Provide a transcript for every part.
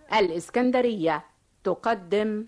الإسكندرية تقدم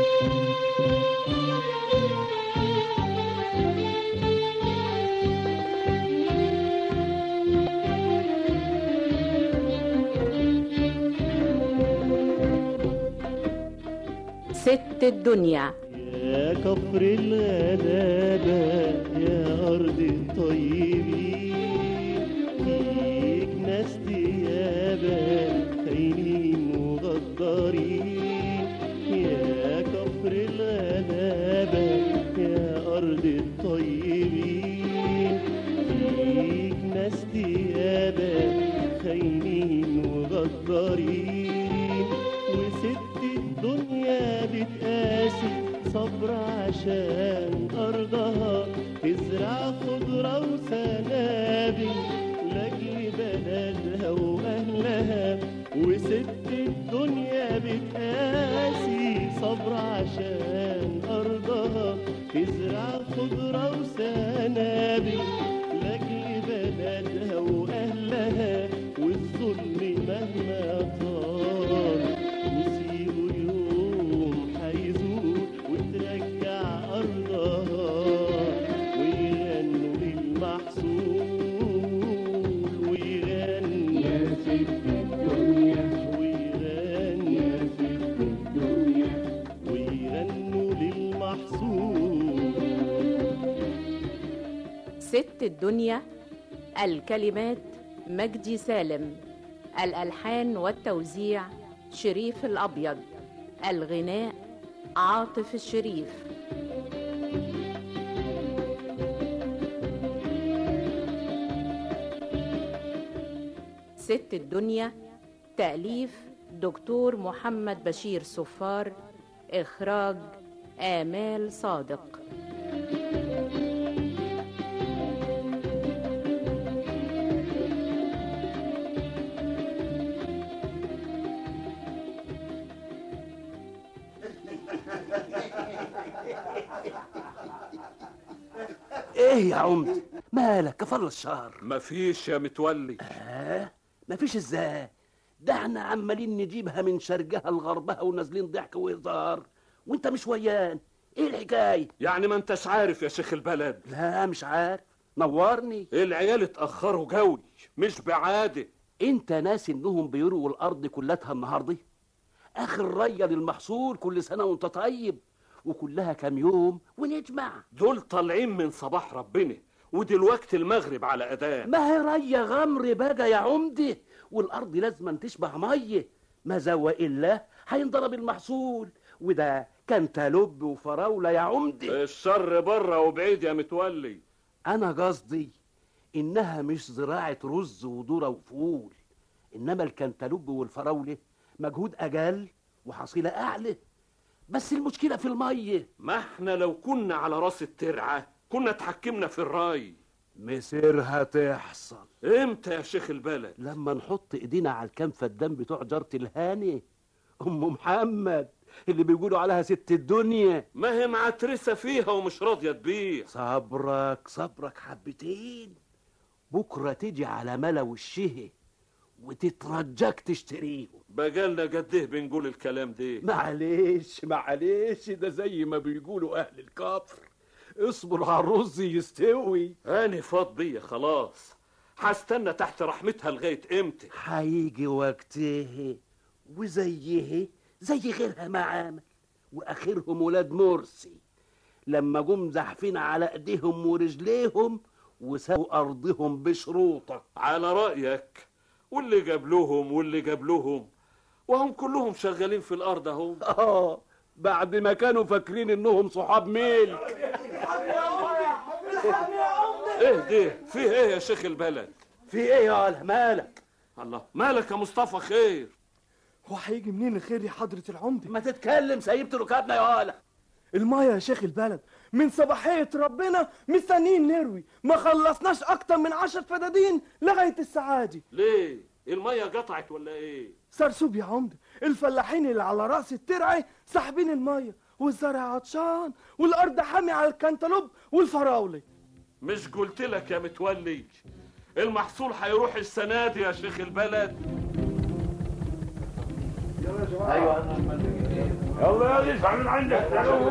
ست الدنيا يا كفر الغلابة يا أرض الطيبين فيك ناس ديابة خاينين وغدارين يا كفر الغلابة يا أرض الطيبين فيك ناس ديابة خاينين وغدارين وست الدنيا بتقاسي صبر عشان أرضها تزرع خضرة وسنابل لأجل بلدها وأهلها وست الدنيا بتقاسي صبر عشان أرضها تزرع خضرة وسنابل لأجل بلدها وأهلها والظلم مهما طال مصيره يوم هيزول وترجع أرضها ويغنوا للمحصول ويغنوا يا ست الدنيا ويغنوا يا ست الدنيا ويغنوا للمحصول ست الدنيا الكلمات مجدي سالم الألحان والتوزيع شريف الأبيض الغناء عاطف الشريف ست الدنيا تأليف دكتور محمد بشير صفار إخراج آمال صادق ايه يا عمد مالك كفر الشهر مفيش يا متولي اه مفيش ازاي ده احنا عمالين نجيبها من شرقها لغربها ونازلين ضحك وهزار وانت مش ويان ايه الحكايه يعني ما انتش عارف يا شيخ البلد لا مش عارف نورني العيال اتأخروا جوي مش بعادة انت ناسي انهم بيروا الارض كلتها النهارده اخر ريا للمحصول كل سنه وانت طيب وكلها كام يوم ونجمع دول طالعين من صباح ربنا ودلوقتي المغرب على أذان ما هي ريا غمر بقى يا عمده والارض لازم تشبع ميه ما زوى الا هينضرب المحصول وده كان تلب وفراوله يا عمده الشر بره وبعيد يا متولي انا قصدي انها مش زراعه رز وذره وفول انما الكنتالوب والفراوله مجهود اقل وحصيله اعلى بس المشكله في الميه ما احنا لو كنا على راس الترعة كنا اتحكمنا في الراي مسيرها تحصل امتى يا شيخ البلد لما نحط ايدينا على الكام فدان بتوع جارة الهاني ام محمد اللي بيقولوا عليها ست الدنيا ما هي معترسة فيها ومش راضية تبيع صبرك صبرك حبتين بكرة تيجي على ملا وشه وتترجاك تشتريهم بقالنا قد ايه بنقول الكلام ده معلش معلش ده زي ما بيقولوا اهل الكفر اصبر على الرز يستوي انا فاض بيا خلاص هستنى تحت رحمتها لغاية امتى هيجي وقته وزيه زي غيرها ما عمل واخرهم ولاد مرسي لما جم زحفين على ايديهم ورجليهم وسابوا ارضهم بشروطه على رأيك واللي جاب لهم واللي جاب لهم وهم كلهم شغالين في الارض اهو اه بعد ما كانوا فاكرين انهم صحاب ملك ايه ده فيه ايه يا شيخ البلد في ايه يا ولا مالك الله مالك يا مصطفى خير هو هيجي منين الخير يا حضرة العمدة؟ ما تتكلم سيبت ركابنا يا ولا المايه يا شيخ البلد من صباحية ربنا مستنيين نروي ما خلصناش أكتر من عشر فدادين لغاية السعادي ليه المية قطعت ولا ايه سرسوب يا عمدة الفلاحين اللي على راس الترعة ساحبين المايه والزرع عطشان والأرض حامي على الكنتالوب والفراولة مش قلت لك يا متولي المحصول هيروح السنة دي يا شيخ البلد يا يلا يا اسمع من عندك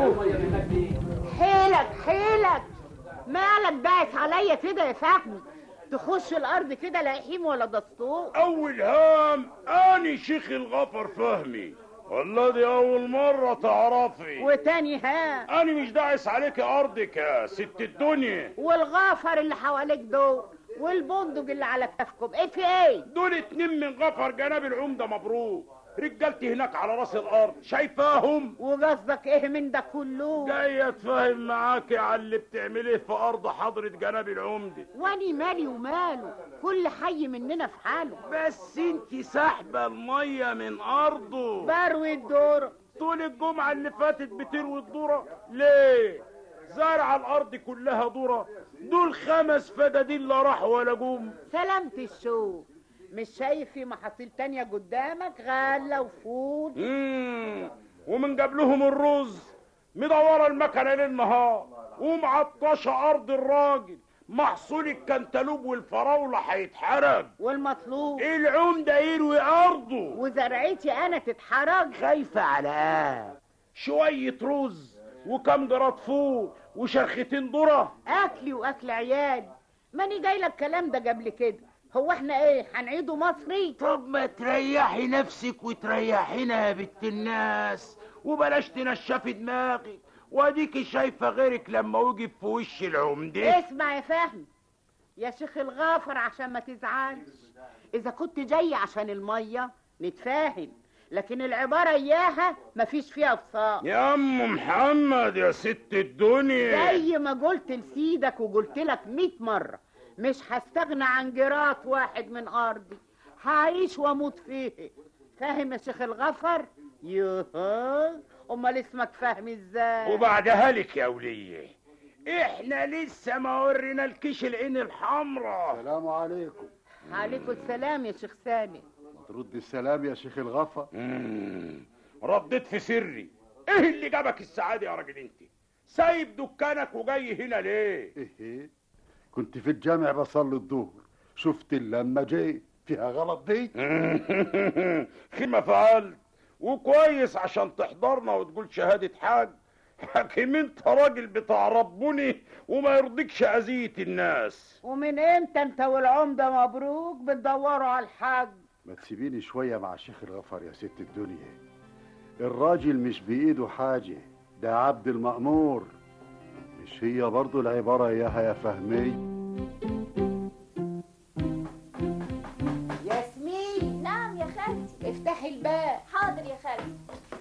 حيلك حيلك مالك باعت عليا كده يا فهمي تخش الارض كده لا يحيم ولا دستور اول هام اني شيخ الغفر فهمي والله دي اول مرة تعرفي وتاني ها انا مش داعس عليك ارضك يا ست الدنيا والغافر اللي حواليك دول والبندق اللي على كفكم ايه في ايه دول اتنين من غفر جناب العمدة مبروك رجالتي هناك على راس الارض شايفاهم وقصدك ايه من ده كله جاي اتفاهم معاكي على اللي بتعمليه في ارض حضرة جناب العمدة واني مالي وماله كل حي مننا في حاله بس انت ساحبة المية من ارضه بروي الدور طول الجمعة اللي فاتت بتروي الذرة ليه زرع الارض كلها ذرة دول خمس فدادين لا راح ولا جم سلامة الشوق مش شايف في محاصيل تانية قدامك غلة وفول مم. ومن قبلهم الرز مدورة المكنة ليل نهار ومعطشة أرض الراجل محصول الكنتالوب والفراولة هيتحرق والمطلوب العمدة يروي أرضه وزرعتي انا تتحرج خايفة على ايه شوية رز وكم جراد فول وشرختين ذرة اكلي واكل عيالي ماني جاي لك الكلام ده قبل كده هو احنا ايه هنعيده مصري طب ما تريحي نفسك وتريحينا يا بنت الناس وبلاش تنشفي دماغك واديكي شايفة غيرك لما وقف في وش العمدة اسمع يا فهمي يا شيخ الغافر عشان ما تزعلش اذا كنت جاي عشان الميه نتفاهم لكن العباره اياها مفيش فيها فصال يا ام محمد يا ست الدنيا زي ما قلت لسيدك وقلت لك مئة مرة مش هستغنى عن جرات واحد من أرضي هعيش وأموت فيه فاهم يا شيخ الغفر؟ يوه أمال اسمك فاهم إزاي؟ وبعدها لك يا ولية احنا لسه ما ورينا الكيش العين الحمراء السلام عليكم عليكم السلام يا شيخ سامي ترد السلام يا شيخ الغفا مم. رديت في سري ايه اللي جابك السعادة يا راجل انت سايب دكانك وجاي هنا ليه ايه إيه؟ كنت في الجامع بصلي الظهر شفت اللمة جاي فيها غلط دي خير فعلت وكويس عشان تحضرنا وتقول شهادة حاج حكيم انت راجل بتاع ربني وما يرضيكش اذية الناس ومن امتى انت والعمدة مبروك بتدوروا على الحاج ما تسيبيني شوية مع الشيخ الغفر يا ست الدنيا الراجل مش بإيده حاجة ده عبد المأمور مش هي برضو العبارة إياها يا فهمي ياسمين نعم يا خالتي افتحي الباب حاضر يا خالتي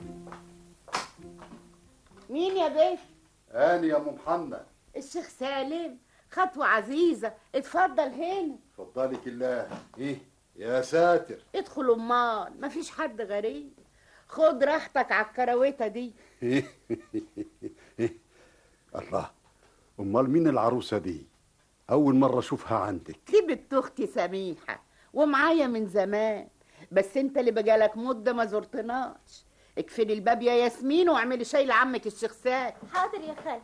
مين يا باشا؟ أنا يا أم محمد الشيخ سالم خطوة عزيزة اتفضل هنا فضلك الله إيه يا ساتر ادخل امال مفيش حد غريب خد راحتك على الكراويته دي الله أمال مين العروسة دي أول مرة أشوفها عندك دي بنت اختي سميحه ومعايا من زمان بس انت اللي بقالك مده ما زرتناش اقفلي الباب يا ياسمين واعملي شاي لعمك الشيخ سالم حاضر يا خالتي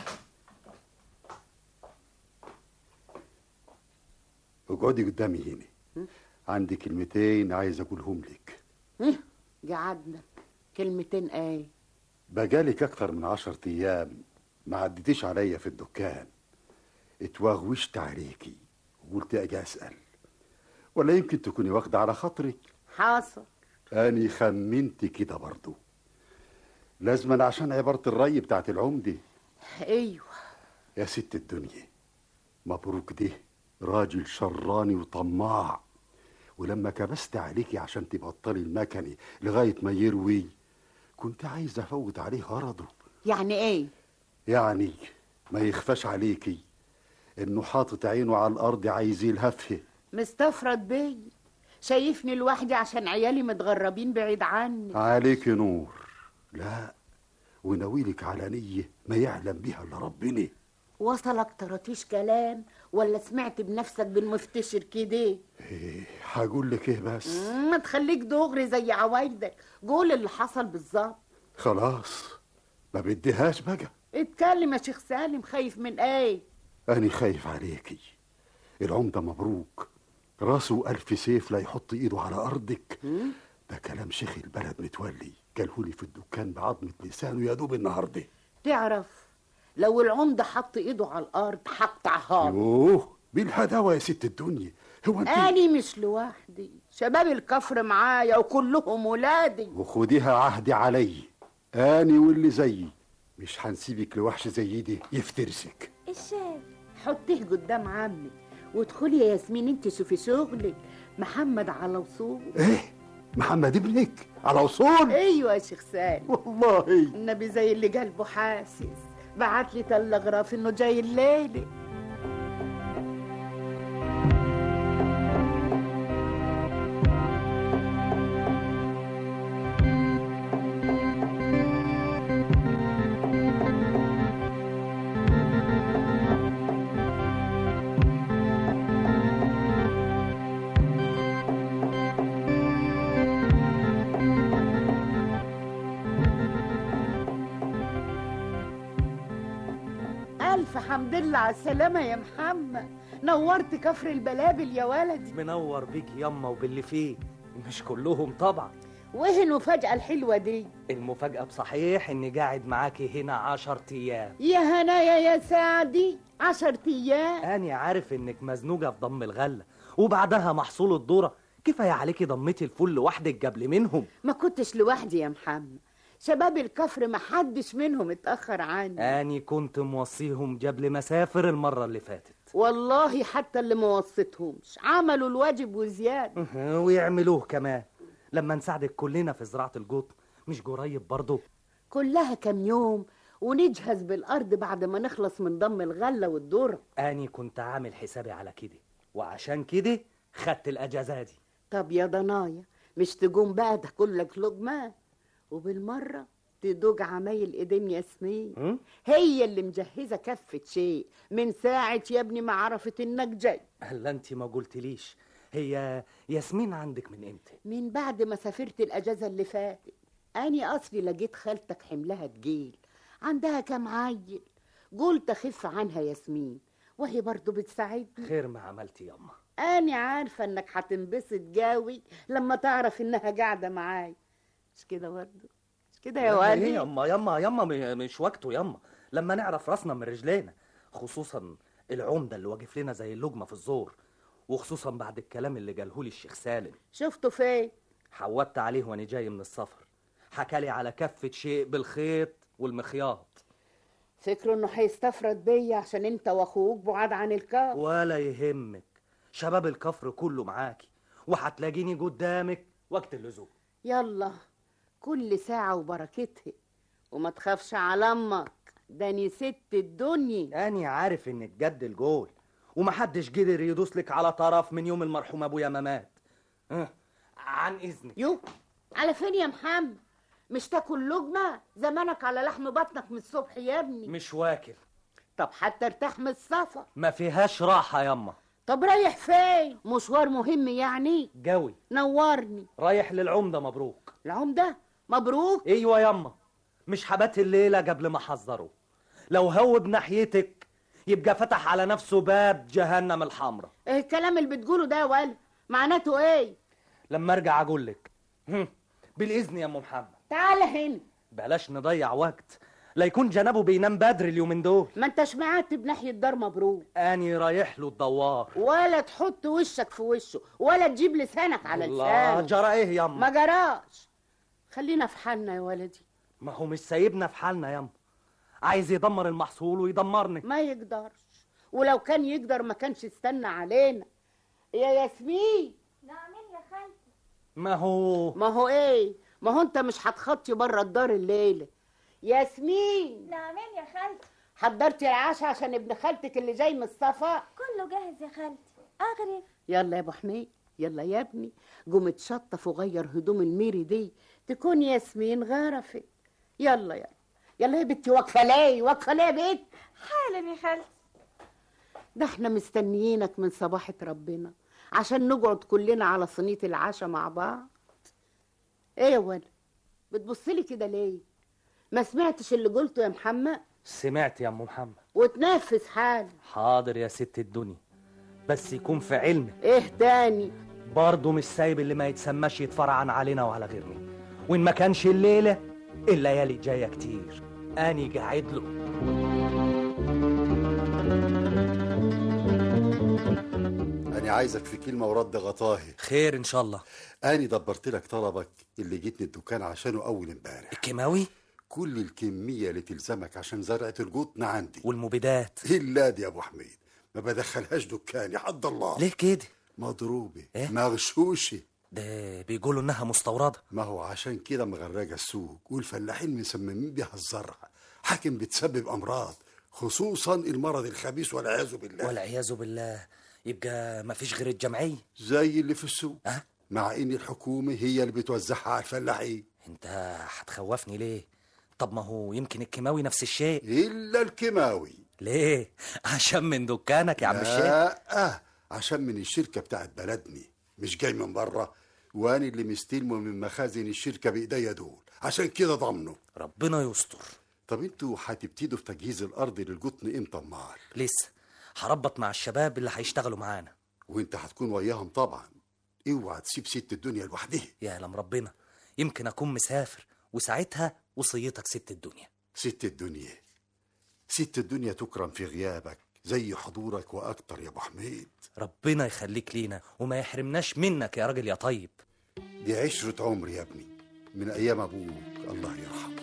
اقعدي قدامي هنا عندي كلمتين عايز أقولهم لك اه، قعدنا كلمتين ايه بقالك أكتر من عشرة أيام ما عدتيش عليا في الدكان اتوغوشت عليكي وقلت أجي أسأل ولا يمكن تكوني واخدة على خاطرك حاصل أني خمنت كده برضو لازما عشان عبارة الري بتاعت العمدة ايوه يا ست الدنيا مبروك ده راجل شراني وطماع ولما كبست عليكي عشان تبطلي المكني لغاية ما يروي كنت عايز أفوت عليه غرضه يعني ايه يعني ما يخفاش عليكي إنه حاطط عينه على الأرض عايز يلهفها مستفرد بيا شايفني لوحدي عشان عيالي متغربين بعيد عني عليك نور لا وناويلك على نية ما يعلم بيها إلا ربنا وصلك طرطيش كلام ولا سمعت بنفسك بالمفتشر كده إيه هقول لك إيه بس ما تخليك دغري زي عوايدك قول اللي حصل بالظبط خلاص ما بديهاش بقى اتكلم يا شيخ سالم خايف من ايه أنا خايف عليكي العمدة مبروك راسه ألف سيف لا يحط إيده على أرضك ده كلام شيخ البلد متولي قالهولي في الدكان بعظمة لسانه يا دوب النهارده تعرف لو العمدة حط ايده على الارض هقطعها له. يوه بالهداوة يا ست الدنيا هو انت اني مش لوحدي شباب الكفر معايا وكلهم ولادي وخديها عهدي علي اني واللي زيي مش هنسيبك لوحش زي دي يفترسك الشال حطيه قدام عمي وادخلي يا ياسمين انت شوفي شغلك محمد على وصول ايه محمد ابنك على وصول ايوه يا شيخ سالم والله النبي زي اللي قلبه حاسس بعت لي تلغراف انه جاي الليله الف حمد لله على السلامه يا محمد نورت كفر البلابل يا ولدي منور بيك يما وباللي فيه مش كلهم طبعا وايه المفاجاه الحلوه دي المفاجأة بصحيح اني قاعد معاكي هنا عشر ايام يا هنايا يا سعدي عشر ايام اني عارف انك مزنوجة في ضم الغلة وبعدها محصول الذرة كفاية عليكي ضمتي الفل لوحدك قبل منهم ما كنتش لوحدي يا محمد شباب الكفر ما حدش منهم اتاخر عني اني كنت موصيهم قبل مسافر المرة اللي فاتت والله حتى اللي ما وصيتهمش عملوا الواجب وزياده أه، ويعملوه كمان لما نساعدك كلنا في زراعة القطن مش قريب برضه كلها كام يوم ونجهز بالارض بعد ما نخلص من ضم الغله والذره اني كنت عامل حسابي على كده وعشان كده خدت الاجازة دي طب يا ضنايا مش تقوم بقى تاكل لك لقمه وبالمره تدوج عمايل ايدين ياسمين م? هي اللي مجهزه كفه شيء من ساعه يا ابني ما عرفت انك جاي هلا انت ما قلتليش هي ياسمين عندك من امتى من بعد ما سافرت الاجازه اللي فاتت اني اصلي لقيت خالتك حملها تجيل عندها كام عيل قلت اخف عنها ياسمين وهي برضو بتساعدني خير ما عملتي يما أنا عارفة إنك هتنبسط جاوي لما تعرف إنها قاعدة معاي مش كده برضه مش كده يا ايه ولدي يما يما يما م- مش وقته يما لما نعرف راسنا من رجلينا خصوصا العمده اللي واقف لنا زي اللجمه في الزور وخصوصا بعد الكلام اللي قالهولي الشيخ سالم شفته فين حودت عليه وانا جاي من السفر حكالي على كفه شيء بالخيط والمخياط فكره إنه هيستفرد بيا عشان أنت وأخوك بعاد عن الكار ولا يهمك شباب الكفر كله معاكي وهتلاقيني قدامك وقت اللزوم يلا كل ساعة وبركتها وما تخافش على أمك داني ست الدنيا اني عارف انك جد الجول ومحدش قدر يدوس لك على طرف من يوم المرحوم ابويا ما مات أه، عن اذنك يو على فين يا محمد مش تاكل لقمة زمانك على لحم بطنك من الصبح يا ابني مش واكل طب حتى ارتاح من السفر ما فيهاش راحه يما طب رايح فين مشوار مهم يعني جوي نورني رايح للعمده مبروك العمدة مبروك ايوه يما مش حبات الليله قبل ما احذره لو هو بناحيتك يبقى فتح على نفسه باب جهنم الحمراء ايه الكلام اللي بتقوله ده يا ولد معناته ايه لما ارجع اقول لك هم، بالاذن يا ام محمد تعال هنا بلاش نضيع وقت لا يكون جنابه بينام بدري اليومين دول ما انتش معدت بناحية دار مبروك اني رايح له الدوار ولا تحط وشك في وشه ولا تجيب لسانك على الله لسانه جرى ايه يما ما جراش خلينا في حالنا يا ولدي ما هو مش سايبنا في حالنا يما عايز يدمر المحصول ويدمرني ما يقدرش ولو كان يقدر ما كانش استنى علينا يا ياسمين نعمين يا خالتي ما هو ما هو ايه ما هو انت مش هتخطي بره الدار الليله ياسمين نعمين يا خالتي حضرتي العشاء عشان ابن خالتك اللي جاي من الصفا كله جاهز يا خالتي اغرف يلا يا ابو حميد يلا يا ابني قوم اتشطف وغير هدوم الميري دي تكون ياسمين غرفت يلا يلا يلا يا بنتي واقفه ليه واقفه ليه يا بنت حالا يا خالتي ده احنا مستنيينك من صباحة ربنا عشان نقعد كلنا على صينية العشاء مع بعض ايه يا ولد بتبصلي كده ليه ما سمعتش اللي قلته يا محمد سمعت يا ام محمد وتنفذ حالك حاضر يا ست الدنيا بس يكون في علمك ايه تاني برضه مش سايب اللي ما يتسماش يتفرعن علينا وعلى غيرنا وإن ما كانش الليلة الليالي جاية كتير أني قاعد له أنا عايزك في كلمة ورد غطاهي خير إن شاء الله أنا دبرت لك طلبك اللي جيتني الدكان عشانه أول امبارح الكيماوي كل الكمية اللي تلزمك عشان زرعة القطن عندي والمبيدات إلا دي يا أبو حميد ما بدخلهاش دكاني حد الله ليه كده مضروبة إيه؟ مغشوشة ده بيقولوا إنها مستوردة ما هو عشان كده مغرقة السوق والفلاحين مسممين بيها الزرع حاكم بتسبب أمراض خصوصا المرض الخبيث والعياذ بالله والعياذ بالله يبقى ما فيش غير الجمعية زي اللي في السوق أه؟ مع ان الحكومة هي اللي بتوزعها على الفلاحين انت هتخوفني ليه طب ما هو يمكن الكيماوي نفس الشيء الا الكيماوي ليه عشان من دكانك يا عم الشيخ لا آه عشان من الشركة بتاعت بلدني مش جاي من بره وانا اللي مستلمه من مخازن الشركة بايديا دول عشان كده ضمنه ربنا يستر طب انتوا هتبتدوا في تجهيز الارض للقطن امتى امال لسه هربط مع الشباب اللي هيشتغلوا معانا وانت هتكون وياهم طبعا اوعى تسيب ست الدنيا لوحدها يا لم ربنا يمكن اكون مسافر وساعتها وصيتك ست الدنيا ست الدنيا ست الدنيا تكرم في غيابك زي حضورك واكتر يا ابو حميد ربنا يخليك لينا وما يحرمناش منك يا راجل يا طيب دي عشرة عمر يا ابني من ايام ابوك الله يرحمه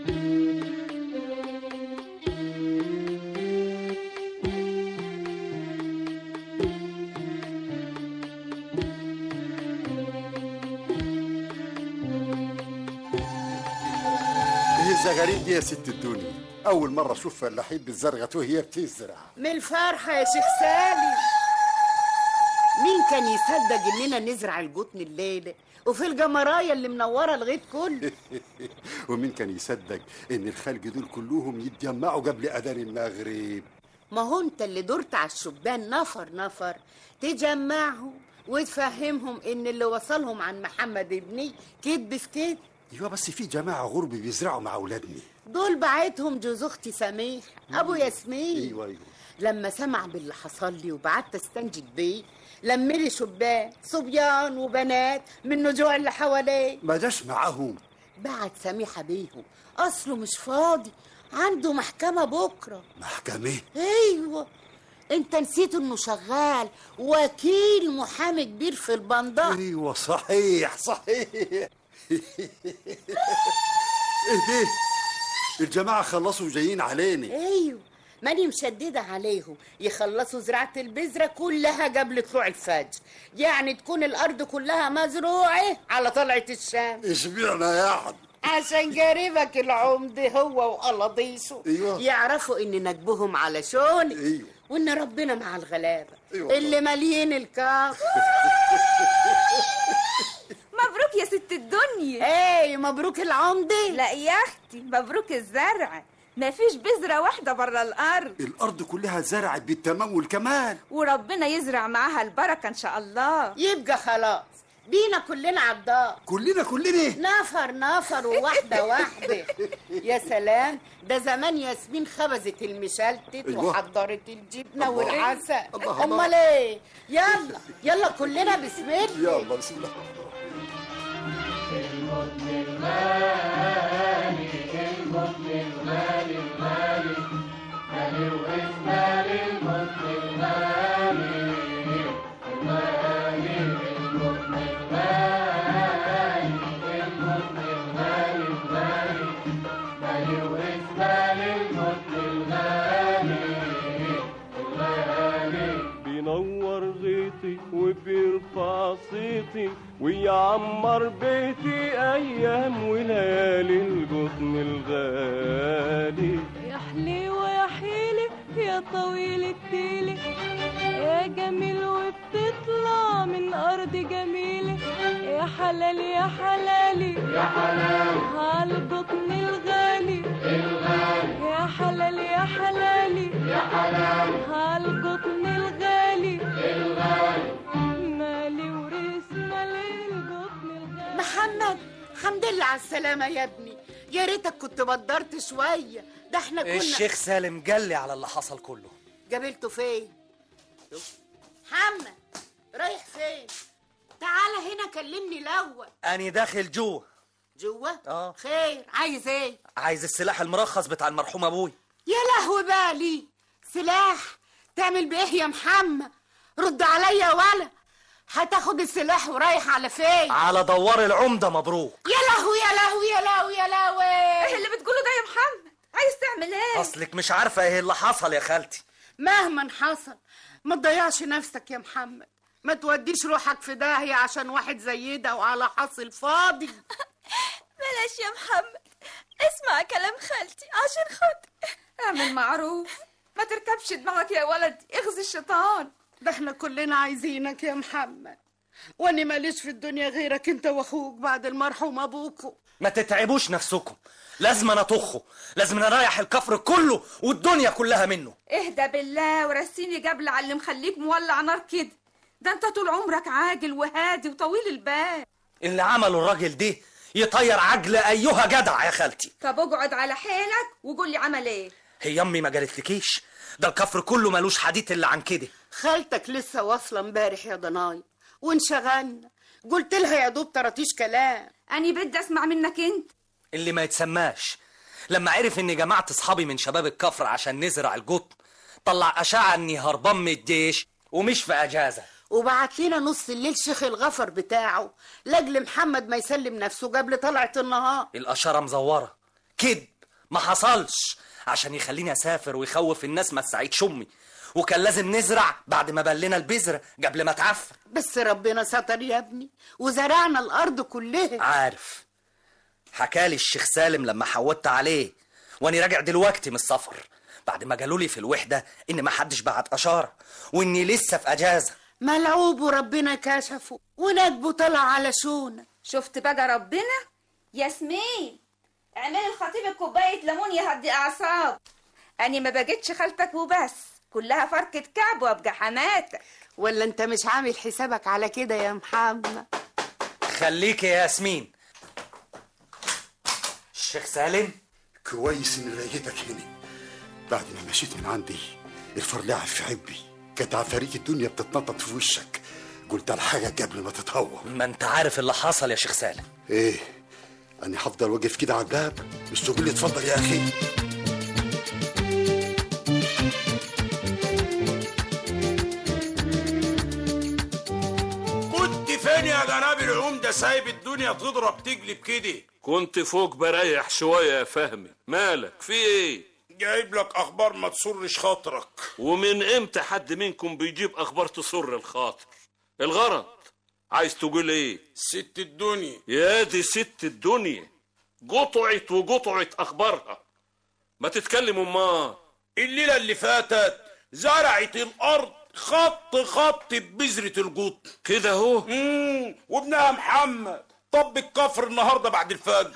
ايه الزغاريد دي يا ست الدنيا اول مرة اشوف فلاحين بتزرغت وهي بتزرع من الفرحة يا شيخ سالم مين كان يصدق اننا نزرع القطن الليلة وفي الجمراية اللي منورة الغيط كله ومين كان يصدق ان الخلق دول كلهم يتجمعوا قبل اذان المغرب ما هو انت اللي دورت على الشبان نفر نفر تجمعهم وتفهمهم ان اللي وصلهم عن محمد ابني كدب في كدب ايوه بس في جماعة غرب بيزرعوا مع اولادنا دول بعتهم جوز اختي سميح ابو ياسمين ايوه ايوه لما سمع باللي حصل لي وبعدت استنجد بيه لملي شبان صبيان وبنات من النجوع اللي حواليه ما جاش معاهم بعت سميحة بيهم اصله مش فاضي عنده محكمة بكرة محكمة ايوه انت نسيت انه شغال وكيل محامي كبير في البندر ايوه صحيح صحيح ايه ده الجماعة خلصوا جايين علينا ايوه ماني مشددة عليهم يخلصوا زراعة البذرة كلها قبل طلوع الفجر يعني تكون الأرض كلها مزروعة على طلعة الشمس اشبعنا يا عم عشان قريبك العمد هو وقلاضيشه أيوة. يعرفوا ان نجبهم على شون ايوه وان ربنا مع الغلابة أيوة اللي مالين الكاف مبروك يا ست الدنيا ايه مبروك العمدة لا يا اختي مبروك الزرع مفيش بذرة واحدة برا الأرض الارض كلها زرعت بالتمام والكمال وربنا يزرع معاها البركة إن شاء الله يبقى خلاص بينا كلنا عالدار كلنا كلنا نفر نفر وواحدة واحدة يا سلام ده زمان ياسمين خبزت المشلتت أيوة. وحضرت الجبنة الله. والعسل الله، الله. أمال إيه يلا يلا كلنا بسم الله يلا بسم الله بينور غيطي وبيرفع صيتي ويعمر بيتي ايام وليالي القطن الغالي يا حليوة يا حيلي يا طويل التيلي يا جميل وبتطلع من أرض جميلة يا حلال يا حلالي يا حلال هالبطن الغالي الغالي يا حلال يا حلالي يا حلال هالبطن الغالي الغالي مالي وريس مالي البطن الغالي محمد الحمد لله على السلامة يا ابني يا ريتك كنت بدرت شوية ده احنا كنا الشيخ سالم جلي على اللي حصل كله قابلته فين محمد رايح فين تعالى هنا كلمني الاول أني داخل جوه جوه اه خير عايز ايه عايز السلاح المرخص بتاع المرحوم أبوي يا لهوي بالي سلاح تعمل بايه يا محمد رد عليا ولا هتاخد السلاح ورايح على فين على دوار العمدة مبروك يا لهوي يا لهوي يا لهوي يا لهوي ايه اللي بتقوله ده يا محمد عايز تعمل ايه أصلك مش عارفة إيه اللي حصل يا خالتي مهما حصل ما تضيعش نفسك يا محمد ما توديش روحك في داهية عشان واحد زي ده وعلى حاصل فاضي بلاش يا محمد اسمع كلام خالتي عشان خاطر اعمل معروف ما تركبش دماغك يا ولدي اغزي الشيطان ده احنا كلنا عايزينك يا محمد واني ماليش في الدنيا غيرك انت واخوك بعد المرحوم ابوكو ما تتعبوش نفسكم لازم أنا أطخه لازم أنا رايح الكفر كله والدنيا كلها منه اهدى بالله ورسيني جبل على اللي مخليك مولع نار كده ده انت طول عمرك عاجل وهادي وطويل البال اللي عمله الراجل ده يطير عجل أيها جدع يا خالتي طب اقعد على حيلك وقول لي عمل ايه هي أمي ما قالتلكيش ده الكفر كله ملوش حديث إلا عن كده خالتك لسه واصله امبارح يا ضناي وانشغلنا قلت لها يا دوب طرطيش كلام اني بدي اسمع منك انت اللي ما يتسماش لما عرف اني جمعت اصحابي من شباب الكفر عشان نزرع القطن طلع اشاعة اني هربان من الجيش ومش في اجازة وبعت لنا نص الليل شيخ الغفر بتاعه لاجل محمد ما يسلم نفسه قبل طلعة النهار الاشارة مزورة كذب ما حصلش عشان يخليني اسافر ويخوف الناس ما تساعدش امي وكان لازم نزرع بعد ما بلنا البذرة قبل ما تعفن بس ربنا ستر يا ابني وزرعنا الارض كلها عارف حكالي الشيخ سالم لما حودت عليه واني راجع دلوقتي من السفر بعد ما قالوا لي في الوحدة ان ما حدش بعت اشارة واني لسه في اجازة ملعوب وربنا كشفه ونجبه طلع على شونه شفت بقى ربنا ياسمين اعملي الخطيب كوبايه ليمون يهدي اعصاب اني ما بجتش خالتك وبس كلها فركة كعب وابقى حماتك ولا انت مش عامل حسابك على كده يا محمد خليك يا ياسمين الشيخ سالم كويس اني لقيتك هنا بعد ما مشيت من عندي الفرلعة في حبي كانت عفاريت الدنيا بتتنطط في وشك قلت الحاجة قبل ما تتهور ما انت عارف اللي حصل يا شيخ سالم ايه انا هفضل واقف كده على الباب مش تقول لي اتفضل يا اخي كنت فين يا جناب العمدة سايب الدنيا تضرب تقلب كده كنت فوق بريح شوية يا فهمي مالك في ايه جايب لك اخبار ما تسرش خاطرك ومن امتى حد منكم بيجيب اخبار تسر الخاطر الغرض عايز تقول ايه ست الدنيا يا دي ست الدنيا قطعت وقطعت اخبارها ما تتكلم امال الليلة اللي فاتت زرعت الارض خط خط ببذرة القط كده اهو مم، وابنها محمد طب الكفر النهارده بعد الفجر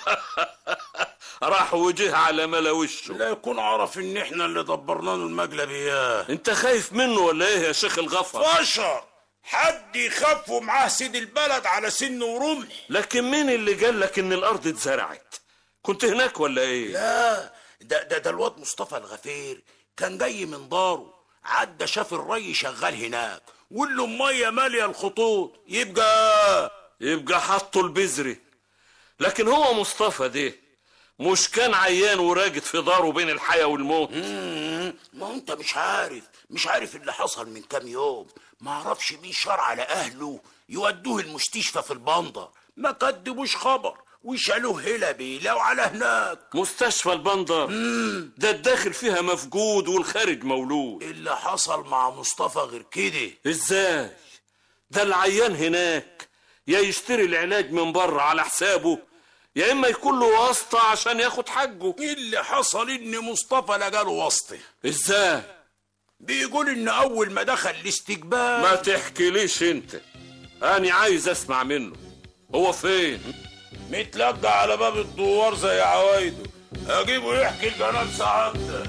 راح وجه على ملا وشه لا يكون عرف ان احنا اللي دبرنا له المقلب اياه انت خايف منه ولا ايه يا شيخ الغفر فشر حد يخاف ومعاه سيد البلد على سن ورمح لكن مين اللي قال لك ان الارض اتزرعت كنت هناك ولا ايه لا ده ده ده الواد مصطفى الغفير كان جاي من داره عدى شاف الري شغال هناك وقال له الميه ماليه الخطوط يبقى يبقى حطوا البذرة لكن هو مصطفى ده مش كان عيان وراجد في داره بين الحياة والموت مم، ما هو انت مش عارف مش عارف اللي حصل من كام يوم ما عرفش مين شار على اهله يودوه المستشفى في البندر ما كدبوش خبر وشالوه هلبي لو على هناك مستشفى البندر ده الداخل فيها مفقود والخارج مولود اللي حصل مع مصطفى غير كده ازاي ده العيان هناك يا يشتري العلاج من بره على حسابه يا اما يكون له واسطة عشان ياخد حقه اللي حصل ان مصطفى لقاله واسطه ازاي بيقول ان اول ما دخل الاستقبال ما تحكيليش انت انا عايز اسمع منه هو فين متلقى على باب الدوار زي عوايده اجيبه يحكي الجناب سعادته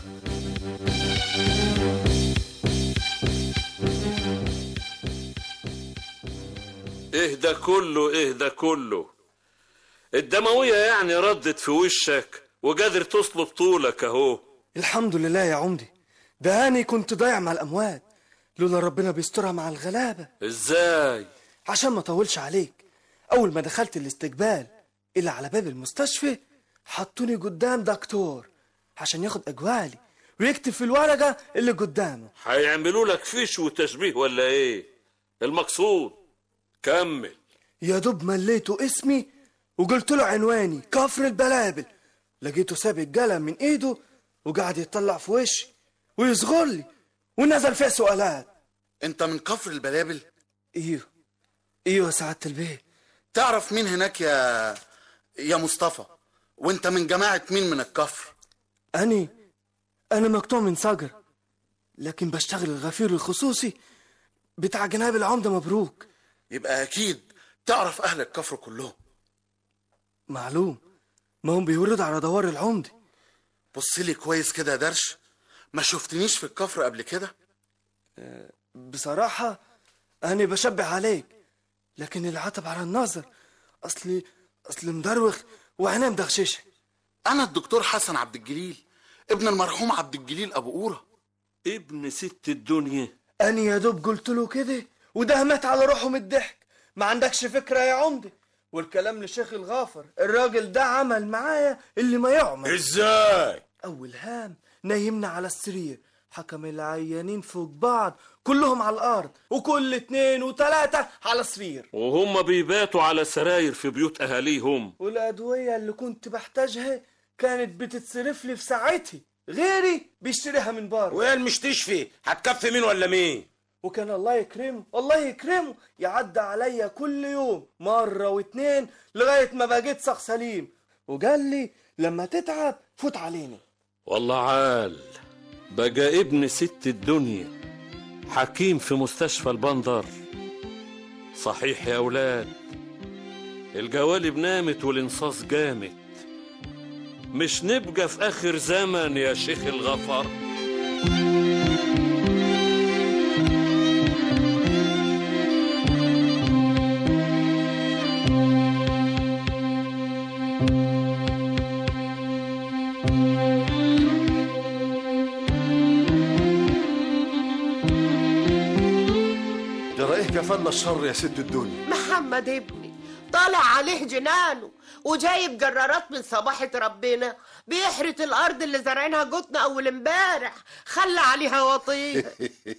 ايه ده كله ايه ده كله الدموية يعني ردت في وشك وقادر تصلب طولك اهو الحمد لله يا عمدي ده أنا كنت ضايع مع الأموات لولا ربنا بيسترها مع الغلابة ازاي عشان ما اطولش عليك اول ما دخلت الاستقبال اللي على باب المستشفى حطوني قدام دكتور عشان ياخد اجوالي ويكتب في الورقه اللي قدامه هيعملوا لك فيش وتشبيه ولا ايه المقصود كمل يا دوب مليته اسمي وقلت له عنواني كفر البلابل لقيته ساب القلم من ايده وقعد يطلع في وشي ويصغر لي ونزل فيها سؤالات انت من كفر البلابل ايوه ايوه يا سعاده البيه تعرف مين هناك يا يا مصطفى وانت من جماعة مين من الكفر اني انا مقطوع من صقر لكن بشتغل الغفير الخصوصي بتاع جناب العمده مبروك يبقى اكيد تعرف اهل الكفر كلهم معلوم ما هم بيوردوا على دوار العمده بص لي كويس كده يا درش ما شفتنيش في الكفر قبل كده بصراحه انا بشبه عليك لكن العتب على النظر اصلي اصلي مدروخ وعينيه مدغششه انا الدكتور حسن عبد الجليل ابن المرحوم عبد الجليل ابو قوره ابن ست الدنيا أنا يا دوب قلت له كده وده مات على روحه من الضحك ما عندكش فكرة يا عمدة والكلام لشيخ الغافر الراجل ده عمل معايا اللي ما يعمل ازاي أول هام نايمنا على السرير حكم العيانين فوق بعض كلهم على الأرض وكل اتنين وتلاتة على سرير وهم بيباتوا على سراير في بيوت اهاليهم والأدوية اللي كنت بحتاجها كانت بتتصرف لي في ساعتها غيري بيشتريها من بره وهي مش تشفي هتكفي مين ولا مين وكان الله يكرمه الله يكرمه يعدى عليا كل يوم مرة واتنين لغاية ما بقيت صخ سليم وقال لي لما تتعب فوت علينا والله عال بقى ابن ست الدنيا حكيم في مستشفى البندر صحيح يا أولاد الجوالب نامت والانصاص جامد مش نبقى في آخر زمن يا شيخ الغفر جرائه كفلنا الشر يا ست الدنيا محمد ابني طالع عليه جنانه وجايب جرارات من صباحة ربنا بيحرث الأرض اللي زارعينها جوتنا أول امبارح خلى عليها وطيه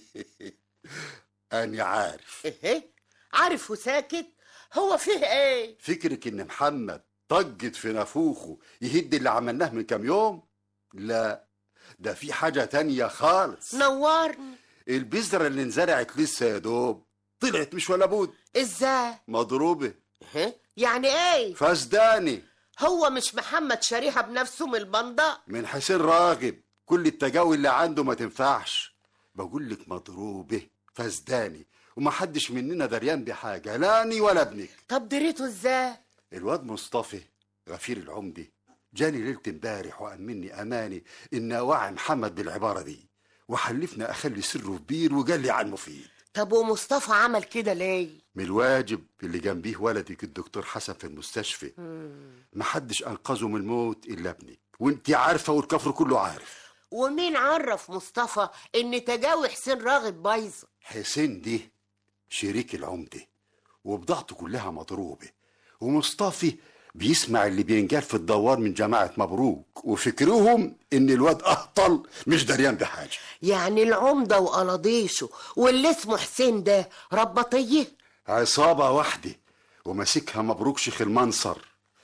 أنا عارف إيه عارف وساكت هو فيه إيه فكرك إن محمد طجت في نافوخه يهد اللي عملناه من كام يوم لا ده في حاجة تانية خالص نورني البذرة اللي انزرعت لسه يا دوب طلعت مش ولا بد إزاي مضروبة إيه؟ يعني إيه فسداني هو مش محمد شاريها بنفسه من البندا من حسين راغب كل التجاوي اللي عنده ما تنفعش بقول لك مضروبة فسداني ومحدش مننا دريان بحاجة لا أني ولا ابنك طب دريته إزاي الواد مصطفى غفير العمدي جاني ليلة امبارح وأمني أماني إن أوعي محمد بالعبارة دي وحلفنا أخلي سره في بير وقال لي عن مفيد طب ومصطفى عمل كده ليه من الواجب اللي جنبيه ولدك الدكتور حسن في المستشفى محدش أنقذه من الموت إلا ابنك وانت عارفة والكفر كله عارف ومين عرف مصطفى ان تجاوي حسين راغب بايظه حسين دي شريك العمدة وبضاعته كلها مضروبة ومصطفى بيسمع اللي بينقال في الدوار من جماعة مبروك وفكرهم إن الواد أهطل مش دريان بحاجة يعني العمده وقلاضيشه واللي اسمه حسين ده ربطيه عصابة واحدة وماسكها مبروك شيخ المنصر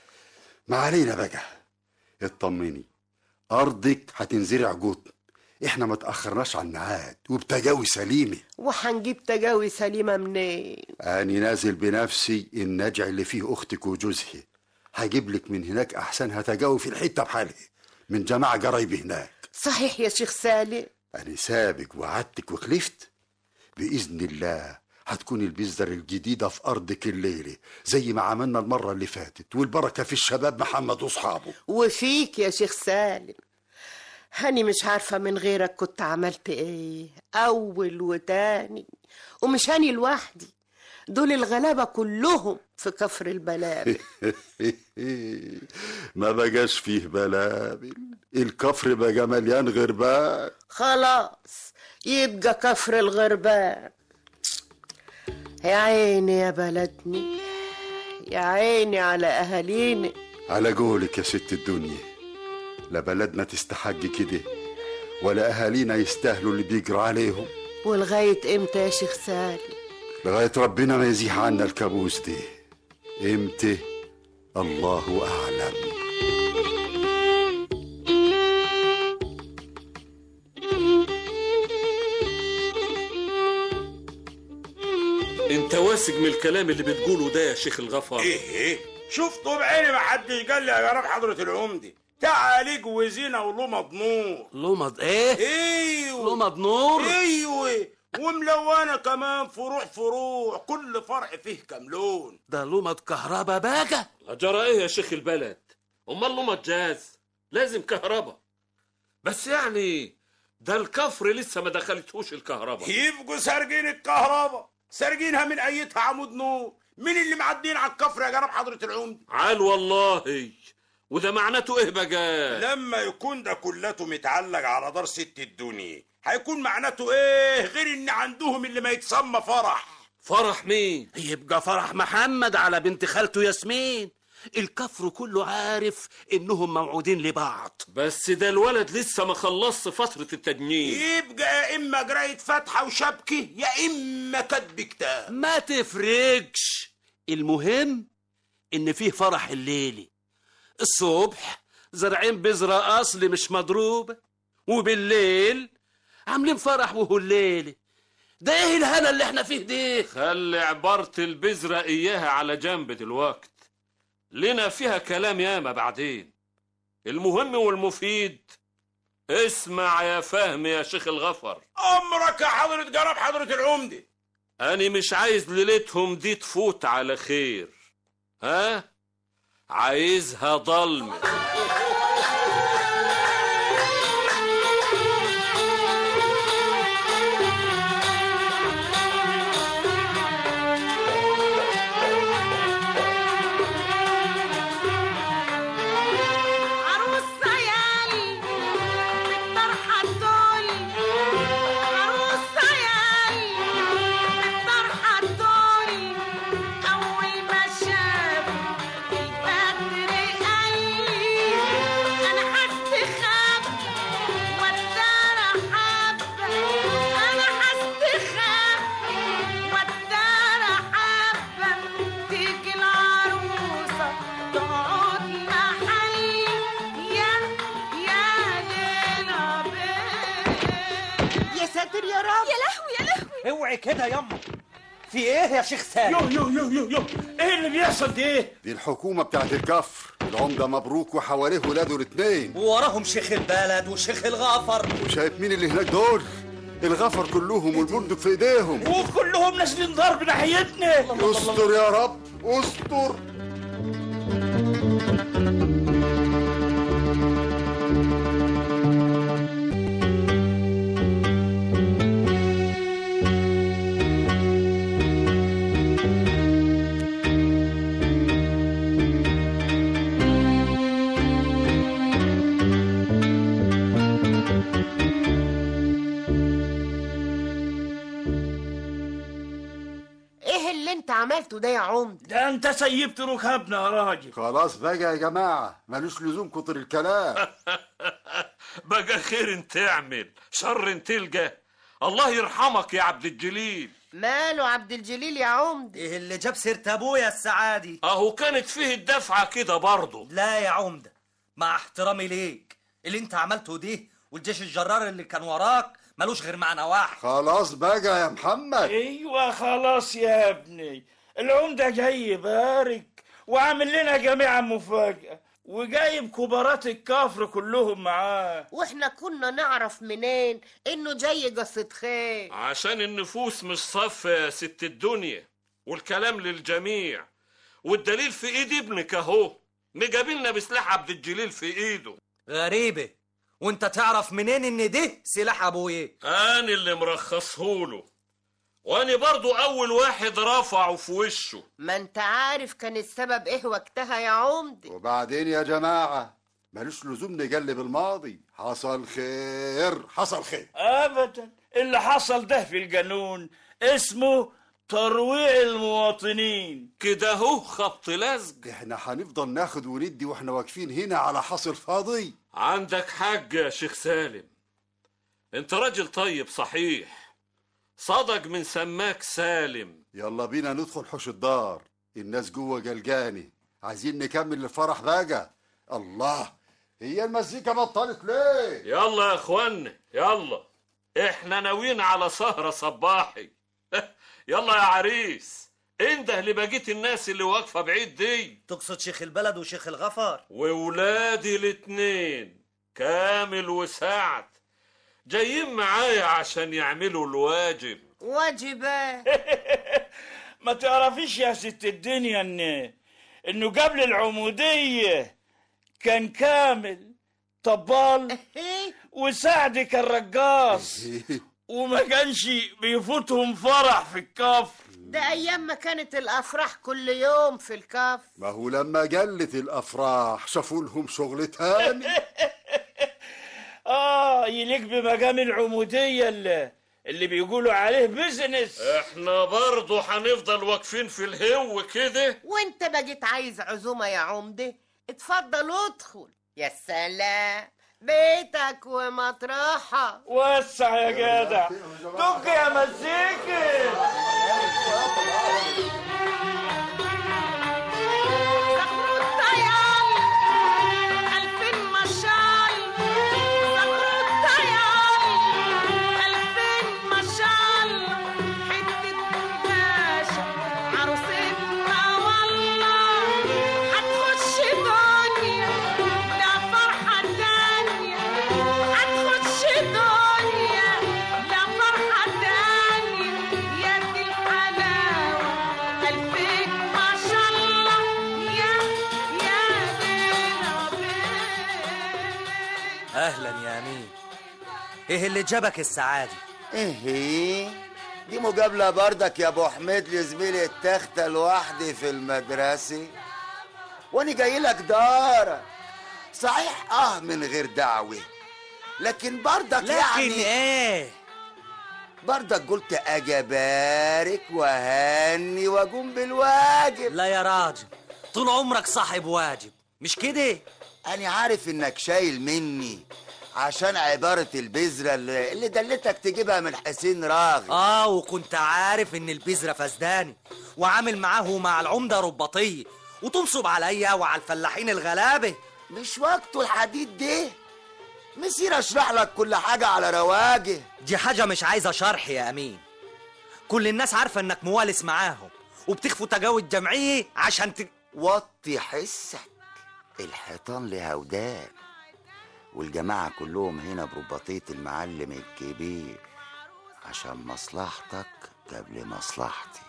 ما علينا بقى اطمني أرضك هتنزرع جوتن احنا ما تأخرناش عن الميعاد وبتجاوي سليمة وهنجيب تجاوي سليمه منين أني نازل بنفسي النجع اللي فيه أختك وجوزها هجيب لك من هناك أحسنها تجاوي في الحتة بحالها من جماعة قرايبي هناك صحيح يا شيخ سالم أنا سابق وعدتك وخلفت بإذن الله هتكون البذرة الجديدة في أرضك الليلة زي ما عملنا المرة اللي فاتت والبركة في الشباب محمد وأصحابه وفيك يا شيخ سالم هاني مش عارفة من غيرك كنت عملت ايه أول وتاني ومش هاني لوحدي دول الغلابة كلهم في كفر البلابل ما بقاش فيه بلابل الكفر بقى مليان غربان خلاص يبقى كفر الغربان يا عيني يا بلدني يا عيني على أهالينا على قولك يا ست الدنيا لا بلدنا تستحق كده ولا أهالينا يستاهلوا اللي بيجرى عليهم ولغاية إمتى يا شيخ سالم لغاية ربنا ما يزيح عنا الكابوس ده امتى الله أعلم انت واثق من الكلام اللي بتقوله ده يا شيخ الغفر ايه ايه شفته بعيني ما حدش قال لي يا جناب حضرة العمدة تعاليك وزينة ولمض نور لمض ايه ايوه لمض نور ايوه وملونة كمان فروع فروع كل فرع فيه كام لون ده لمض كهربا بقى جرى ايه يا شيخ البلد امال لما جاز لازم كهرباء بس يعني ده الكفر لسه ما دخلتهوش الكهرباء يبقوا سارقين الكهرباء سارقينها من ايتها عمود نور مين اللي معدين على الكفر يا جناب حضرة العمدة عال والله وده معناته ايه بقى لما يكون ده كلته متعلق على دار ست الدنيا هيكون معناته ايه غير ان عندهم اللي ما يتسمى فرح فرح مين يبقى فرح محمد على بنت خالته ياسمين الكفر كله عارف انهم موعودين لبعض بس ده الولد لسه ما خلصش فترة التجنيد يبقى يا اما قراية فاتحة وشبكة يا اما كتب كتاب ما تفرقش المهم ان فيه فرح الليلي الصبح زرعين بذرة اصل مش مضروبة وبالليل عاملين فرح وهو الليلي ده ايه الهنا اللي احنا فيه ده خلي عبارة البذرة اياها على جنب دلوقت لنا فيها كلام ياما بعدين المهم والمفيد اسمع يا فهم يا شيخ الغفر امرك يا حضرة جناب حضرة العمدة أنا مش عايز ليلتهم دي تفوت على خير ها عايزها ضلمة عروسة يالي بالطرحة الدولي عروسة يالي بالطرحة الدولي أول ما شاف البدر قال لي أنا هستخبى والدار حبة أنا هستخبى والدار حبة تيجي العروسة تقعد محلي يا يا ليلى يا ساتر يا رب يا لهوي يا لهوي اوعي كده يما في ايه يا شيخ سالم يو يو يو يو يو ايه اللي بيحصل ده ايه دي الحكومة بتاعت الكفر العمدة مبروك وحواليه ولاده الاتنين ووراهم شيخ البلد وشيخ الغافر وشايف مين اللي هناك دول الغفر كلهم والبندق في ايديهم وكلهم نازلين ضرب ناحيتنا استر يا رب استر ايه اللي انت عملته ده يا عمد ده انت سيبت ركابنا يا راجل خلاص بقى يا جماعة ملوش لزوم كتر الكلام بقى خير تعمل شر تلقى الله يرحمك يا عبد الجليل ماله عبد الجليل يا عمد ايه اللي جاب سيرة ابويا السعادي اهو كانت فيه الدفعة كده برضه لا يا عمدة مع احترامي ليك اللي انت عملته دي والجيش الجرار اللي كان وراك ملوش غير معنى واحد خلاص بقى يا محمد ايوه خلاص يا ابني العمده جاي يبارك وعامل لنا جميعا مفاجاه وجايب كبارات الكفر كلهم معاه واحنا كنا نعرف منين انه جاي قصة خير عشان النفوس مش صافية يا ست الدنيا والكلام للجميع والدليل في ايد ابنك اهو مجابلنا بسلاح عبد الجليل في ايده غريبة وانت تعرف منين ان ده سلاح ابويا انا اللي مرخصهوله وانا برضو اول واحد رفعه في وشه ما انت عارف كان السبب ايه وقتها يا عمد وبعدين يا جماعة ملوش لزوم نقلب الماضي حصل خير حصل خير ابدا اللي حصل ده في الجنون اسمه ترويع المواطنين كده هو خبط لزق احنا هنفضل ناخد وندي واحنا واقفين هنا على حصر فاضي عندك حق يا شيخ سالم انت راجل طيب صحيح صدق من سماك سالم يلا بينا ندخل حوش الدار الناس جوه جلجاني عايزين نكمل الفرح بقى الله هي المزيكا بطلت ليه يلا يا اخوانا يلا احنا ناويين على سهرة صباحي يلا يا عريس انده لبقية الناس اللي واقفة بعيد دي تقصد شيخ البلد وشيخ الغفر وولادي الاتنين كامل وسعد جايين معايا عشان يعملوا الواجب واجبات ما تعرفيش يا ست الدنيا ان انه قبل العمودية كان كامل طبال وسعد كان رقاص وما كانش بيفوتهم فرح في الكفر ده ايام ما كانت الافراح كل يوم في الكاف ما هو لما قلت الافراح شافوا لهم شغل تاني اه يليق بمقام العمودية اللي, اللي بيقولوا عليه بيزنس احنا برضو هنفضل واقفين في الهو كده وانت بقيت عايز عزومه يا عمده اتفضل ادخل يا سلام بيتك ومطرحك وسع يا جدع دق يا مزيكي ألفين مشال صخر الطيال ألفين مشال حتة باشا عروستنا والله هتخش دنيا لا فرحة تانية هتخش دنيا لا فرحة تانية يا دي الحلاوة ألفين ما شاء الله يا يا اهلا يا امين ايه اللي جابك السعادة ايه دي مقابلة بردك يا ابو حميد لزميلي التختة لوحدي في المدرسة وانا جاي لك دارة صحيح اه من غير دعوة لكن بردك لكن يعني ايه بردك قلت اجي ابارك واهني واقوم بالواجب لا يا راجل طول عمرك صاحب واجب مش كده انا عارف انك شايل مني عشان عبارة البذرة اللي, اللي دلتك تجيبها من حسين راغب اه وكنت عارف ان البذرة فسداني وعامل معاه مع العمدة رباطية وتنصب عليا وعلى الفلاحين الغلابة مش وقته الحديد ده مسير اشرح لك كل حاجة على رواجه دي حاجة مش عايزة شرح يا امين كل الناس عارفة انك موالس معاهم وبتخفوا تجاوز جمعية عشان ت... وطي حسك الحيطان لها ودان والجماعة كلهم هنا برباطية المعلم الكبير عشان مصلحتك قبل مصلحتي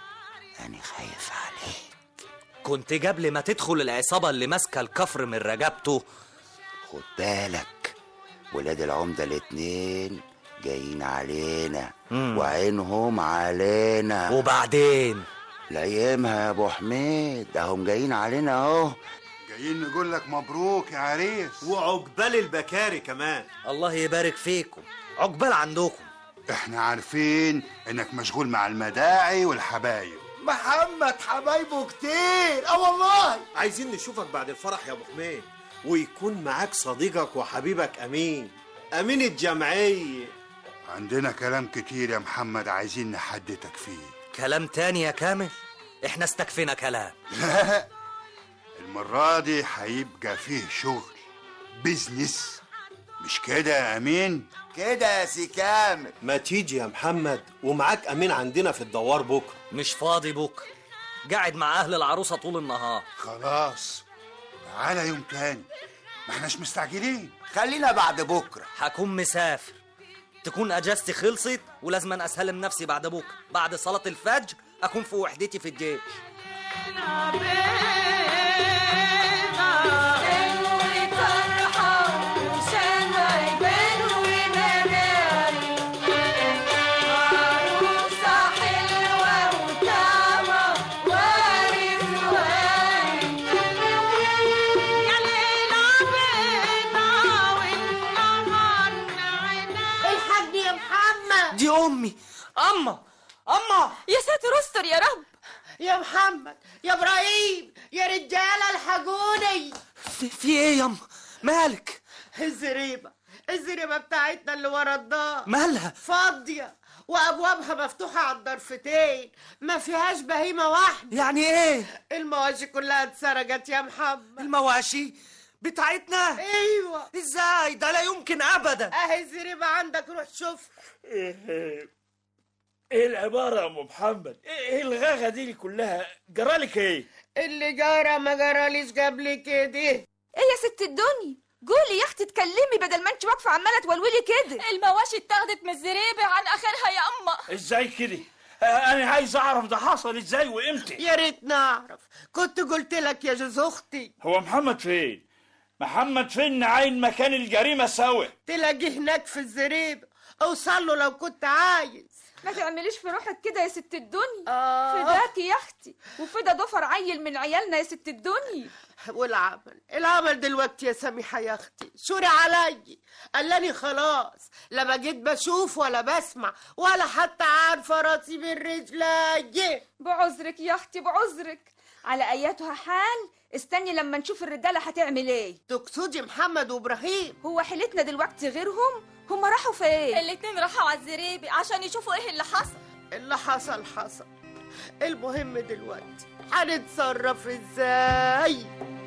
أنا خايف عليك كنت قبل ما تدخل العصابة اللي ماسكة الكفر من رقبته خد بالك ولاد العمدة الاتنين جايين علينا مم. وعينهم علينا وبعدين لايمها يا ابو حميد اهم جايين علينا اهو جايين نقول لك مبروك يا عريس وعقبال البكاري كمان الله يبارك فيكم عقبال عندكم احنا عارفين انك مشغول مع المداعي والحبايب محمد حبايبه كتير اه والله عايزين نشوفك بعد الفرح يا ابو حميد ويكون معاك صديقك وحبيبك امين امين الجمعيه عندنا كلام كتير يا محمد عايزين نحدتك فيه كلام تاني يا كامل احنا استكفينا كلام لا المرة دي هيبقى فيه شغل بيزنس مش كده يا امين كده يا سي كامل ما تيجي يا محمد ومعاك امين عندنا في الدوار بكره مش فاضي بكره قاعد مع اهل العروسه طول النهار خلاص تعالى يوم تاني ما احناش مستعجلين خلينا بعد بكره هكون مسافر تكون اجازتي خلصت ولازم أنا اسلم نفسي بعد بكره بعد صلاه الفجر اكون في وحدتي في الجيش الحاج يا محمد دي امي اما اما يا ساتر استر يا رب يا محمد يا ابراهيم يا رجاله الحقوني في, في ايه ياما مالك الزريبه الزريبه بتاعتنا اللي ورا الدار مالها فاضيه وابوابها مفتوحه على الضرفتين ما فيهاش بهيمه واحده يعني ايه المواشي كلها اتسرقت يا محمد المواشي بتاعتنا ايوه ازاي ده لا يمكن ابدا اهي الزريبه عندك روح شوف ايه ايه العبارة يا ام محمد ايه إيه الغاغة دي كلها جرالك ايه اللي جرى ما جراليش قبل كده ايه يا ست الدنيا قولي يا اختي اتكلمي بدل ما انت واقفه عماله تولولي كده المواشي اتاخدت من الزريبه عن اخرها يا اما ازاي كده آه، انا عايز اعرف ده حصل ازاي وامتى يا ريت نعرف كنت قلت لك يا جوز اختي هو محمد فين محمد فين عين مكان الجريمة سوا تلاقيه هناك في الزريبه اوصل له لو كنت عايز ما تعمليش في روحك كده يا ست الدنيا آه. فداكي يا اختي وفدا ضفر عيل من عيالنا يا ست الدنيا والعمل العمل دلوقتي يا سميحه يا اختي شوري علي قالني خلاص لا بقيت بشوف ولا بسمع ولا حتى عارفه راسي من رجلي بعذرك يا اختي بعذرك على اياتها حال استني لما نشوف الرجاله هتعمل ايه تقصدي محمد وابراهيم هو حيلتنا دلوقتي غيرهم هم راحوا فين الاتنين راحوا على الزريبه عشان يشوفوا ايه اللي حصل اللي حصل حصل المهم دلوقتي هنتصرف ازاي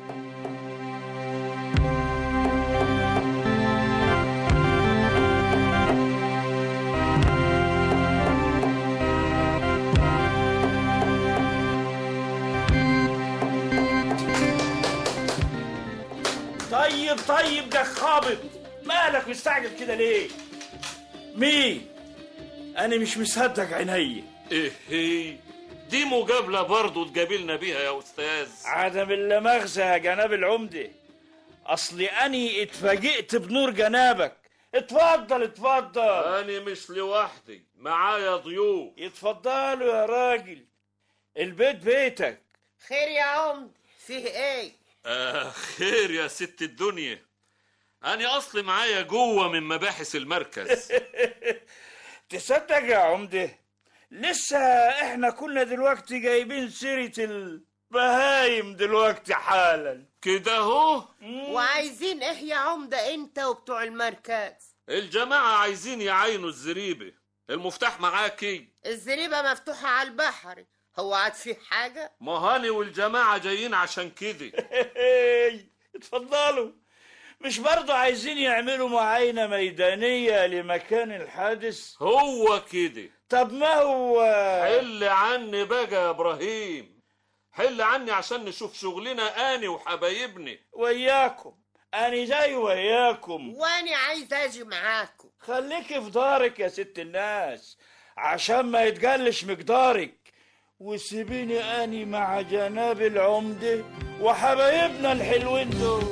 طيب طيب ده خابط مالك مستعجل كده ليه مين انا مش مصدق عيني ايه هي دي مقابلة برضو تقابلنا بيها يا أستاذ عدم اللمغزى يا جناب العمدة أصلي أني اتفاجئت بنور جنابك اتفضل اتفضل أنا مش لوحدي معايا ضيوف اتفضلوا يا راجل البيت بيتك خير يا عمد فيه ايه آه خير يا ست الدنيا أنا أصلي معايا جوه من مباحث المركز تصدق يا عمدة لسه احنا كنا دلوقتي جايبين سيرة البهايم دلوقتي حالا كده اهو وعايزين ايه يا عمده انت وبتوع المركز الجماعة عايزين يعينوا الزريبة المفتاح معاكي الزريبه مفتوحه على البحر هو عاد فيه حاجه ما هاني والجماعة جايين عشان كده اتفضلوا مش برضه عايزين يعملوا معاينة ميدانية لمكان الحادث هو كده طب ما هو حل عني بقى يا إبراهيم حل عني عشان نشوف شغلنا أنا وحبايبنا وياكم أنا جاي وياكم وانا عايز اجي معاكم خليك في دارك يا ست الناس عشان ما يتقلش مقدارك وسيبيني أني مع جناب العمدة وحبايبنا الحلوين دول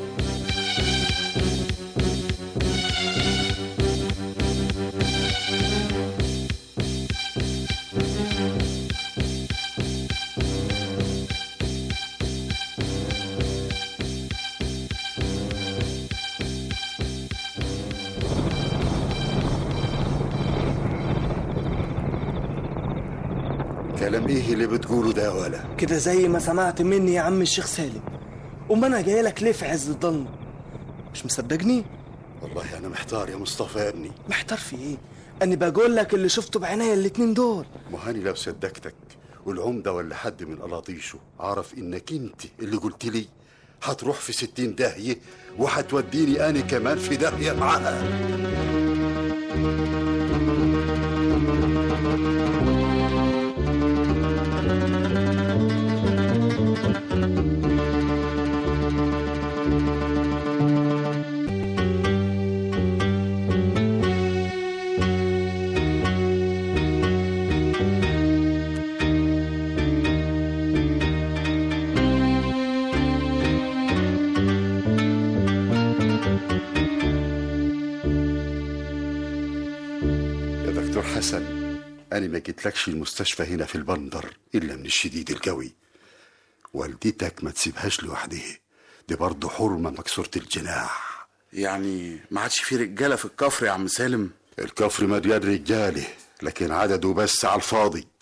كلام ايه اللي بتقوله ده يا ولا كده زي ما سمعت مني يا عم الشيخ سالم أم أنا جاي لك ليه في عز الضلمة مش مصدقني والله انا محتار يا مصطفى يا ابني محتار في ايه أنا بقول لك اللي شفته بعينيا الاتنين دول مهاني لو صدقتك والعمدة ولا حد من قلاطيشه عرف انك انت اللي قلت لي هتروح في ستين داهية وهتوديني انا كمان في داهية معاها يا دكتور حسن أنا ما جيتلكش المستشفى هنا في البندر إلا من الشديد القوي والدتك ما تسيبهاش لوحدها دي برضه حرمة مكسورة الجناح يعني ما عادش في رجاله في الكفر يا عم سالم الكفر مليان رجاله لكن عدده بس على الفاضي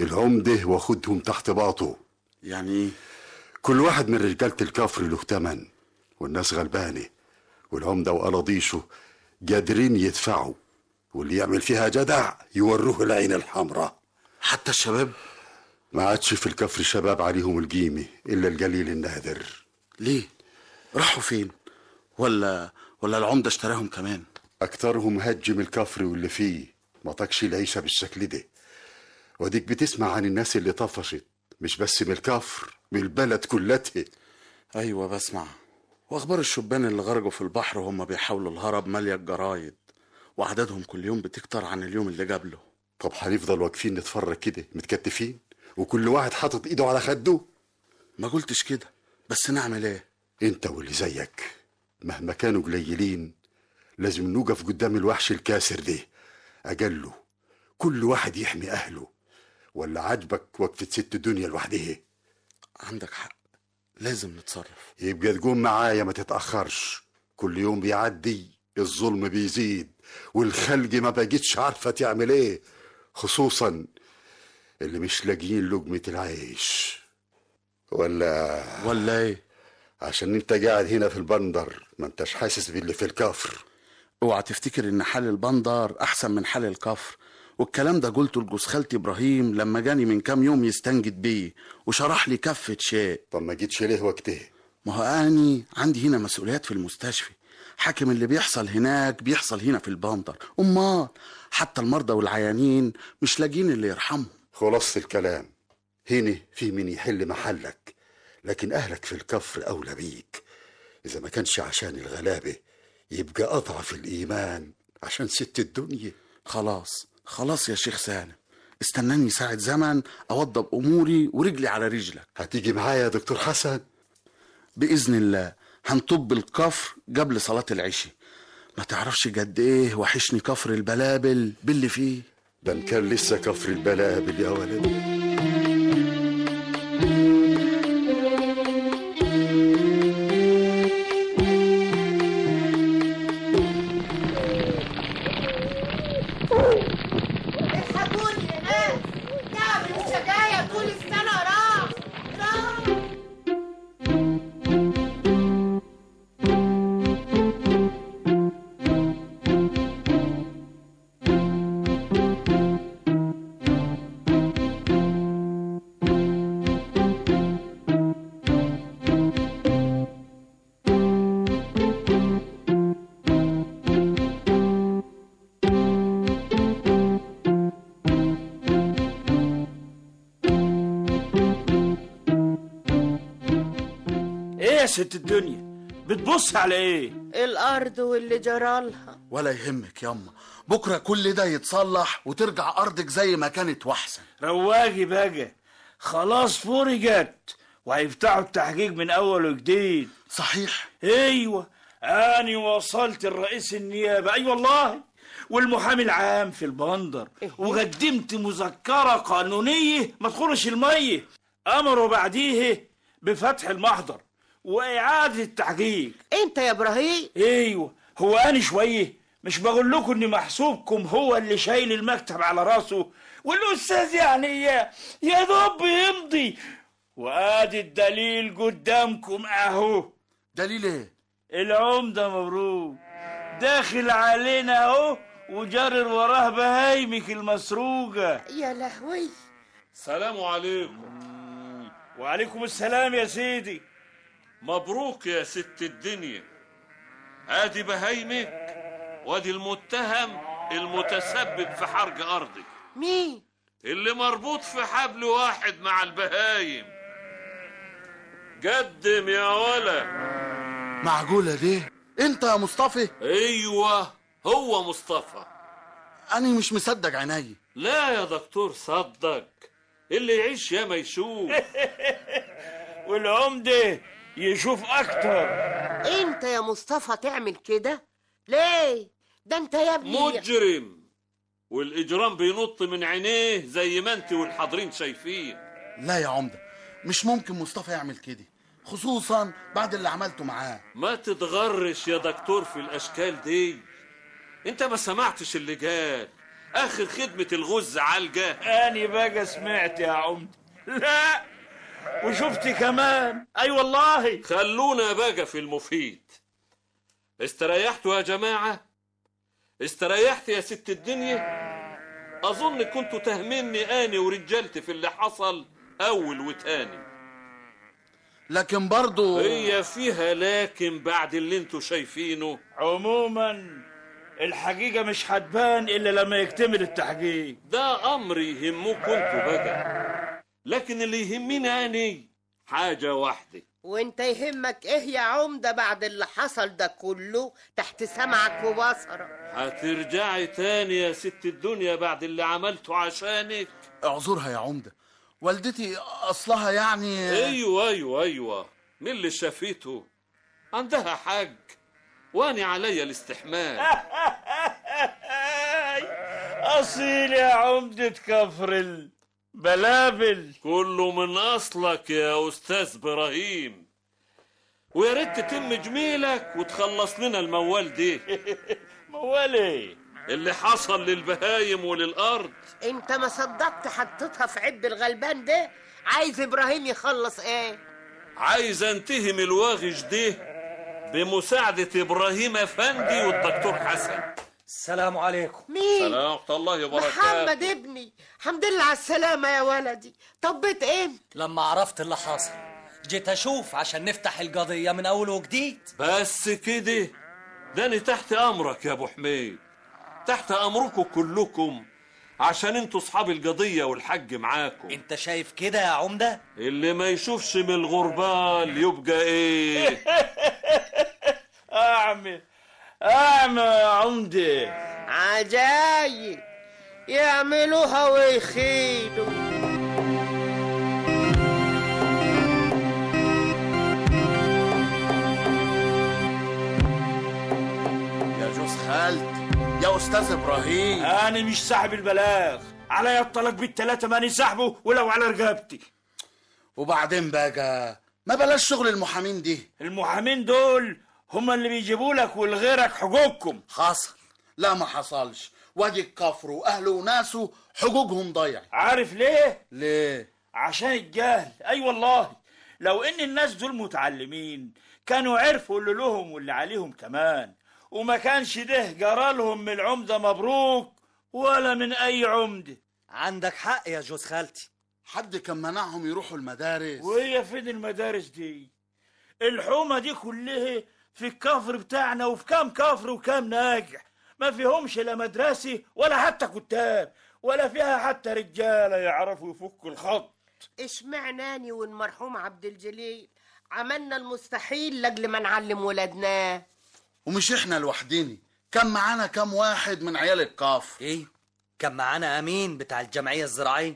العمدة واخدهم تحت باطه يعني ايه كل واحد من رجالة الكفر له تمن والناس غلبانة والعمدة وقراضيشه قادرين يدفعوا واللي يعمل فيها جدع يوروه العين الحمراء حتى الشباب ما عادش في الكفر شباب عليهم القيمة إلا القليل النادر ليه راحوا فين ولا ولا العمدة اشتراهم كمان أكترهم هجم الكفر واللي فيه ما طاقش العيشة بالشكل ده وديك بتسمع عن الناس اللي طفشت مش بس من الكفر من البلد كلتها ايوه بسمع واخبار الشبان اللي غرقوا في البحر وهم بيحاولوا الهرب ماليه الجرايد وعددهم كل يوم بتكتر عن اليوم اللي قبله طب هنفضل واقفين نتفرج كده متكتفين وكل واحد حاطط ايده على خده ما قلتش كده بس نعمل ايه انت واللي زيك مهما كانوا قليلين لازم نوقف قدام الوحش الكاسر ده اجله كل واحد يحمي اهله ولا عاجبك وقفة ست الدنيا لوحدها عندك حق لازم نتصرف يبقى تقوم معايا ما تتأخرش كل يوم بيعدي الظلم بيزيد والخلق ما بقتش عارفة تعمل ايه خصوصا اللي مش لاقيين لقمة العيش ولا ولا ايه عشان انت قاعد هنا في البندر ما انتش حاسس باللي في الكفر اوعى تفتكر ان حال البندر احسن من حال الكفر والكلام ده قلته لجوز خالتي ابراهيم لما جاني من كام يوم يستنجد بيه وشرح لي كفة شيء طب ما جيتش ليه وقتها ما هو اني عندي هنا مسؤوليات في المستشفى حاكم اللي بيحصل هناك بيحصل هنا في البندر امال حتى المرضى والعيانين مش لاقيين اللي يرحمهم خلاص الكلام هنا في مين يحل محلك لكن أهلك في الكفر أولى بيك إذا ما كانش عشان الغلابة يبقى أضعف الإيمان عشان ست الدنيا خلاص خلاص يا شيخ سالم استناني ساعة زمن أوضب أموري ورجلي على رجلك هتيجي معايا يا دكتور حسن بإذن الله هنطب الكفر قبل صلاة العشاء ما تعرفش قد إيه وحشني كفر البلابل باللي فيه ده إن كان لسه كفر البلابل يا ولدي الحقوني يا ناس تعب الشجاية طول السنة راح راح ايه يا ست الدنيا بتبص على ايه الأرض واللي جرالها ولا يهمك ياما بكرة كل ده يتصلح وترجع أرضك زي ما كانت وأحسن رواجي بقى خلاص فرجت وهيفتحوا التحقيق من اول وجديد صحيح ايوه اني وصلت الرئيس النيابه اي والله والمحامي العام في البندر وقدمت مذكره قانونيه ما تخرش الميه امروا بعديه بفتح المحضر واعاده التحقيق انت يا ابراهيم ايوه هو انا شويه مش بقول لكم ان محسوبكم هو اللي شايل المكتب على راسه والاستاذ يعني يا يا دوب يمضي وادي الدليل قدامكم اهو دليل ايه العمده مبروك داخل علينا اهو وجرر وراه بهايمك المسروقه يا لهوي سلام عليكم وعليكم السلام يا سيدي مبروك يا ست الدنيا ادي بهايمك وادي المتهم المتسبب في حرق ارضك مين اللي مربوط في حبل واحد مع البهايم قدم يا ولا معقولة دي انت يا مصطفى ايوه هو مصطفى انا مش مصدق عيني لا يا دكتور صدق اللي يعيش يا ما يشوف والعمده يشوف اكتر انت يا مصطفى تعمل كده ليه ده انت يا ابني مجرم والاجرام بينط من عينيه زي ما انت والحاضرين شايفين لا يا عمدة مش ممكن مصطفى يعمل كده خصوصا بعد اللي عملته معاه ما تتغرش يا دكتور في الاشكال دي انت ما سمعتش اللي قال اخر خدمة الغز عالجة اني بقى سمعت يا عمد لا وشفت كمان اي والله خلونا بقى في المفيد استريحتوا يا جماعة استريحت يا ست الدنيا اظن كنتوا تهمني اني ورجالتي في اللي حصل اول وتاني لكن برضو هي فيها لكن بعد اللي انتوا شايفينه عموما الحقيقة مش هتبان إلا لما يكتمل التحقيق ده امر يهمكم انتوا بقى لكن اللي يهمني اني حاجة واحدة وانت يهمك ايه يا عمدة بعد اللي حصل ده كله تحت سمعك وبصرك هترجعي تاني يا ست الدنيا بعد اللي عملته عشانك اعذرها يا عمدة والدتي اصلها يعني ايوه ايوه ايوه من اللي شافته عندها حاج واني عليا الاستحمال أصيل يا عمدة كفر البلابل كله من اصلك يا استاذ ابراهيم ويا ريت تتم جميلك وتخلص لنا الموال دي موال ايه اللي حصل للبهايم وللارض انت ما صدقت حطيتها في عب الغلبان ده عايز ابراهيم يخلص ايه عايز انتهم الواغش ده بمساعدة ابراهيم افندي والدكتور حسن السلام عليكم مين سلام ورحمة الله وبركاته محمد ابني الحمد لله على السلامة يا ولدي طبيت امتى لما عرفت اللي حصل جيت اشوف عشان نفتح القضية من اول وجديد بس كده ده انا تحت امرك يا ابو حميد تحت امركم كلكم عشان انتوا اصحاب القضية والحج معاكم انت شايف كده يا عمدة اللي ما يشوفش من الغربال يبقى ايه أعمى أعمى يا عمدة عجايب يعملوها ويخيدوا يا جوز خالد يا استاذ ابراهيم أنا مش صاحب البلاغ عليا الطلاق بالتلاتة ماني صاحبه ولو على رقبتي وبعدين بقى ما بلاش شغل المحامين دي المحامين دول هما اللي بيجيبوا لك ولغيرك حقوقكم حصل لا ما حصلش وادي الكفر واهله وناسه حقوقهم ضيع عارف ليه؟ ليه عشان الجهل اي والله لو ان الناس دول متعلمين كانوا عرفوا اللي لهم واللي عليهم كمان وما كانش ده جرالهم من العمدة مبروك ولا من اي عمدة عندك حق يا جوز خالتي حد كان منعهم يروحوا المدارس وهي فين المدارس دي الحومة دي كلها في الكفر بتاعنا وفي كام كفر وكام ناجح ما فيهمش لا مدرسة ولا حتى كتاب ولا فيها حتى رجالة يعرفوا يفكوا الخط اشمعناني والمرحوم عبد الجليل عملنا المستحيل لاجل ما نعلم ولادنا ومش احنا لوحدنا كان معانا كام واحد من عيال الكفر ايه كان معانا امين بتاع الجمعية الزراعية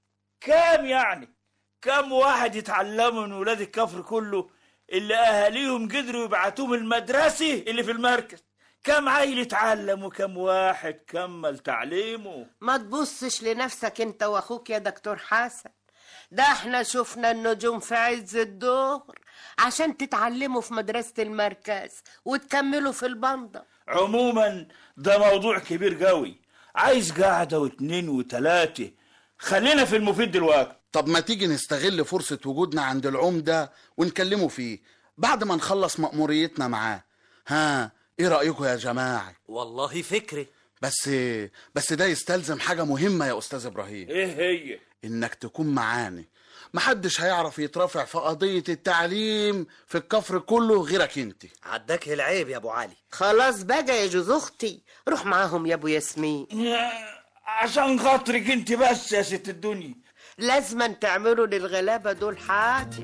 كام يعني كام واحد يتعلموا من ولاد الكفر كله اللي اهاليهم قدروا يبعتوهم المدرسة اللي في المركز كم عيل اتعلم وكم واحد كمل تعليمه ما تبصش لنفسك انت واخوك يا دكتور حسن ده احنا شفنا النجوم في عز الظهر عشان تتعلموا في مدرسة المركز وتكملوا في البندر عموما ده موضوع كبير قوي عايز قاعدة واتنين وتلاتة خلينا في المفيد دلوقتي طب ما تيجي نستغل فرصة وجودنا عند العمدة ونكلمه فيه بعد ما نخلص مأموريتنا معاه ها ايه رأيكم يا جماعة والله فكري بس بس ده يستلزم حاجة مهمة يا أستاذ إبراهيم ايه هي إنك تكون معانا محدش هيعرف يترافع في قضية التعليم في الكفر كله غيرك انت عداك العيب يا ابو علي خلاص بقى يا جوز اختي روح معاهم يا ابو ياسمين عشان خاطرك انت بس يا ست الدنيا لازما تعملوا للغلابة دول حاجة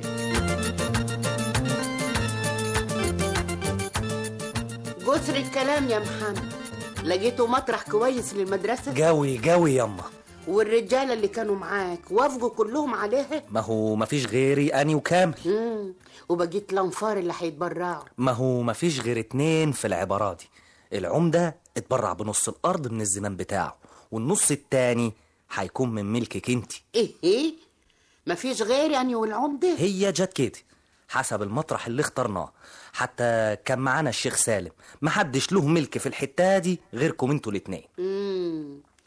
جسر الكلام يا محمد لقيتوا مطرح كويس للمدرسة جوي جوي يما والرجالة اللي كانوا معاك وافقوا كلهم عليها ما هو مفيش غيري اني وكامل مم. وبقيت الانفار اللي هيتبرعوا ما هو مفيش غير اتنين في العبارة دي العمدة اتبرع بنص الأرض من الزمان بتاعه والنص التاني هيكون من ملكك انت ايه ايه مفيش غيري يعني والعمدة هي جت كده حسب المطرح اللي اخترناه حتى كان معانا الشيخ سالم محدش له ملك في الحتة دي غيركم انتوا الاتنين مم.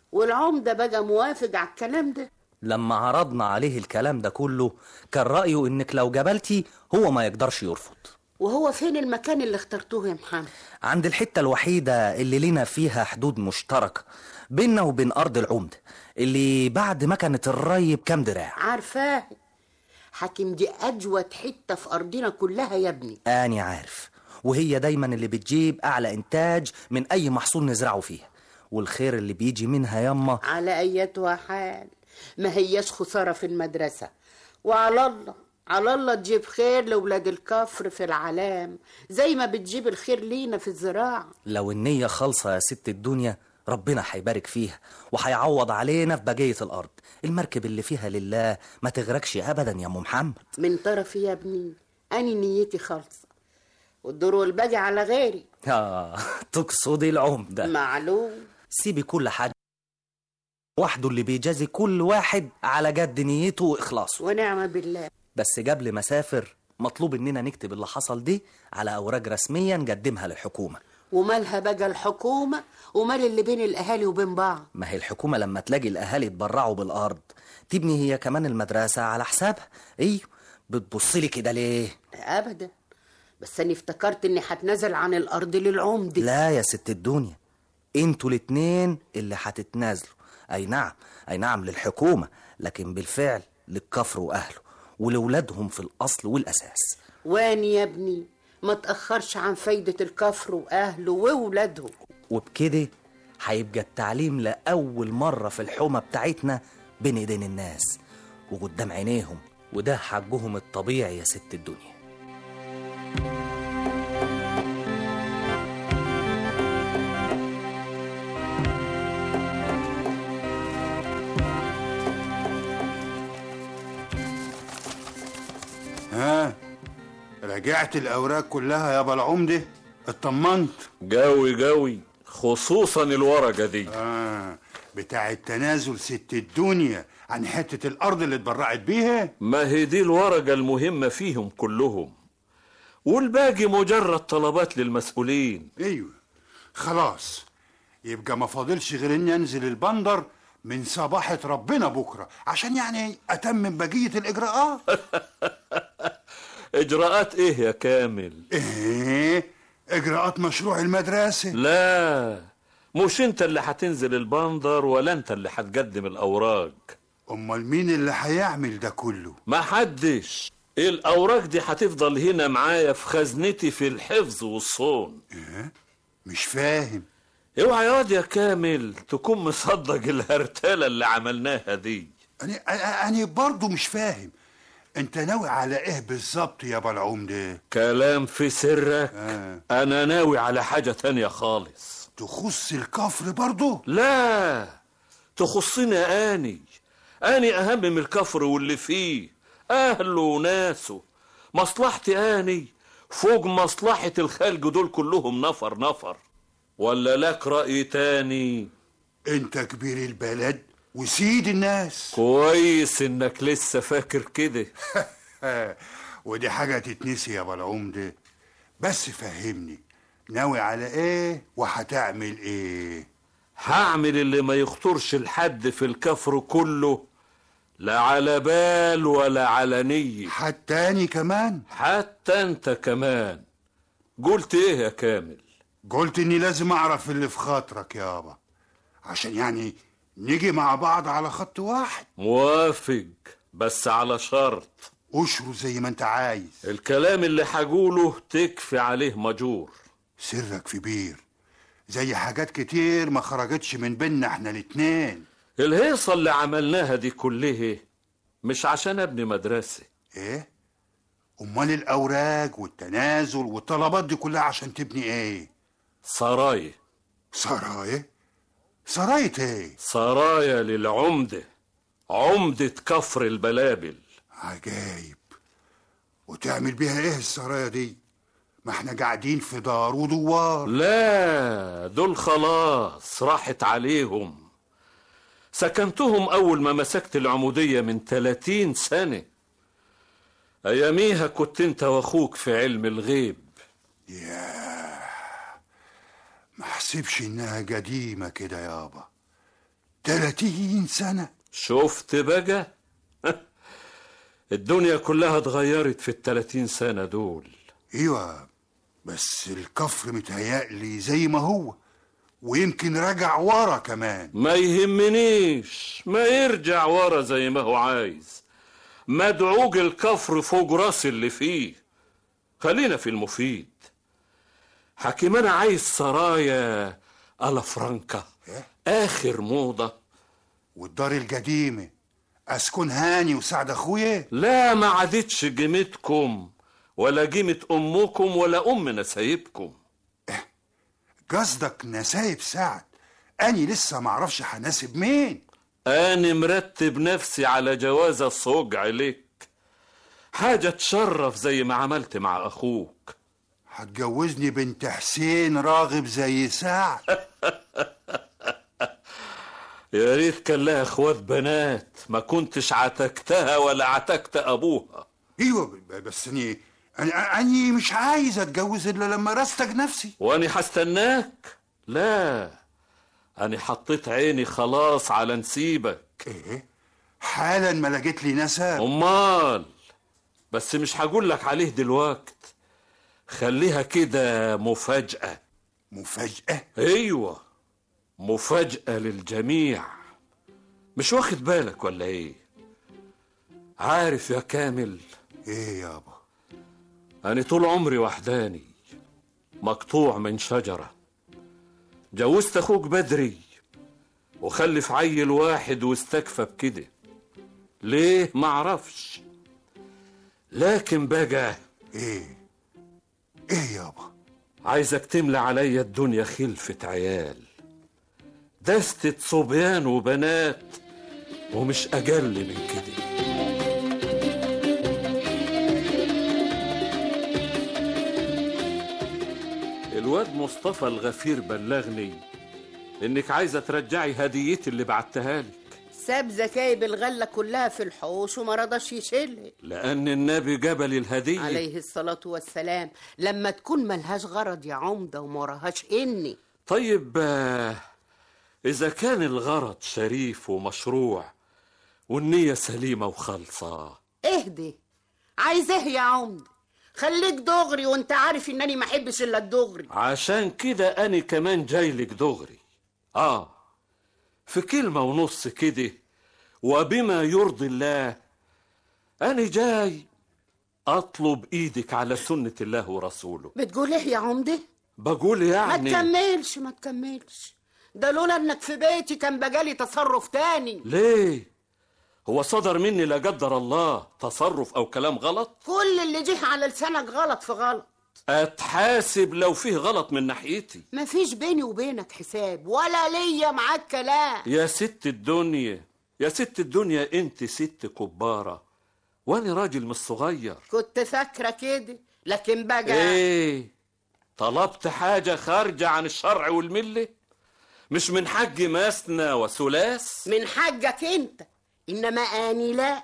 والعمدة بقى موافق على الكلام ده لما عرضنا عليه الكلام ده كله كان رأيه إنك لو جبلتي هو ما يقدرش يرفض وهو فين المكان اللي اخترتوه يا محمد عند الحتة الوحيدة اللي لنا فيها حدود مشتركة بيننا وبين أرض العمدة اللي بعد ما كانت الري بكام دراع عارفاه حاكم دي أجود حتة في أرضنا كلها يا ابني أني عارف وهي دايما اللي بتجيب أعلى إنتاج من أي محصول نزرعه فيها والخير اللي بيجي منها يما على أيتها حال ما هياش خسارة في المدرسة وعلى الله على الله تجيب خير لولاد الكفر في العلام زي ما بتجيب الخير لينا في الزراعة لو النية خالصة يا ست الدنيا ربنا هيبارك فيها وهيعوض علينا في بقية الأرض المركب اللي فيها لله ما تغرقش أبدا يا أم محمد من طرفي يا ابني أنا نيتي خالصة والدور والباقي على غيري آه تقصدي العمدة معلوم سيبي كل حاجة وحده اللي بيجازي كل واحد على جد نيته وإخلاصه ونعم بالله بس قبل ما أسافر مطلوب إننا نكتب اللي حصل دي على أوراق رسمية نقدمها للحكومة ومالها بقى الحكومة ومال اللي بين الأهالي وبين بعض ما هي الحكومة لما تلاقي الأهالي يتبرعوا بالأرض تبني هي كمان المدرسة على حسابها أيوه بتبصلي كده ليه؟ أبدا بس أنا افتكرت إني هتنازل عن الأرض للعمدة لا يا ست الدنيا انتوا الاتنين اللي هتتنازلوا أي نعم أي نعم للحكومة لكن بالفعل للكفر وأهله ولولادهم في الأصل والأساس وين يا ابني ما تأخرش عن فايدة الكفر وأهله وولادهم وبكده هيبقى التعليم لأول مرة في الحومة بتاعتنا بين ايدين الناس وقدام عينيهم وده حقهم الطبيعي يا ست الدنيا ها رجعت الاوراق كلها يا العمده اطمنت جوي جوي خصوصا الورقة دي اه بتاع التنازل ست الدنيا عن حته الارض اللي اتبرعت بيها ما هي دي الورقة المهمة فيهم كلهم والباقي مجرد طلبات للمسؤولين ايوه خلاص يبقى ما فاضلش غير اني انزل البندر من صباحة ربنا بكرة عشان يعني أتمم بقية الإجراءات إجراءات إيه يا كامل؟ إيه؟ إجراءات مشروع المدرسة لا مش أنت اللي هتنزل البندر ولا أنت اللي هتقدم الأوراق أمال مين اللي هيعمل ده كله؟ ما حدش الأوراق دي هتفضل هنا معايا في خزنتي في الحفظ والصون إيه؟ مش فاهم اوعى يا واد يا كامل تكون مصدق الهرتلة اللي عملناها دي أنا أنا برضه مش فاهم أنت ناوي على إيه بالظبط يا بلعوم ده؟ كلام في سرك آه. أنا ناوي على حاجة تانية خالص تخص الكفر برضه؟ لا تخصني أني أني أهم من الكفر واللي فيه أهله وناسه مصلحتي أني فوق مصلحة الخلق دول كلهم نفر نفر ولا لك رأي تاني انت كبير البلد وسيد الناس كويس انك لسه فاكر كده ودي حاجة تتنسي يا بلعوم ده بس فهمني ناوي على ايه وهتعمل ايه هعمل اللي ما يخطرش لحد في الكفر كله لا على بال ولا على نية حتاني كمان حتى انت كمان قلت ايه يا كامل قلت اني لازم اعرف اللي في خاطرك يابا عشان يعني نيجي مع بعض على خط واحد موافق بس على شرط اشرو زي ما انت عايز الكلام اللي هقوله تكفي عليه مجور سرك في بير زي حاجات كتير ما خرجتش من بينا احنا الاتنين الهيصة اللي عملناها دي كلها مش عشان ابني مدرسة ايه امال الاوراق والتنازل والطلبات دي كلها عشان تبني ايه سرايا سرايا سراية ايه سرايا للعمدة عمدة كفر البلابل عجايب وتعمل بيها ايه السرايا دي ما احنا قاعدين في دار ودوار لا دول خلاص راحت عليهم سكنتهم أول ما مسكت العمودية من 30 سنة أياميها كنت أنت وأخوك في علم الغيب ياه ما حسبش إنها قديمة كده يابا 30 سنة شفت بقى الدنيا كلها اتغيرت في التلاتين سنة دول ايوه بس الكفر متهيألي زي ما هو ويمكن رجع ورا كمان ما يهمنيش ما يرجع ورا زي ما هو عايز مدعوج الكفر فوق راس اللي فيه خلينا في المفيد حكيم انا عايز سرايا ألا فرانكا اخر موضة والدار القديمة اسكن هاني وسعد اخويا لا ما عادتش قيمتكم ولا قيمة امكم ولا ام نسايبكم قصدك نسايب سعد اني لسه معرفش هناسب مين أنا مرتب نفسي على جواز الصوج عليك حاجة تشرف زي ما عملت مع أخوك هتجوزني بنت حسين راغب زي سعد يا ريت كان لها اخوات بنات ما كنتش عتكتها ولا عتكت ابوها ايوه ب- بس اني أنا اني مش عايز اتجوز الا لما رستج نفسي واني هستناك لا انا حطيت عيني خلاص على نسيبك ايه حالا ما لقيت لي نسب امال بس مش هقول لك عليه دلوقت خليها كده مفاجأة مفاجأة ايوه مفاجأة للجميع مش واخد بالك ولا ايه عارف يا كامل ايه يابا انا طول عمري وحداني مقطوع من شجرة جوزت اخوك بدري وخلف عيل واحد واستكفى بكده ليه معرفش لكن بقى ايه ايه يابا عايزك تملى عليا الدنيا خلفة عيال دستة صبيان وبنات ومش أقل من كده الواد مصطفى الغفير بلغني انك عايزه ترجعي هديتي اللي بعتها لك ساب زكايب الغلة كلها في الحوش وما رضاش يشيلها لان النبي جبل الهديه عليه الصلاة والسلام لما تكون ملهاش غرض يا عمدة وما وراهاش إني طيب آه، اذا كان الغرض شريف ومشروع والنيه سليمه وخالصه اهدي عايز ايه يا عمدة خليك دغري وانت عارف انني ما احبش الا الدغري عشان كده أنا كمان جاي لك دغري آه في كلمة ونص كده وبما يرضي الله أنا جاي أطلب إيدك على سنة الله ورسوله بتقول ايه يا عمدة بقول ما يعني تكملش ما تكملش ده لولا انك في بيتي كان بقالي تصرف تاني ليه هو صدر مني لا قدر الله تصرف أو كلام غلط كل اللي جه على لسانك غلط في غلط أتحاسب لو فيه غلط من ناحيتي مفيش بيني وبينك حساب ولا ليا معاك كلام يا ست الدنيا يا ست الدنيا انت ست كبارة وانا راجل مش صغير كنت فاكرة كده لكن بقى ايه طلبت حاجة خارجة عن الشرع والملة مش من حج مثنى وثلاث من حقك انت انما اني لا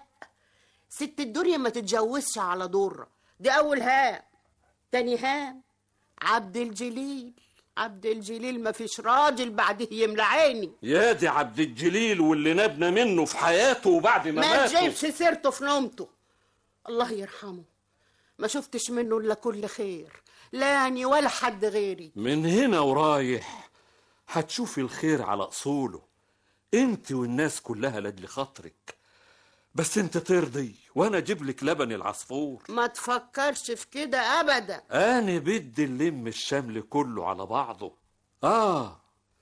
ست الدنيا ما تتجوزش على ضرة دي اول هام تاني هام عبد الجليل عبد الجليل ما فيش راجل بعده يملى عيني يا دي عبد الجليل واللي نبنى منه في حياته وبعد ما, ما ماته تجيبش سيرته في نومته الله يرحمه ما شفتش منه الا كل خير لا اني ولا حد غيري من هنا ورايح هتشوفي الخير على اصوله انت والناس كلها لاجل خاطرك بس انت ترضي وانا اجيب لك لبن العصفور ما تفكرش في كده ابدا انا بدي اللم الشمل كله على بعضه اه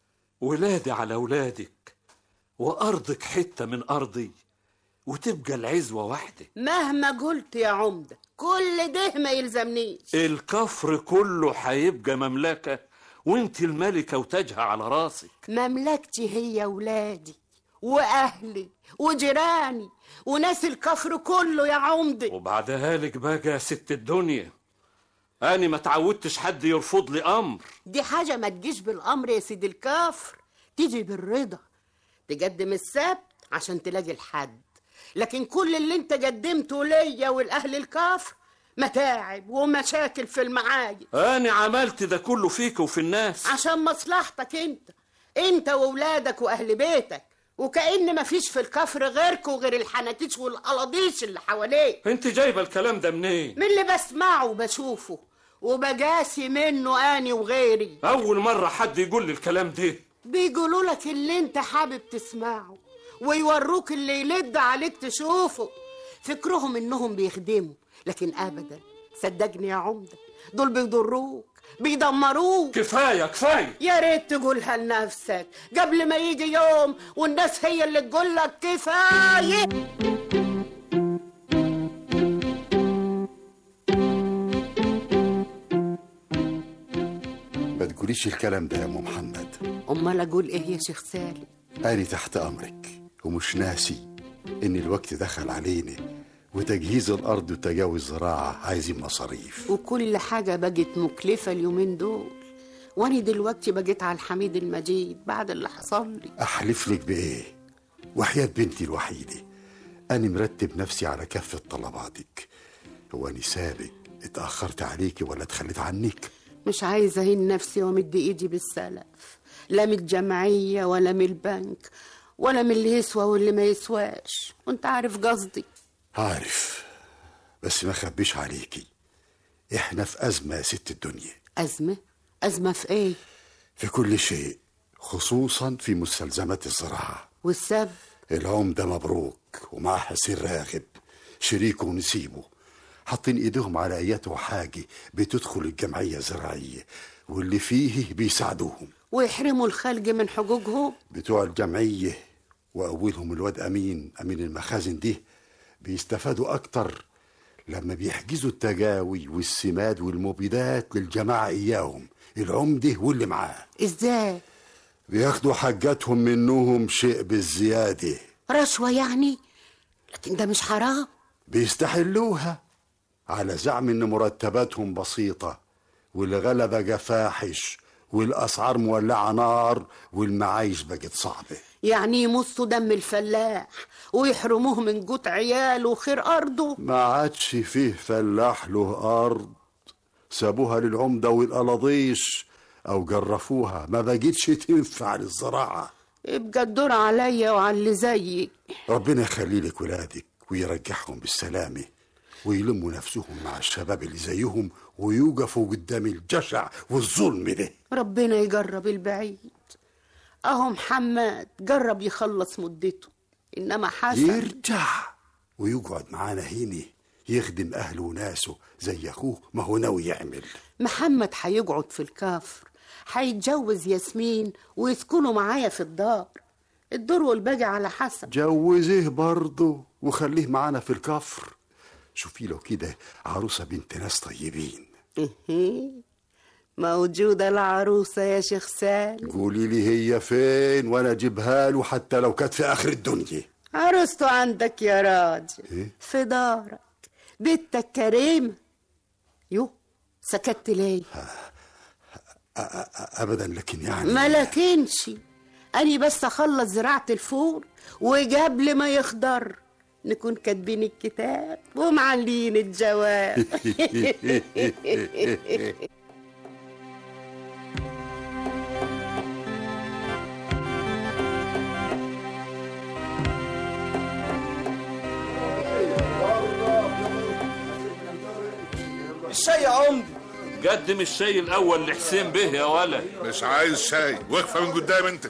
ولادي على ولادك وارضك حته من ارضي وتبقى العزوه واحده مهما قلت يا عمدة كل ده ما يلزمنيش الكفر كله هيبقى مملكه وانت الملكه وتاجها على راسك مملكتي هي ولادي واهلي وجيراني وناس الكفر كله يا عمدة وبعدها لك بقى يا ست الدنيا أنا ما تعودتش حد يرفض لي أمر دي حاجة ما تجيش بالأمر يا سيدي الكفر تيجي بالرضا تقدم السبت عشان تلاقي الحد لكن كل اللي انت قدمته ليا والأهل الكفر متاعب ومشاكل في المعايب أنا عملت ده كله فيك وفي الناس عشان مصلحتك انت انت وولادك واهل بيتك وكأن مفيش في الكفر غيركوا غير الحناتيش والقلاضيش اللي حواليه انت جايبه الكلام ده منين من اللي بسمعه وبشوفه وبجاسي منه اني وغيري اول مره حد يقول لي الكلام ده بيقولوا لك اللي انت حابب تسمعه ويوروك اللي يلد عليك تشوفه فكرهم انهم بيخدموا لكن ابدا صدقني يا عمده دول بيضروك بيدمروك كفايه كفايه يا ريت تقولها لنفسك قبل ما يجي يوم والناس هي اللي تقول لك كفايه ما تقوليش الكلام ده يا ام محمد امال اقول ايه يا شيخ سالم أنا تحت أمرك ومش ناسي إن الوقت دخل علينا وتجهيز الأرض وتجاوز زراعة عايزين مصاريف وكل حاجة بقت مكلفة اليومين دول وأنا دلوقتي بقيت على الحميد المجيد بعد اللي حصل لي أحلف لك بإيه وحياة بنتي الوحيدة أنا مرتب نفسي على كافة طلباتك هو أنا سابق اتأخرت عليكي ولا اتخليت عنك مش عايزة أهين نفسي ومد إيدي بالسلف لا من الجمعية ولا من البنك ولا من اللي يسوى واللي ما يسواش وانت عارف قصدي عارف بس ما خبيش عليكي احنا في أزمة يا ست الدنيا أزمة أزمة في إيه في كل شيء خصوصا في مستلزمات الزراعة والسبب العمدة مبروك ومعاه حسين راغب شريكه ونسيبه حاطين ايديهم على اياته حاجة بتدخل الجمعية الزراعية واللي فيه بيساعدوهم ويحرموا الخلق من حقوقهم بتوع الجمعية وأولهم الواد أمين أمين المخازن دي بيستفادوا أكتر لما بيحجزوا التجاوي والسماد والمبيدات للجماعة إياهم العمدة واللي معاه إزاي بياخدوا حاجاتهم منهم شيء بالزيادة رشوة يعني لكن ده مش حرام بيستحلوها على زعم إن مرتباتهم بسيطة والغلبة جفاحش والأسعار مولعة نار والمعايش بقت صعبة يعني يمصوا دم الفلاح ويحرموه من جوت عياله وخير أرضه ما عادش فيه فلاح له أرض سابوها للعمدة والقلاضيش أو جرفوها ما بقتش تنفع للزراعة يبقى الدور عليا وعلى اللي زيي ربنا يخلي لك ولادك ويرجعهم بالسلامة ويلموا نفسهم مع الشباب اللي زيهم ويوقفوا قدام الجشع والظلم ده ربنا يجرب البعيد اهو محمد جرب يخلص مدته انما حسن يرجع ويقعد معانا هنا يخدم أهله وناسه زي أخوه ما هو ناوي يعمل محمد هيقعد في الكفر هيتجوز ياسمين ويسكنوا معايا في الدار الدور والباقي على حسن جوزيه برضه وخليه معانا في الكفر شوفي له كده عروسة بنت ناس طيبين إيه، موجودة العروسة يا شيخ سالم قولي لي هي فين وانا اجيبها له حتى لو كانت في اخر الدنيا عروسته عندك يا راجل إيه؟ في دارك بنتك كريمة يو سكت ليه ابدا لكن يعني ما لكنش أني بس أخلص زراعة الفول وقبل ما يخضر نكون كاتبين الكتاب ومعلين الجواب الشاي يا عمدي قدم الشاي الاول لحسين به يا ولد مش عايز شاي واقفه من قدام انت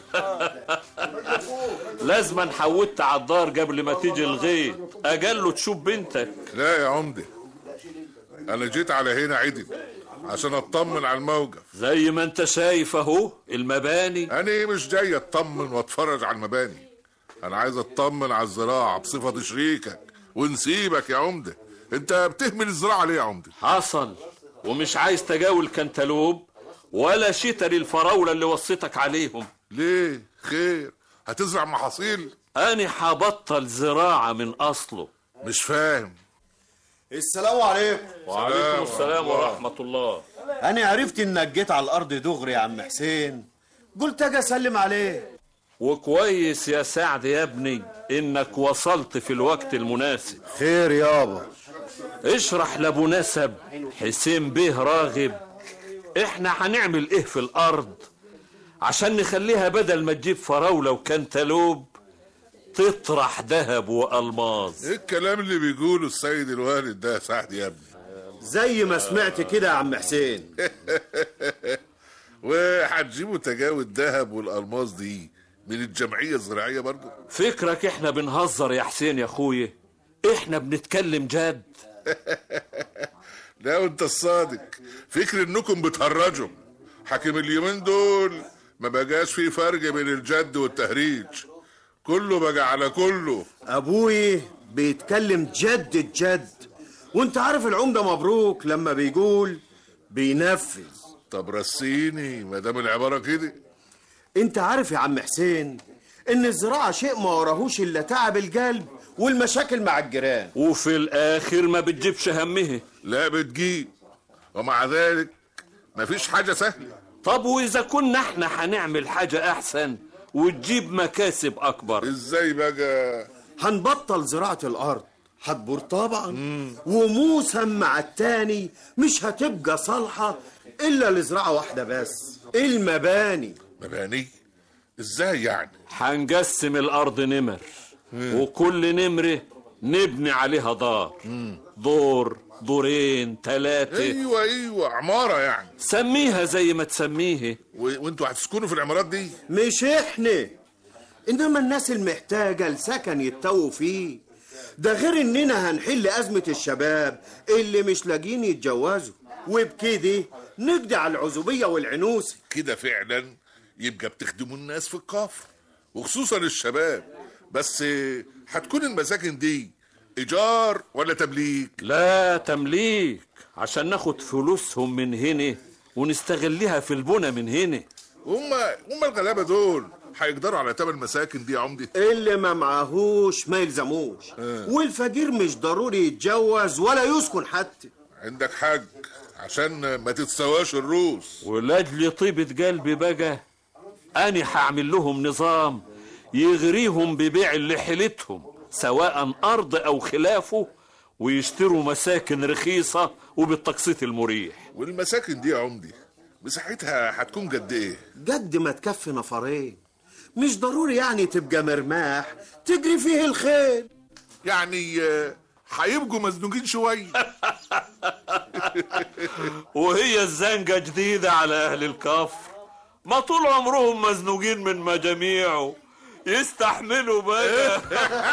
لازما حودت على الدار قبل ما تيجي الغيط اجله تشوف بنتك لا يا عمدي انا جيت على هنا عدل عشان اطمن على الموقف زي ما انت شايف اهو المباني انا مش جاي اطمن واتفرج على المباني انا عايز اطمن على الزراعه بصفه شريكك ونسيبك يا عمده انت بتهمل الزراعه ليه يا عمده حصل ومش عايز تجاول كنتالوب ولا شتري الفراولة اللي وصيتك عليهم ليه خير هتزرع محاصيل أنا هبطل زراعة من أصله مش فاهم السلام عليكم وعليكم السلام ورحمة الله انا عرفت انك جيت على الارض دغري يا عم حسين قلت اجي اسلم عليه وكويس يا سعد يا ابني إنك وصلت في الوقت المناسب خير يابا اشرح لابو نسب حسين بيه راغب احنا هنعمل ايه في الارض عشان نخليها بدل ما تجيب فراولة وكنتالوب تطرح ذهب والماظ ايه الكلام اللي بيقوله السيد الوالد ده يا سعد يا ابني زي ما سمعت كده يا عم حسين وهتجيبوا تجاوز الذهب والالماس دي من الجمعيه الزراعيه برضه فكرك احنا بنهزر يا حسين يا اخويا احنا بنتكلم جد لا وانت الصادق فكر انكم بتهرجوا حاكم اليومين دول ما بقاش في فرق بين الجد والتهريج كله بقى على كله ابوي بيتكلم جد الجد وانت عارف العمده مبروك لما بيقول بينفذ طب رسيني ما دام العباره كده انت عارف يا عم حسين ان الزراعه شيء ما وراهوش الا تعب القلب والمشاكل مع الجيران وفي الاخر ما بتجيبش همها لا بتجيب ومع ذلك مفيش حاجه سهله طب واذا كنا احنا هنعمل حاجه احسن وتجيب مكاسب اكبر ازاي بقى هنبطل زراعه الارض هتبور طبعا وموسم مع التاني مش هتبقى صالحه الا لزراعه واحده بس المباني مباني ازاي يعني هنقسم الارض نمر وكل نمره نبني عليها دار دور دورين ثلاثة ايوه ايوه عماره يعني سميها زي ما تسميها و... وانتوا هتسكنوا في العمارات دي مش احنا انما الناس المحتاجه لسكن يتووا فيه ده غير اننا هنحل ازمه الشباب اللي مش لاقيين يتجوزوا وبكده نقضي على العزوبيه والعنوسه كده فعلا يبقى بتخدموا الناس في الكفر وخصوصا الشباب بس هتكون المساكن دي ايجار ولا تمليك لا تمليك عشان ناخد فلوسهم من هنا ونستغلها في البنى من هنا هما هما الغلابه دول هيقدروا على تمن المساكن دي يا عمدي اللي ما معاهوش ما يلزموش آه. والفقير مش ضروري يتجوز ولا يسكن حتى عندك حق عشان ما تتسواش الروس ولاجل طيبة قلبي بقى أنا هعمل لهم نظام يغريهم ببيع اللي حيلتهم سواء أرض أو خلافه ويشتروا مساكن رخيصة وبالتقسيط المريح والمساكن دي يا عمدي مساحتها هتكون قد ايه قد ما تكفي نفرين مش ضروري يعني تبقى مرماح تجري فيه الخيل يعني آه، هيبقوا مزنوقين شويه وهي الزنقة جديدة على أهل الكفر ما طول عمرهم مزنوقين من مجاميعه يستحملوا بقى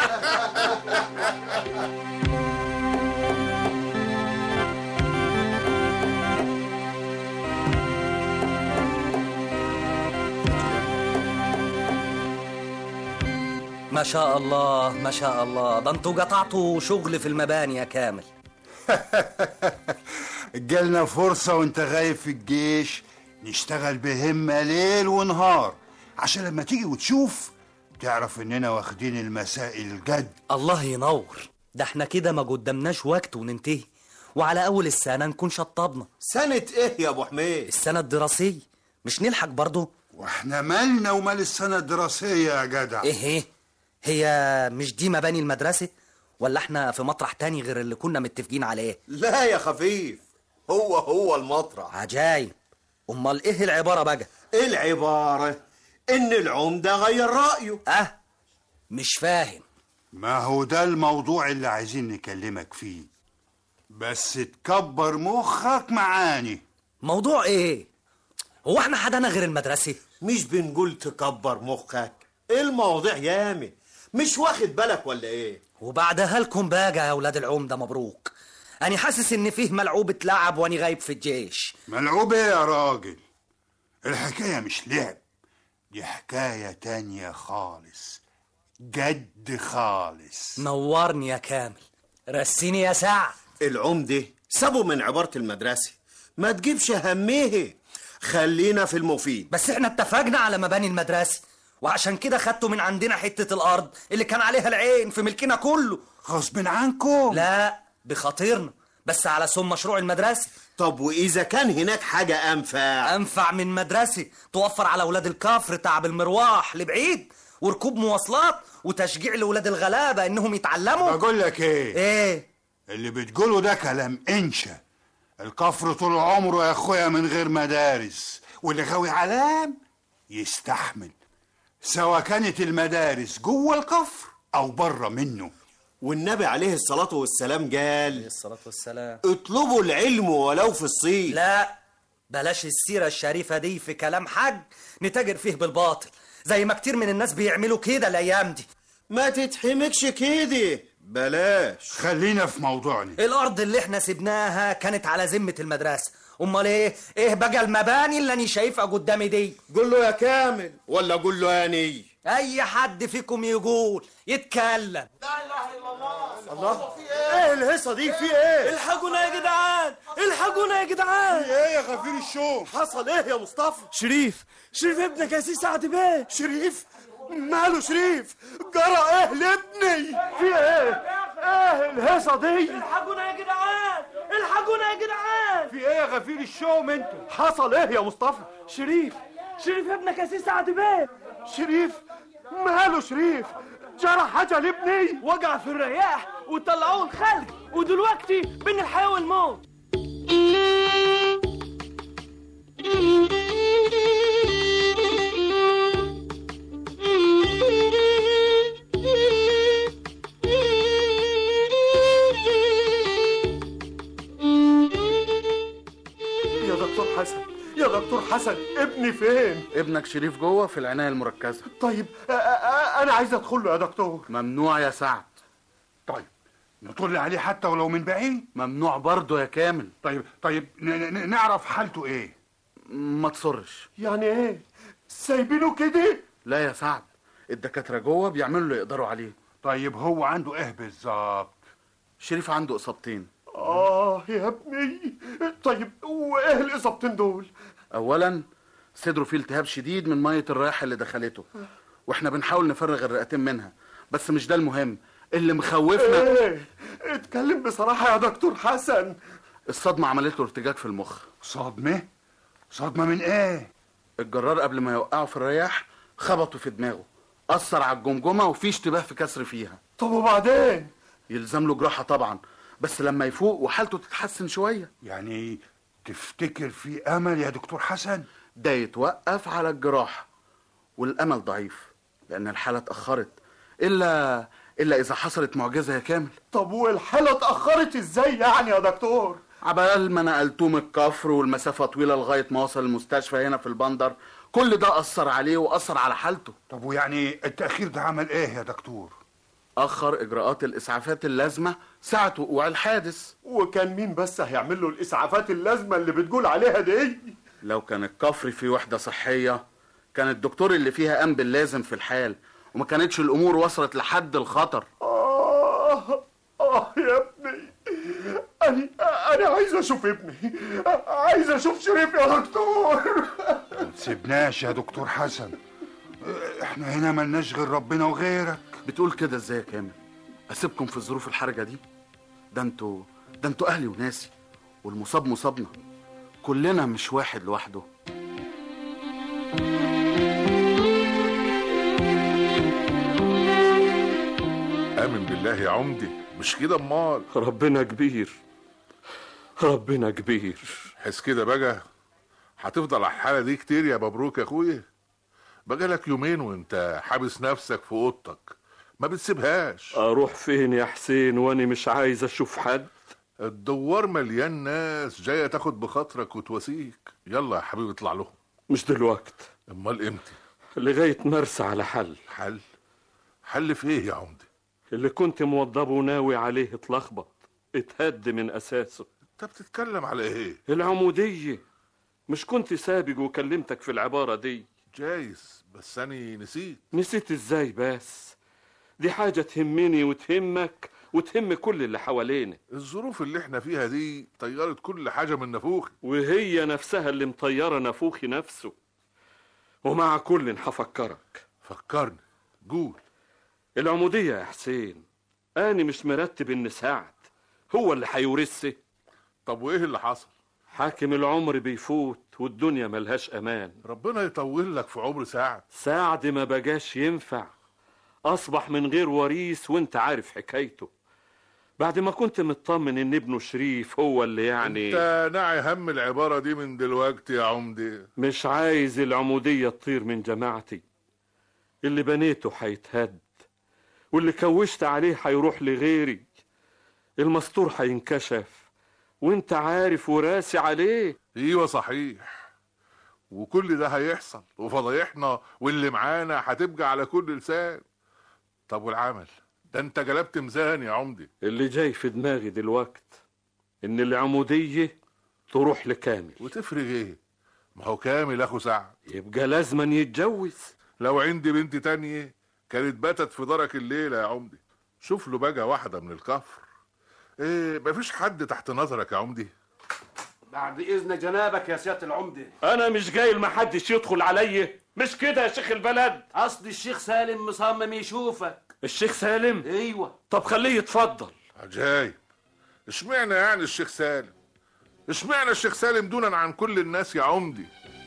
ما شاء الله ما شاء الله ده انتوا قطعتوا شغل في المباني يا كامل جالنا فرصة وانت غايب في الجيش نشتغل بهمة ليل ونهار عشان لما تيجي وتشوف تعرف اننا واخدين المسائل جد الله ينور ده احنا كده ما قدامناش وقت وننتهي وعلى اول السنه نكون شطبنا سنة ايه يا ابو حميد السنه الدراسيه مش نلحق برضه واحنا مالنا ومال السنة الدراسية يا جدع ايه ايه هي مش دي مباني المدرسه ولا احنا في مطرح تاني غير اللي كنا متفقين عليه لا يا خفيف هو هو المطرح عجايب امال ايه العباره بقى ايه العبارة ان العمدة غير رأيه اه مش فاهم ما هو ده الموضوع اللي عايزين نكلمك فيه بس تكبر مخك معاني موضوع ايه هو احنا حدانا غير المدرسه مش بنقول تكبر مخك المواضيع ياما مش واخد بالك ولا ايه وبعدها لكم بقى يا اولاد العمده مبروك انا حاسس ان فيه ملعوبه لعب واني غايب في الجيش ملعوب ايه يا راجل الحكاية مش لعب دي حكاية تانية خالص جد خالص نورني يا كامل رسيني يا سعد العمدة سابوا من عبارة المدرسة ما تجيبش هميه خلينا في المفيد بس احنا اتفقنا على مباني المدرسه وعشان كده خدتوا من عندنا حته الارض اللي كان عليها العين في ملكنا كله غصب عنكم لا بخاطرنا بس على سم مشروع المدرسه طب واذا كان هناك حاجة انفع انفع من مدرسه توفر على اولاد الكفر تعب المرواح لبعيد وركوب مواصلات وتشجيع لاولاد الغلابه انهم يتعلموا بقول لك ايه ايه اللي بتقوله ده كلام انشا الكفر طول عمره يا اخويا من غير مدارس واللي غاوي علام يستحمل سواء كانت المدارس جوه الكفر او بره منه والنبي عليه الصلاة والسلام قال الصلاة والسلام اطلبوا العلم ولو في الصين لا بلاش السيرة الشريفة دي في كلام حج نتاجر فيه بالباطل زي ما كتير من الناس بيعملوا كده الأيام دي ما تتحمكش كده بلاش خلينا في موضوعنا الأرض اللي احنا سبناها كانت على ذمة المدرسة أمال إيه؟ إيه بقى المباني اللي أنا شايفها قدامي دي؟ قول له يا كامل ولا قول له يا ني أي حد فيكم يقول يتكلم الله ايه الهيصة دي في ايه الحقونا يا جدعان الحقونا يا جدعان ايه يا غفير الشوم حصل ايه يا مصطفى شريف شريف ابنك يا سي سعد بيه شريف ماله شريف جرى ايه لابني في ايه ايه الهيصة دي الحقونا يا جدعان الحقونا يا جدعان في ايه يا غفير الشوم انت حصل ايه يا مصطفى شريف شريف ابنك يا سي سعد بيه شريف ماله شريف جرى حاجة لابني وقع في الرياح وطلعوه الخلق ودلوقتي بين الحياة والموت يا دكتور حسن يا دكتور حسن ابني فين ابنك شريف جوه في العناية المركزة طيب آ- آ- انا عايز ادخل له يا دكتور ممنوع يا سعد طيب نطل عليه حتى ولو من بعيد ممنوع برضه يا كامل طيب طيب ن- ن- نعرف حالته ايه ما تصرش يعني ايه سايبينه كده لا يا سعد الدكاترة جوه بيعملوا اللي يقدروا عليه طيب هو عنده ايه بالظبط شريف عنده إصابتين اه يا ابني طيب وايه الاصابتين دول أولا صدره فيه التهاب شديد من مية الرياح اللي دخلته واحنا بنحاول نفرغ الرئتين منها بس مش ده المهم اللي مخوفنا ايه اتكلم بصراحة يا دكتور حسن الصدمة عملت له ارتجاج في المخ صدمة صدمة من ايه الجرار قبل ما يوقعه في الرياح خبطه في دماغه أثر على الجمجمة وفي اشتباه في كسر فيها طب وبعدين يلزم له جراحة طبعا بس لما يفوق وحالته تتحسن شوية يعني تفتكر في امل يا دكتور حسن ده يتوقف على الجراحة والأمل ضعيف لأن الحالة اتأخرت إلا إلا إذا حصلت معجزة يا كامل طب والحالة اتأخرت ازاي يعني يا دكتور عبال ما نقلتوه من الكفر والمسافة طويلة لغاية ما وصل المستشفى هنا في البندر كل ده أثر عليه وأثر على حالته طب ويعني التأخير ده عمل ايه يا دكتور أخر إجراءات الإسعافات اللازمة ساعة وقوع الحادث وكان مين بس هيعمل له الاسعافات اللازمة اللي بتقول عليها دي لو كان الكفر في وحدة صحية كان الدكتور اللي فيها قام باللازم في الحال وما كانتش الأمور وصلت لحد الخطر آه آه يا ابني أنا أنا عايز أشوف ابني عايز أشوف شريف يا دكتور ما تسيبناش يا دكتور حسن احنا هنا ملناش غير ربنا وغيرك بتقول كده ازاي يا كامل أسيبكم في الظروف الحرجة دي ده انتوا ده انتوا أهلي وناسي والمصاب مصابنا كلنا مش واحد لوحده آمن بالله يا عمدي مش كده امال ربنا كبير ربنا كبير حس كده بقى هتفضل على الحالة دي كتير يا مبروك يا اخويا بقالك يومين وانت حابس نفسك في اوضتك ما بتسيبهاش اروح فين يا حسين وانا مش عايز اشوف حد الدوار مليان ناس جايه تاخد بخاطرك وتواسيك يلا يا حبيبي اطلع لهم مش دلوقت امال امتى لغاية مرسى على حل حل حل في ايه يا عمدي اللي كنت موضبه وناوي عليه اتلخبط اتهد من اساسه انت بتتكلم على ايه العمودية مش كنت سابق وكلمتك في العبارة دي جايز بس انا نسيت نسيت ازاي بس دي حاجة تهمني وتهمك وتهم كل اللي حوالينا الظروف اللي احنا فيها دي طيرت كل حاجه من نافوخي وهي نفسها اللي مطيرة نافوخي نفسه ومع كل هفكرك فكرني قول العمودية يا حسين أنا مش مرتب إن سعد هو اللي هيورثني طب وايه اللي حصل حاكم العمر بيفوت والدنيا ملهاش أمان ربنا يطول لك في عمر سعد سعد ما بقاش ينفع أصبح من غير وريث وانت عارف حكايته بعد ما كنت مطمن ان ابنه شريف هو اللي يعني انت ناعي هم العباره دي من دلوقتي يا عمدي مش عايز العمودية تطير من جماعتي اللي بنيته هيتهد واللي كوشت عليه هيروح لغيري المستور هينكشف وانت عارف وراسي عليه ايوه صحيح وكل ده هيحصل وفضايحنا واللي معانا هتبقى على كل لسان طب والعمل ده انت جلبت ميزان يا عمدي اللي جاي في دماغي دلوقت ان العمودية تروح لكامل وتفرق ايه ما هو كامل اخو سعد يبقى لازما يتجوز لو عندي بنت تانية كانت باتت في دارك الليلة يا عمدي شوف له بقى واحدة من الكفر ايه مفيش حد تحت نظرك يا عمدي بعد اذن جنابك يا سياده العمده انا مش جاي محدش يدخل عليا مش كده يا شيخ البلد قصد الشيخ سالم مصمم يشوفك الشيخ سالم ايوه طب خليه يتفضل عجايب اشمعنى يعني الشيخ سالم اشمعنى الشيخ سالم دونا عن كل الناس يا عمدي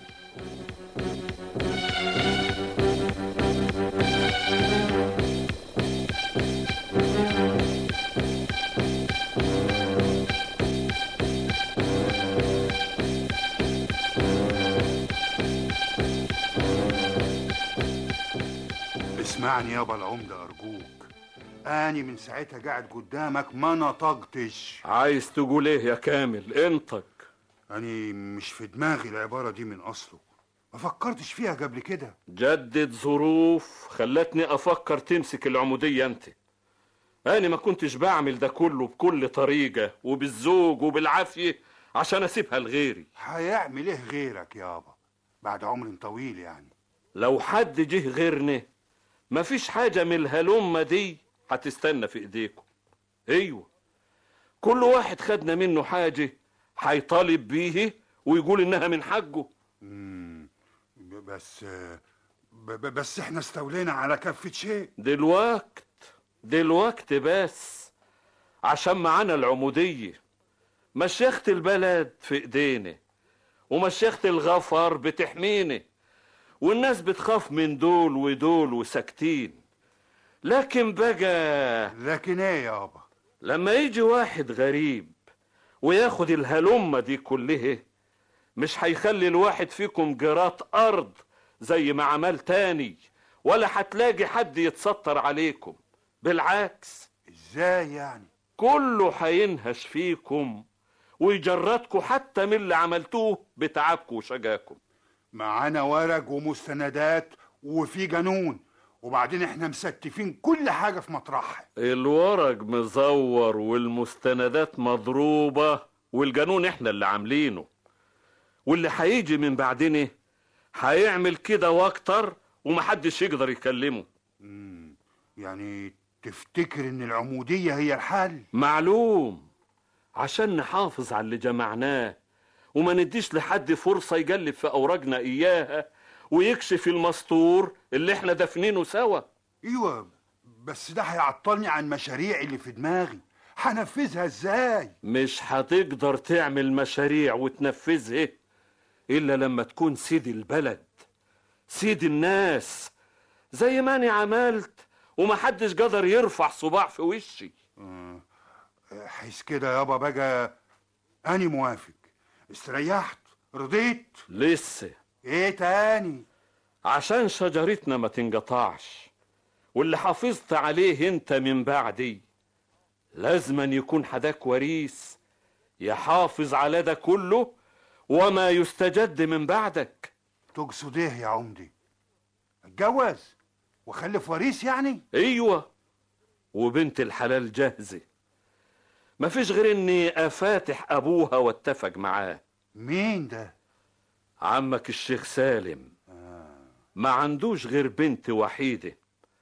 اسمعني يابا العمدة أرجوك أني من ساعتها قاعد قدامك ما نطقتش عايز تقول ايه يا كامل انطق أني مش في دماغي العبارة دي من أصله ما فكرتش فيها قبل كده جدد ظروف خلتني افكر تمسك العمودية انت انا ما كنتش بعمل ده كله بكل طريقة وبالزوج وبالعافية عشان اسيبها لغيري هيعمل إيه غيرك يابا بعد عمر طويل يعني لو حد جه غيرنا مفيش حاجة من الهلمة دي هتستنى في ايديكم ايوه كل واحد خدنا منه حاجة هيطالب بيه ويقول انها من حقه مم. ب- بس ب- ب- بس احنا استولينا على كفة شيء دلوقت دلوقت بس عشان معانا العمودية مشيخة البلد في ايدينا ومشيخة الغفر بتحمينا والناس بتخاف من دول ودول وساكتين لكن بقى لكن ايه يابا لما يجي واحد غريب وياخد الهلمة دي كلها مش هيخلي الواحد فيكم جرات أرض زي ما عمل تاني ولا هتلاقي حد يتستر عليكم بالعكس ازاي يعني كله هينهش فيكم ويجردكم حتى من اللي عملتوه بتعبكم وشجاكم معانا ورق ومستندات وفي جنون وبعدين احنا مستفين كل حاجة في مطرحها الورق مزور والمستندات مضروبة والجنون احنا اللي عاملينه واللي هيجي من بعدنا هيعمل كده واكتر ومحدش يقدر يكلمه مم. يعني تفتكر ان العمودية هي الحل معلوم عشان نحافظ على اللي جمعناه وما نديش لحد فرصة يجلب في أوراقنا إياها ويكشف المستور اللي احنا دافنينه سوا ايوه بس ده هيعطلني عن مشاريعي اللي في دماغي هنفذها ازاي مش هتقدر تعمل مشاريع وتنفذها إلا لما تكون سيد البلد سيد الناس زي ما أنا عملت ومحدش قدر يرفع صباع في وشي آه، حيث كده يابا بقى اني موافق استريحت رضيت لسه ايه تاني عشان شجرتنا ما تنقطعش واللي حافظت عليه انت من بعدي لازما يكون حداك وريث يحافظ على ده كله وما يستجد من بعدك تقصد ايه يا عمدي اتجوز واخلف وريث يعني ايوه وبنت الحلال جاهزه مفيش غير اني افاتح ابوها واتفق معاه مين ده عمك الشيخ سالم ما عندوش غير بنت وحيدة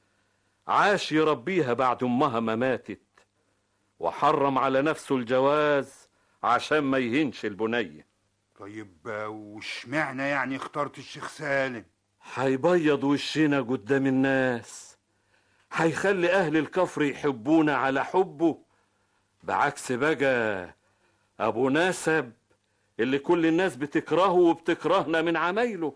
عاش يربيها بعد أمها ما ماتت وحرم على نفسه الجواز عشان ما يهنش البنية طيب آه، واشمعنى يعني اخترت الشيخ سالم هيبيض وشنا قدام الناس هيخلي أهل الكفر يحبونا على حبه بعكس بقى أبو نسب اللي كل الناس بتكرهه وبتكرهنا من عمايله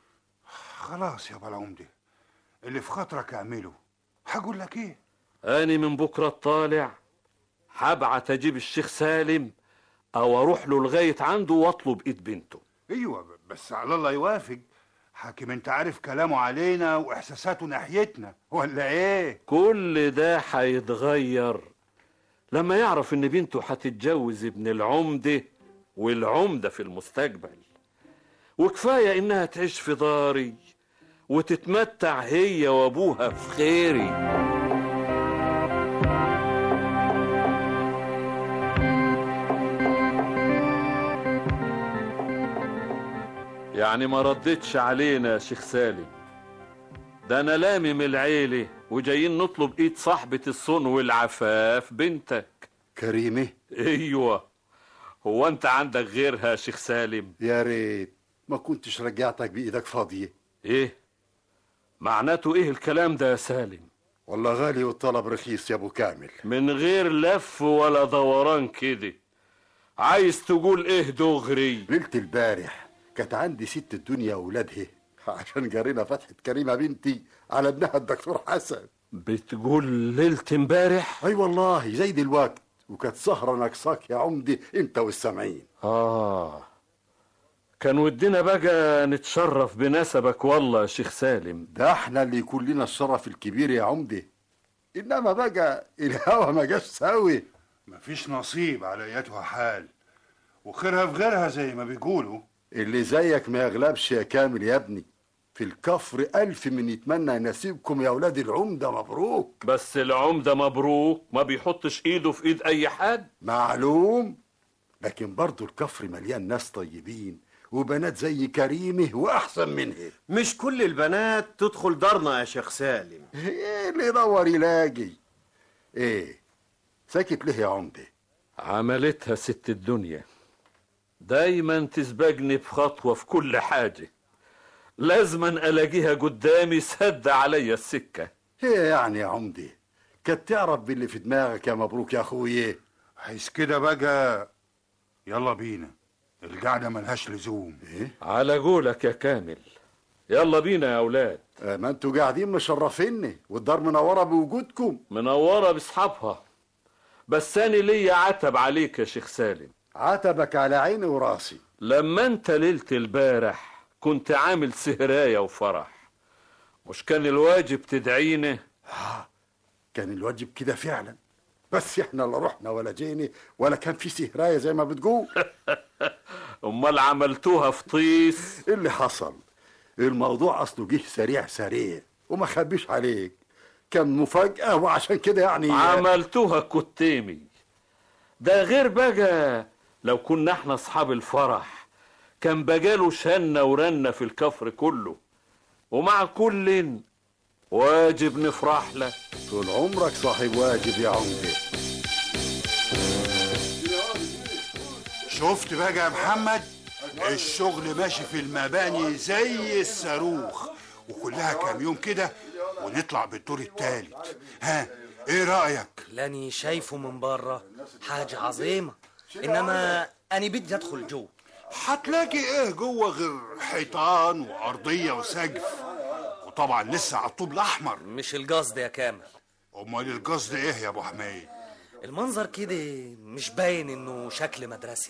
خلاص يا العمدة اللي في خاطرك اعمله هقول لك ايه أنا من بكرة الطالع هبعت أجيب الشيخ سالم أو أروح له لغاية عنده وأطلب إيد بنته ايوه بس على الله يوافق حاكم انت عارف كلامه علينا واحساساته ناحيتنا ولا ايه كل ده هيتغير لما يعرف ان بنته هتتجوز ابن العمدة والعمدة في المستقبل وكفاية انها تعيش في داري وتتمتع هي وابوها في خيري يعني ما ردتش علينا يا شيخ سالم ده انا لامم العيلة وجايين نطلب ايد صاحبة الصون والعفاف بنتك كريمة ايوه هو انت عندك غيرها يا شيخ سالم يا ريت ما كنتش رجعتك بايدك فاضية ايه معناته ايه الكلام ده يا سالم والله غالي والطلب رخيص يا ابو كامل من غير لف ولا دوران كده عايز تقول ايه دغري ليلة البارح كانت عندي ست الدنيا واولادها عشان جارينا فتحة كريمة بنتي على ابنها الدكتور حسن بتقول ليلة امبارح اي والله زي دلوقت وكانت سهرة ناقصاك يا عمدي انت والسامعين اه كان ودنا بقى نتشرف بنسبك والله يا شيخ سالم ده احنا اللي يكون لنا الشرف الكبير يا عمدي انما بقى الهوى ما جاش ساوي مفيش نصيب على ايتها حال وخيرها في غيرها زي ما بيقولوا اللي زيك ما يغلبش يا كامل يا ابني في الكفر ألف من يتمنى نسيبكم يا أولاد العمدة مبروك بس العمدة مبروك ما بيحطش ايده في ايد اي حد معلوم لكن برضو الكفر مليان ناس طيبين وبنات زي كريمه وأحسن منه مش كل البنات تدخل دارنا يا شيخ سالم ايه اللي يدور يلاقي ايه ساكت ليه يا عمدة عملتها ست الدنيا دايما تسبقني بخطوة في كل حاجة لازما الاقيها قدامي سد عليا السكة ايه يعني يا عمدة كانت تعرف باللي في دماغك يا مبروك يا اخويا عايز كده بقى يلا بينا القعدة ملهاش لزوم ايه على قولك يا كامل يلا بينا يا اولاد ما انتوا قاعدين مشرفيني والدار منورة بوجودكم منورة باصحابها بس انا ليا عتب عليك يا شيخ سالم عتبك على عيني وراسي لما انت ليلة البارح كنت عامل سهراية وفرح مش كان الواجب تدعيني كان الواجب كده فعلا بس احنا لا رحنا ولا جينا ولا كان في سهراية زي ما بتقول امال عملتوها في طيس اللي حصل الموضوع اصله جه سريع سريع وما خبيش عليك كان مفاجأة وعشان كده يعني عملتوها كتيمي ده غير بقى لو كنا احنا اصحاب الفرح كان بقاله شنة ورنة في الكفر كله ومع كل واجب نفرح لك طول عمرك صاحب واجب يا عمدي شفت بقى يا محمد الشغل ماشي في المباني زي الصاروخ وكلها كام يوم كده ونطلع بالدور التالت ها ايه رأيك لاني شايفه من بره حاجة عظيمة انما انا بدي ادخل جوه هتلاقي ايه جوه غير حيطان وارضيه وسقف وطبعا لسه على الطوب الاحمر مش القصد يا كامل امال القصد ايه يا ابو حميد المنظر كده مش باين انه شكل مدرسي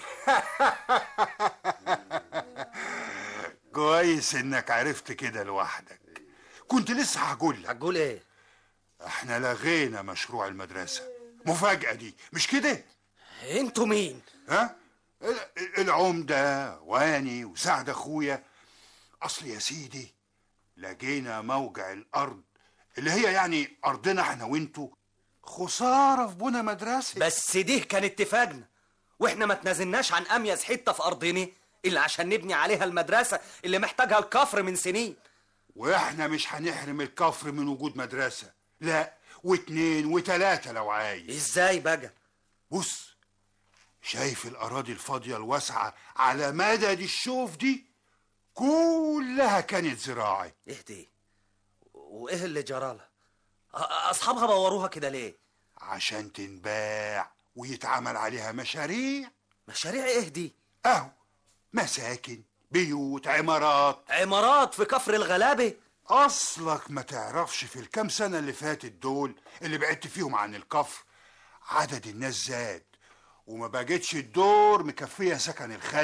كويس انك عرفت كده لوحدك كنت لسه هقول لك هتقول ايه احنا لغينا مشروع المدرسه مفاجاه دي مش كده انتوا مين ها ال- العمده واني وسعد اخويا اصل يا سيدي لقينا موجع الارض اللي هي يعني ارضنا احنا وانتوا خساره في بنا مدرسه بس دي كان اتفاقنا واحنا ما تنازلناش عن اميز حته في ارضنا الا عشان نبني عليها المدرسه اللي محتاجها الكفر من سنين واحنا مش هنحرم الكفر من وجود مدرسه لا واتنين وتلاته لو عايز ازاي بقى بص شايف الاراضي الفاضيه الواسعه على مدد الشوف دي كلها كانت زراعي اهدي وايه اللي جرالها أ- اصحابها بوروها كده ليه عشان تنباع ويتعمل عليها مشاريع مشاريع ايه دي اهو مساكن بيوت عمارات عمارات في كفر الغلابه اصلك ما تعرفش في الكام سنه اللي فاتت دول اللي بعدت فيهم عن الكفر عدد الناس زاد وما بقتش الدور مكفيه سكن الخلج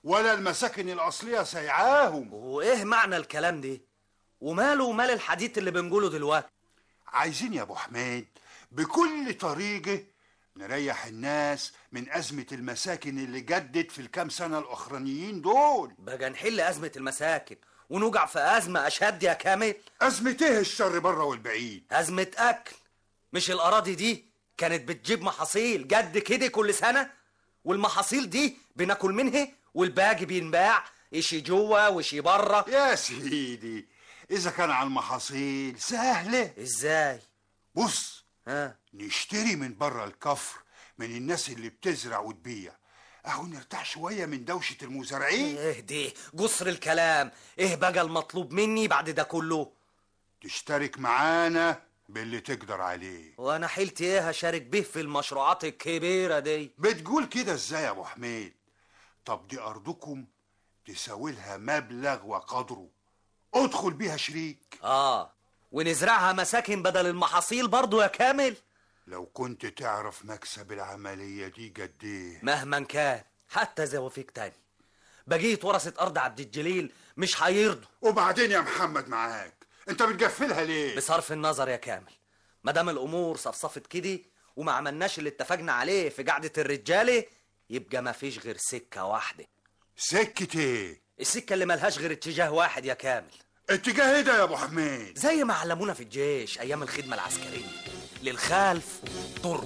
ولا المساكن الأصلية سيعاهم وايه معنى الكلام ده وماله ومال الحديث اللي بنقوله دلوقتي عايزين يا ابو حميد بكل طريقة نريح الناس من أزمة المساكن اللي جدت في الكام سنة الأخرانيين دول بقى نحل أزمة المساكن ونوجع في أزمة أشد يا كامل أزمة إيه الشر بره والبعيد أزمة أكل مش الأراضي دي كانت بتجيب محاصيل جد كده كل سنة والمحاصيل دي بناكل منها والباقي بينباع إشي جوه وإشي بره يا سيدي إذا كان على المحاصيل سهلة إزاي بص ها نشتري من بره الكفر من الناس اللي بتزرع وتبيع اهو نرتاح شوية من دوشة المزارعين ايه دي قصر الكلام ايه بقى المطلوب مني بعد ده كله تشترك معانا باللي تقدر عليه وانا حيلتي ايه هشارك به في المشروعات الكبيرة دي بتقول كده ازاي يا ابو حميد طب دي ارضكم تساوي لها مبلغ وقدره ادخل بيها شريك اه ونزرعها مساكن بدل المحاصيل برضو يا كامل لو كنت تعرف مكسب العملية دي قد ايه مهما كان حتى زي وفيك تاني بقيت ورثة أرض عبد الجليل مش هيرضوا وبعدين يا محمد معاك انت بتقفلها ليه بصرف النظر يا كامل ما دام الأمور صفصفت كده وما عملناش اللي اتفقنا عليه في قعدة الرجالة يبقى ما فيش غير سكة واحدة سكة ايه السكة اللي ملهاش غير اتجاه واحد يا كامل اتجاه ايه ده يا ابو حميد زي ما علمونا في الجيش أيام الخدمة العسكرية للخلف ضر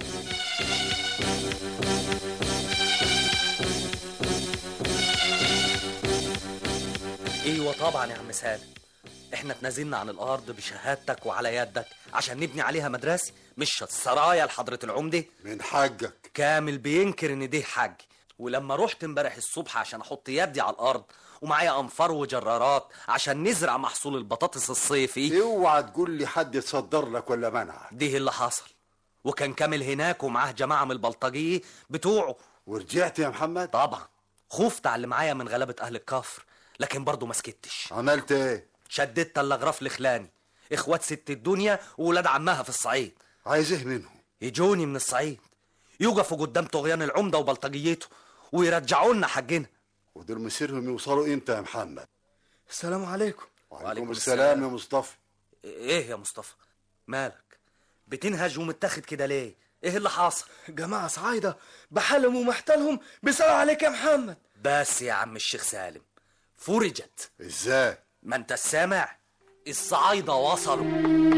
ايوه طبعا يا عم سالم احنا اتنازلنا عن الارض بشهادتك وعلى يدك عشان نبني عليها مدرسه مش السرايا لحضره العمده من حقك كامل بينكر ان دي حج ولما رحت امبارح الصبح عشان احط يدي على الارض ومعايا انفار وجرارات عشان نزرع محصول البطاطس الصيفي اوعى تقول لي حد يتصدر لك ولا منعك دي اللي حصل وكان كامل هناك ومعاه جماعه من البلطجيه بتوعه ورجعت يا محمد طبعا خفت على اللي معايا من غلبه اهل الكفر لكن برضه ما سكتش عملت ايه شددت الاغراف لخلاني اخوات ست الدنيا وولاد عمها في الصعيد عايز ايه منهم يجوني من الصعيد يقفوا قدام طغيان العمده وبلطجيته ويرجعوا لنا حقنا ودول مسيرهم يوصلوا امتى يا محمد السلام عليكم وعليكم السلام يا مصطفى ايه يا مصطفى مالك بتنهج ومتاخد كده ليه ايه اللي حاصل جماعة صعايدة بحالهم ومحتالهم بيسألوا عليك يا محمد بس يا عم الشيخ سالم فرجت ازاي ما انت السامع الصعايدة وصلوا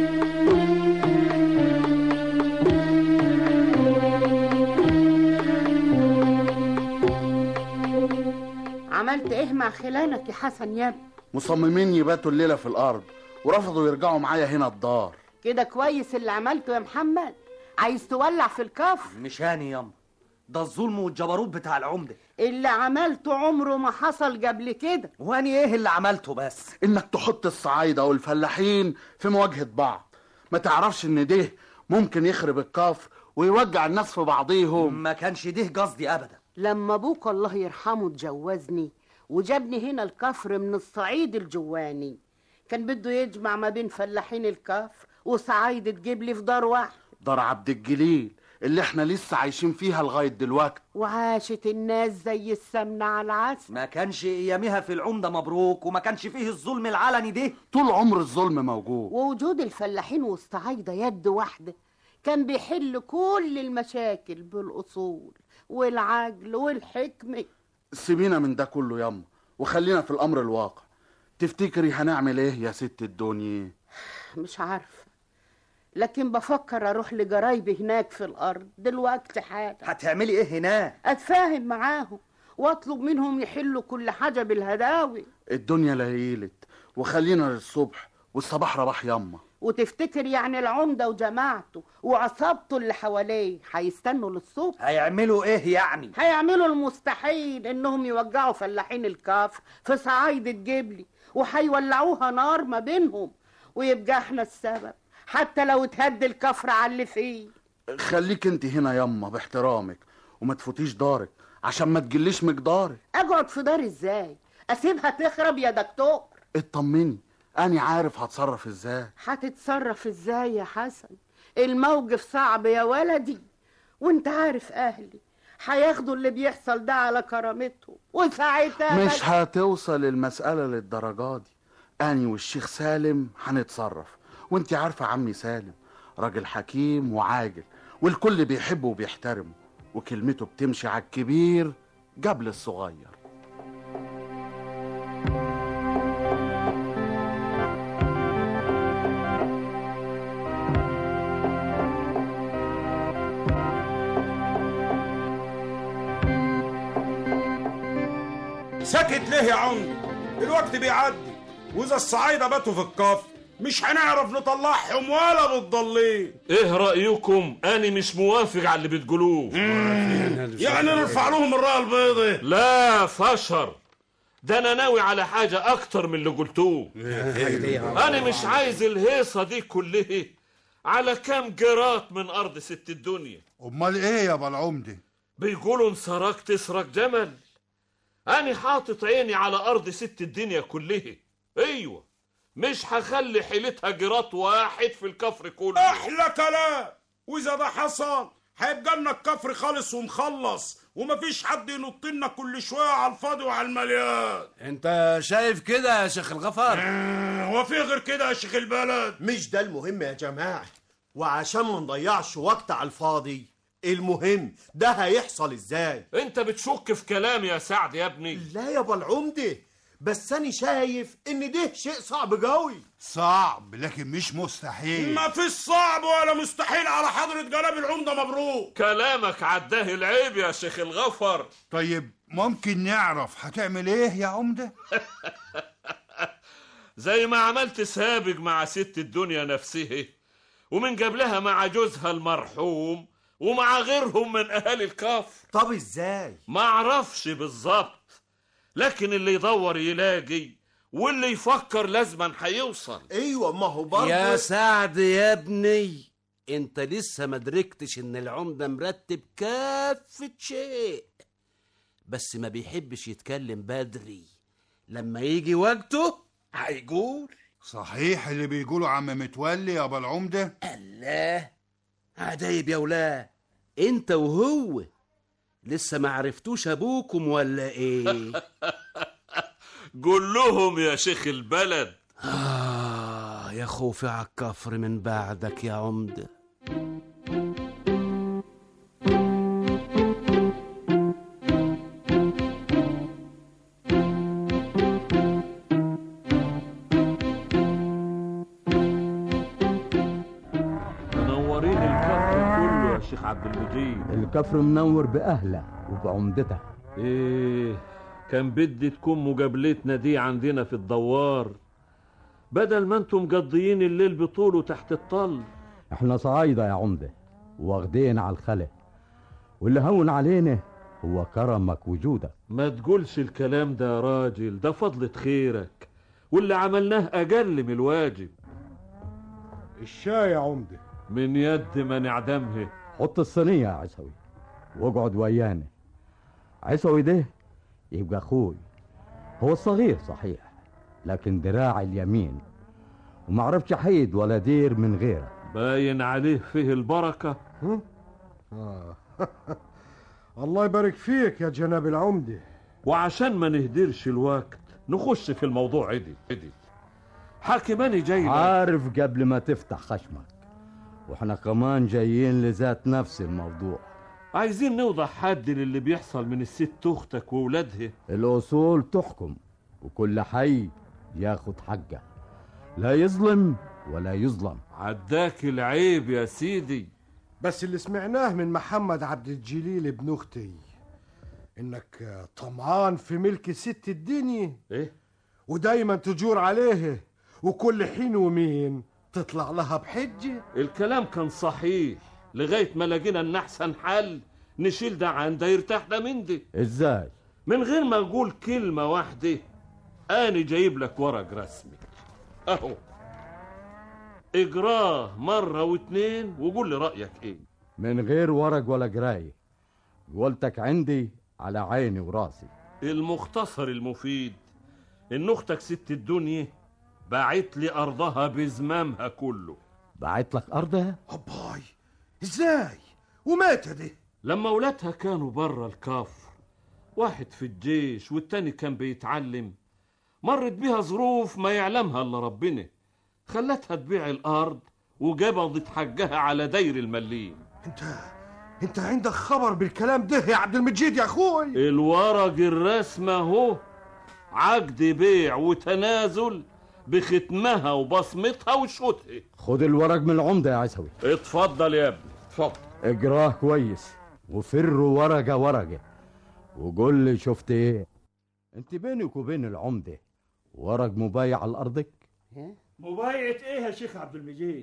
عملت ايه مع خلانك يا حسن يا ابني مصممين يباتوا الليله في الارض ورفضوا يرجعوا معايا هنا الدار كده كويس اللي عملته يا محمد عايز تولع في الكفر مش هاني ياما ده الظلم والجبروت بتاع العمده اللي عملته عمره ما حصل قبل كده واني ايه اللي عملته بس انك تحط الصعايده والفلاحين في مواجهه بعض ما تعرفش ان ده ممكن يخرب الكفر ويوجع الناس في بعضيهم ما كانش ده قصدي ابدا لما ابوك الله يرحمه اتجوزني وجابني هنا الكفر من الصعيد الجواني كان بده يجمع ما بين فلاحين الكفر وصعايدة تجيب لي في دار واحد دار عبد الجليل اللي احنا لسه عايشين فيها لغايه دلوقتي وعاشت الناس زي السمنة على العسل ما كانش ايامها في العمده مبروك وما كانش فيه الظلم العلني ده طول عمر الظلم موجود ووجود الفلاحين والصعايدة يد واحدة كان بيحل كل المشاكل بالأصول والعجل والحكمة سيبينا من ده كله ياما وخلينا في الامر الواقع تفتكري هنعمل ايه يا ست الدنيا مش عارفة لكن بفكر أروح لجرايبي هناك في الأرض دلوقتي حالا هتعملي ايه هناك أتفاهم معاهم وأطلب منهم يحلوا كل حاجة بالهداوي الدنيا ليلت وخلينا للصبح والصباح رباح ياما وتفتكر يعني العمدة وجماعته وعصابته اللي حواليه هيستنوا للصبح هيعملوا ايه يعني هيعملوا المستحيل انهم يوجعوا فلاحين الكفر في صعايدة جبلي وهيولعوها نار ما بينهم ويبقى احنا السبب حتى لو تهدي الكفر على اللي فيه خليك انت هنا ياما باحترامك وما تفوتيش دارك عشان ما تجليش مقدارك اقعد في دار ازاي اسيبها تخرب يا دكتور اطمني انا عارف هتصرف ازاي هتتصرف ازاي يا حسن الموقف صعب يا ولدي وانت عارف اهلي هياخدوا اللي بيحصل ده على كرامتهم وساعتها مش هتوصل المسألة للدرجة دي أني والشيخ سالم هنتصرف وانت عارفة عمي سالم راجل حكيم وعاجل والكل بيحبه وبيحترمه وكلمته بتمشي على الكبير قبل الصغير ساكت ليه يا عمدي الوقت بيعدي واذا الصعايده باتوا في الكفر مش هنعرف نطلعهم ولا بتضلين ايه رأيكم انا مش موافق على اللي بتقولوه يعني نرفع لهم الرايه البيضاء لا فشر ده انا ناوي على حاجة اكتر من اللي قلتوه انا مش عايز الهيصة دي كلها على كام جرات من ارض ست الدنيا امال ايه يا بالعمده بيقولوا انسراك تسرق جمل انا حاطط عيني على ارض ست الدنيا كلها ايوه مش هخلي حيلتها جرات واحد في الكفر كله احلى كلام واذا ده حصل هيبقى لنا الكفر خالص ومخلص ومفيش حد ينط لنا كل شويه على الفاضي وعلى المليان انت شايف كده يا شيخ الغفار هو في غير كده يا شيخ البلد مش ده المهم يا جماعة وعشان ما نضيعش وقت على الفاضي المهم ده هيحصل ازاي انت بتشك في كلامي يا سعد يا ابني لا يا بالعمدة بس انا شايف ان ده شيء صعب قوي صعب لكن مش مستحيل ما فيش صعب ولا مستحيل على حضرة جناب العمدة مبروك كلامك عداه العيب يا شيخ الغفر طيب ممكن نعرف هتعمل ايه يا عمده زي ما عملت سابق مع ست الدنيا نفسها ومن قبلها مع جوزها المرحوم ومع غيرهم من اهالي الكفر طب ازاي ما اعرفش بالظبط لكن اللي يدور يلاقي واللي يفكر لازما هيوصل ايوه ما هو برضه يا سعد يا ابني انت لسه ما دركتش ان العمده مرتب كافه شيء بس ما بيحبش يتكلم بدري لما يجي وقته هيقول صحيح اللي بيقولوا عم متولي يا بالعمده الله عجايب يا ولاد انت وهو لسه ما عرفتوش ابوكم ولا ايه قول لهم يا شيخ البلد آه يا خوفي على الكفر من بعدك يا عمدة منورين الكفر كله يا شيخ عبد المجيد الكفر منور بأهله وبعمدته ايه كان بدي تكون مقابلتنا دي عندنا في الدوار بدل ما انتم مقضيين الليل بطوله تحت الطل احنا صعايدة يا عمدة واخدين على الخلق واللي هون علينا هو كرمك وجودك ما تقولش الكلام ده يا راجل ده فضلة خيرك واللي عملناه أقل من الواجب الشاي يا عمدة من يد ما نعدمها حط الصينية يا عيسوي واقعد ويانا عيسوي ده يبقى اخوي هو الصغير صحيح لكن دراعي اليمين ومعرفش حيد ولا دير من غيره باين عليه فيه البركة آه. الله يبارك فيك يا جناب العمدة وعشان ما نهدرش الوقت نخش في الموضوع عدل عدل حاكماني جاي لك. عارف قبل ما تفتح خشمك واحنا كمان جايين لذات نفس الموضوع عايزين نوضح حد للي بيحصل من الست اختك وولادها الأصول تحكم وكل حي ياخد حقه لا يظلم ولا يظلم عداك العيب يا سيدي بس اللي سمعناه من محمد عبد الجليل ابن اختي انك طمعان في ملك ست الدنيا ايه ودايما تجور عليه وكل حين ومين تطلع لها بحجة الكلام كان صحيح لغاية ما لقينا ان احسن حل نشيل ده عن ده يرتاح ده من ده ازاي من غير ما اقول كلمة واحدة انا جايب لك ورق رسمي اهو اجراه مرة واتنين وقول لي رأيك ايه من غير ورق ولا جراية قولتك عندي على عيني وراسي المختصر المفيد ان اختك ست الدنيا باعت لي ارضها بزمامها كله بعت لك أرضها أباي ازاي ومات دي لما ولادها كانوا بره الكفر واحد في الجيش والتاني كان بيتعلم مرت بيها ظروف ما يعلمها الا ربنا خلتها تبيع الارض وجبضت حجها على دير المليم انت عندك خبر بالكلام ده يا عبد المجيد يا اخوي الورق الرسمة اهو عقد بيع وتنازل بختمها وبصمتها وشوتها خد الورق من العمدة يا عيسوي اتفضل يا ابني اتفضل اجراه كويس وفر ورقة ورقة وقول لي شفت ايه انت بينك وبين العمدة ورق مبايع على ارضك مبايعة ايه يا شيخ عبد المجيد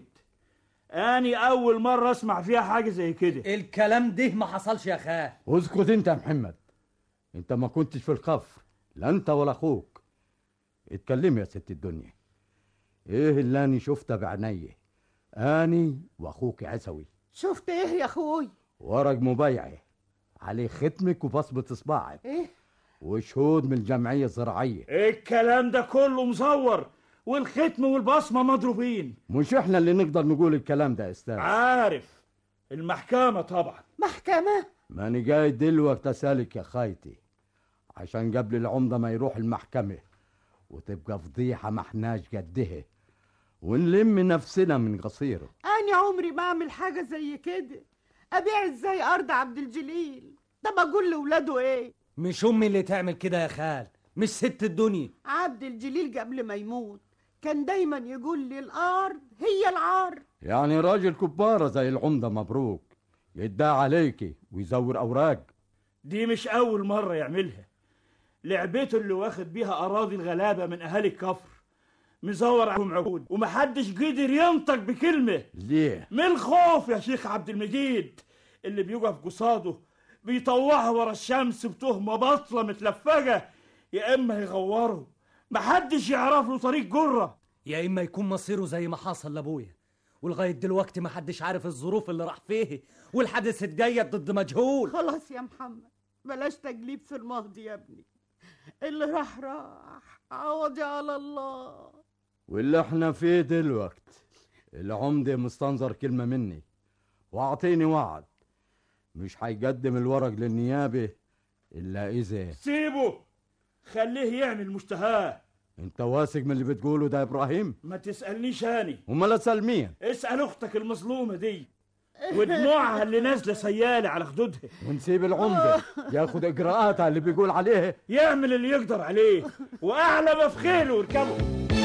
اني اول مرة اسمع فيها حاجة زي كده الكلام ده ما حصلش يا خال اسكت انت يا محمد انت ما كنتش في الكفر لا انت ولا اخوك اتكلمي يا ست الدنيا ايه اللي اني شفته بعيني اني واخوك عسوي شفت ايه يا اخوي ورق مبايعه عليه ختمك وبصمة اصبعك ايه وشهود من الجمعية الزراعية الكلام ده كله مصور والختم والبصمة مضروبين مش احنا اللي نقدر نقول الكلام ده يا استاذ عارف المحكمة طبعا محكمة ماني جاي دلوقتي اسالك يا خايتي عشان قبل العمدة ما يروح المحكمة وتبقى فضيحة ما احناش قدها ونلم نفسنا من قصيره انا عمري ما اعمل حاجه زي كده ابيع ازاي ارض عبد الجليل طب اقول لاولاده ايه مش امي اللي تعمل كده يا خال مش ست الدنيا عبد الجليل قبل ما يموت كان دايما يقول لي الارض هي العار يعني راجل كبارة زي العمدة مبروك يدعي عليكي ويزور أوراق دي مش أول مرة يعملها لعبته اللي واخد بيها أراضي الغلابة من أهالي الكفر مزور عليهم عقود ومحدش قدر ينطق بكلمة ليه؟ من الخوف يا شيخ عبد المجيد اللي بيقف قصاده بيطوعها ورا الشمس بتهمة بطلة متلفجة يا إما يغوره محدش يعرف له طريق جرة يا اما يكون مصيره زي ما حصل لابويا ولغايه دلوقتي ما حدش عارف الظروف اللي راح فيه والحادث اتجيد ضد مجهول خلاص يا محمد بلاش تجليب في الماضي يا ابني اللي راح راح عوضي على الله واللي احنا فيه دلوقت العمدة مستنظر كلمة مني واعطيني وعد مش هيقدم الورق للنيابة إلا إذا سيبه خليه يعمل مشتهاه أنت واثق من اللي بتقوله ده يا إبراهيم ما تسألنيش هاني أمال أسأل مين اسأل أختك المظلومة دي ودموعها اللي نازلة سيالة على خدودها ونسيب العمدة ياخد إجراءاتها اللي بيقول عليها يعمل اللي يقدر عليه وأعلى ما في خيله ويركبه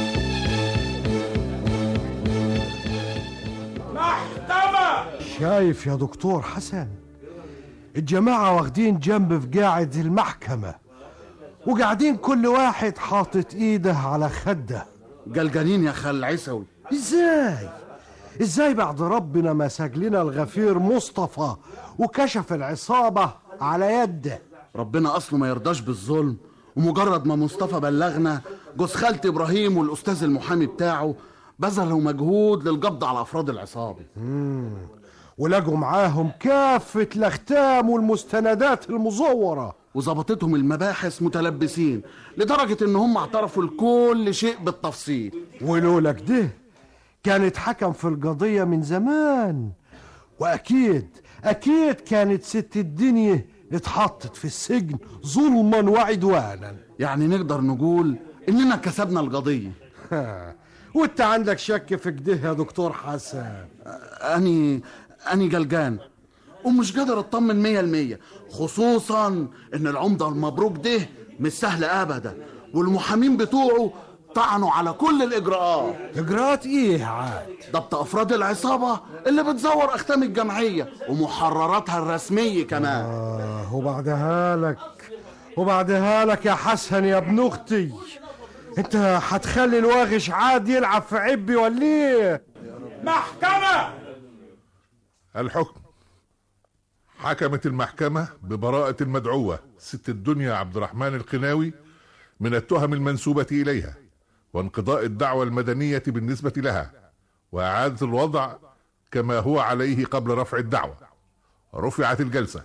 محكمة شايف يا دكتور حسن الجماعة واخدين جنب في قاعد المحكمة وقاعدين كل واحد حاطط ايده على خده جلجانين يا خال عيسوي ازاي ازاي بعد ربنا مسك لنا الغفير مصطفى وكشف العصابة على يده ربنا اصله ما يرضاش بالظلم ومجرد ما مصطفى بلغنا جوز خالتي ابراهيم والاستاذ المحامي بتاعه بذلوا مجهود للقبض على افراد العصابه مم. ولقوا معاهم كافة الأختام والمستندات المزورة وظبطتهم المباحث متلبسين لدرجة إن هم اعترفوا لكل شيء بالتفصيل ولولا كده كان اتحكم في القضية من زمان وأكيد أكيد كانت ست الدنيا اتحطت في السجن ظلما وعدوانا يعني نقدر نقول إننا كسبنا القضية وانت عندك شك في كده يا دكتور حسن أني أني جلجان ومش قادر اطمن مية المية خصوصا ان العمدة المبروك ده مش سهل ابدا والمحامين بتوعه طعنوا على كل الاجراءات اجراءات ايه عاد ضبط افراد العصابة اللي بتزور اختام الجمعية ومحرراتها الرسمية كمان آه وبعدها لك وبعدها لك يا حسن يا ابن اختي انت هتخلي الواغش عاد يلعب في عبي ولا ايه محكمة الحكم حكمت المحكمة ببراءة المدعوة ست الدنيا عبد الرحمن القناوي من التهم المنسوبة إليها وانقضاء الدعوة المدنية بالنسبة لها وإعادة الوضع كما هو عليه قبل رفع الدعوة رفعت الجلسة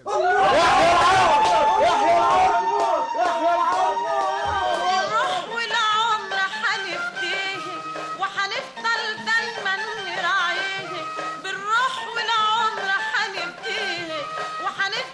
الروح والعمر حنفديه وحنفضل دايما نراعيه بالروح والعمر حنفديه وحنفضل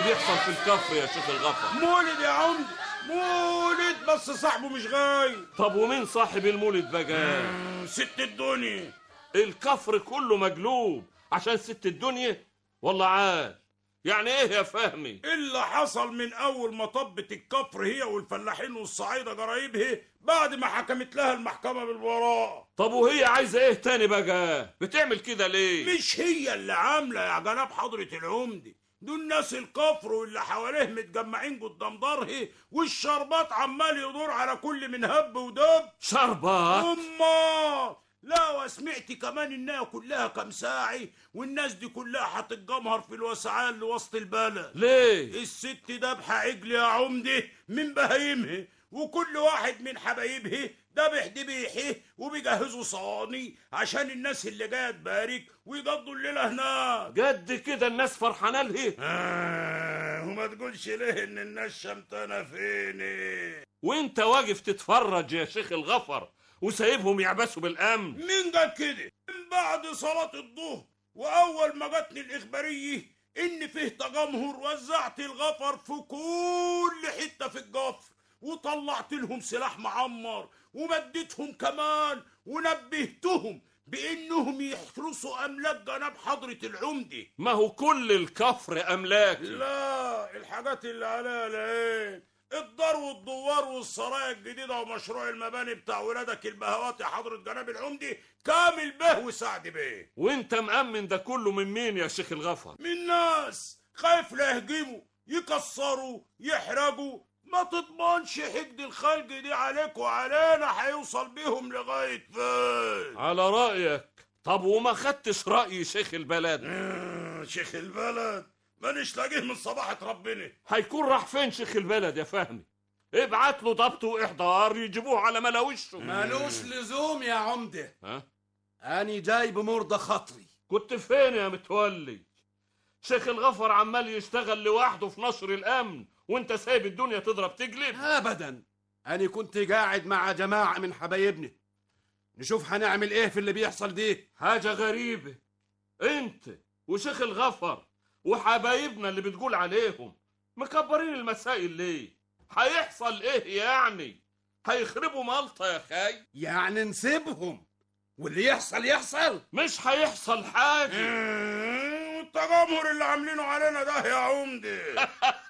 بيحصل في الكفر يا شيخ الغفر مولد يا عمدة مولد بس صاحبه مش غايب طب ومين صاحب المولد بقى ست الدنيا الكفر كله مقلوب عشان ست الدنيا والله عال يعني ايه يا فهمي اللي حصل من اول ما طبت الكفر هي والفلاحين والصعايده جرايبها بعد ما حكمت لها المحكمه بالبراءه طب وهي عايزه ايه تاني بقى بتعمل كده ليه مش هي اللي عامله يا جناب حضره العمده دول ناس الكفر واللي حواليه متجمعين قدام داره والشربات عمال يدور على كل من هب ودب شربات امال لا وسمعت كمان انها كلها كم ساعي والناس دي كلها هتتجمهر في الوسعان لوسط البلد ليه الست دبحة عجل يا عمده من بهايمها وكل واحد من حبايبها دبح دبيحه وبيجهزوا صواني عشان الناس اللي جايه تبارك ويقضوا الليله هناك قد كده الناس فرحانه ليه آه وما تقولش ليه ان الناس شمتانه فيني وانت واقف تتفرج يا شيخ الغفر وسايبهم يعبسوا بالامن مين قال كده من بعد صلاة الظهر وأول ما جاتني الإخبارية إن فيه تجمهر وزعت الغفر في كل حتة في الجفر وطلعت لهم سلاح معمر ومديتهم كمان ونبهتهم بإنهم يحرسوا أملاك جناب حضرة العمدة ما هو كل الكفر املاك لا الحاجات اللي عليها العين الدار والدوار والسرايا الجديدة ومشروع المباني بتاع ولادك البهوات يا حضرة جناب العمدي كامل به وسعد بيه وانت مأمن ده كله من مين يا شيخ الغفر من ناس خايف لا يهجموا يكسروا يحرقوا ما تضمنش حقد الخلق دي عليك وعلينا هيوصل بيهم لغاية فين على رأيك طب وما خدتش رأي شيخ البلد شيخ البلد مانيش لاقيه من صباحة ربنا هيكون راح فين شيخ البلد يا فهمي ابعت له ضبط واحضار يجيبوه على ملا وشه مالوش لزوم يا عمدة ها أني جاي بمرضى خاطري كنت فين يا متولي شيخ الغفر عمال يشتغل لوحده في نشر الامن وانت سايب الدنيا تضرب تقلب أبدا أني كنت قاعد مع جماعة من حبايبنا نشوف هنعمل إيه في اللي بيحصل دي حاجة غريبة انت وشيخ الغفر وحبايبنا اللي بتقول عليهم مكبرين المسائل ليه هيحصل ايه يعني هيخربوا مالطا يا خاي يعني نسيبهم واللي يحصل يحصل مش هيحصل حاجة التجمهر اللي عاملينه علينا ده يا عمدة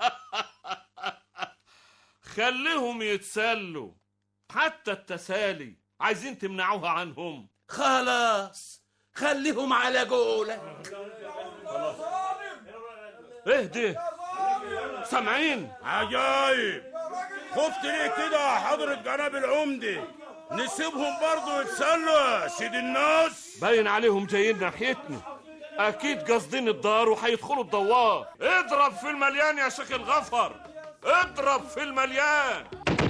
خليهم يتسلوا حتى التسالي عايزين تمنعوها عنهم خلاص خليهم على قولك اهدي سامعين عجايب خفت ليه كده يا حضرة جناب العمدة نسيبهم برضو يتسلوا يا سيد الناس باين عليهم جايين ناحيتنا اكيد قاصدين الدار وهيدخلوا الدوار اضرب في المليان يا شيخ الغفر اضرب في المليان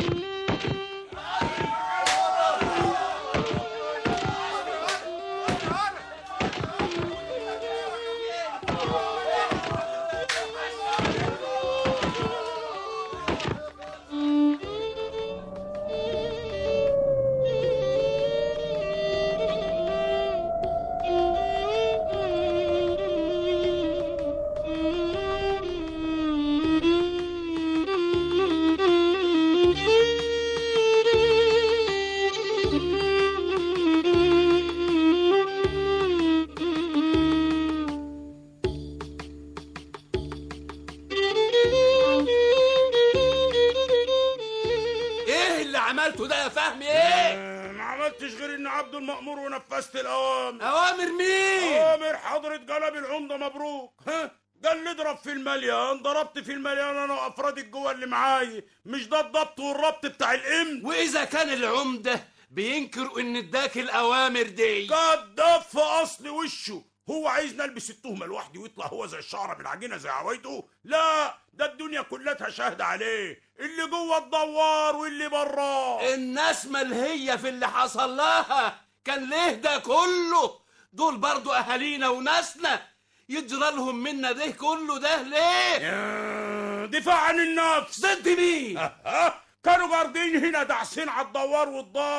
إيه اللي عملته ده يا فهمي إيه ما عملتش غير ان عبد المأمور ونفذت الاوامر أوامر مين اوامر حضرة جلب العمدة مبروك ها قال لي اضرب في المليان ضربت في المليان انا وافراد الجوه اللي معايا مش ده الضبط والربط بتاع الامن وإذا كان العمدة بينكر إن اداك الأوامر دي كداب في اصل وشه هو عايز نلبس التهمه لوحدي ويطلع هو زي الشعره بالعجينه زي عوايده لا ده الدنيا كلها شاهده عليه اللي جوه الدوار واللي براه الناس ملهية في اللي حصل لها كان ليه ده كله دول برضو أهالينا وناسنا يجرى لهم منا ده كله ده ليه دفاع عن النفس ضد مين أه كانوا جاردين هنا دعسين على الدوار والدار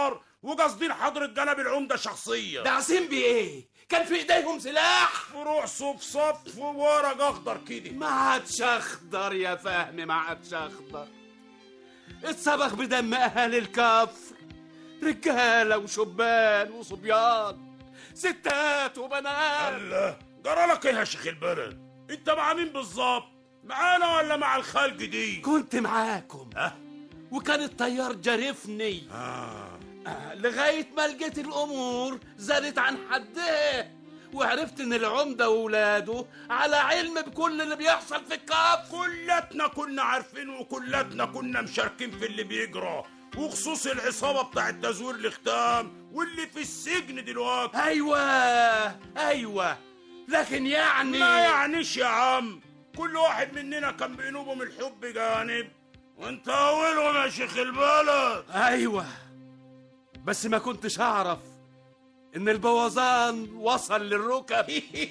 وقاصدين حضرة جناب العمدة شخصيا داعسين بايه كان في ايديهم سلاح فروع صف صف وورق اخضر كده ما عادش اخضر يا فهمي ما عادش اخضر اتصبغ بدم اهل الكفر رجاله وشبان وصبيان ستات وبنات الله جرى لك ايه يا شيخ البلد انت مع مين بالظبط معانا ولا مع الخلق دي كنت معاكم أه؟ وكان الطيار جارفني آه. آه، لغاية ما لقيت الأمور زادت عن حدها وعرفت إن العمدة وولاده على علم بكل اللي بيحصل في الكف كلتنا كنا عارفين وكلتنا كنا مشاركين في اللي بيجرى وخصوص العصابة بتاع تزوير الختام واللي في السجن دلوقتي أيوة أيوة لكن يعني ما يعنيش يا عم كل واحد مننا كان بينه وبين الحب جانب وانت اولهم يا شيخ البلد أيوة بس ما كنتش أعرف إن البوظان وصل للركب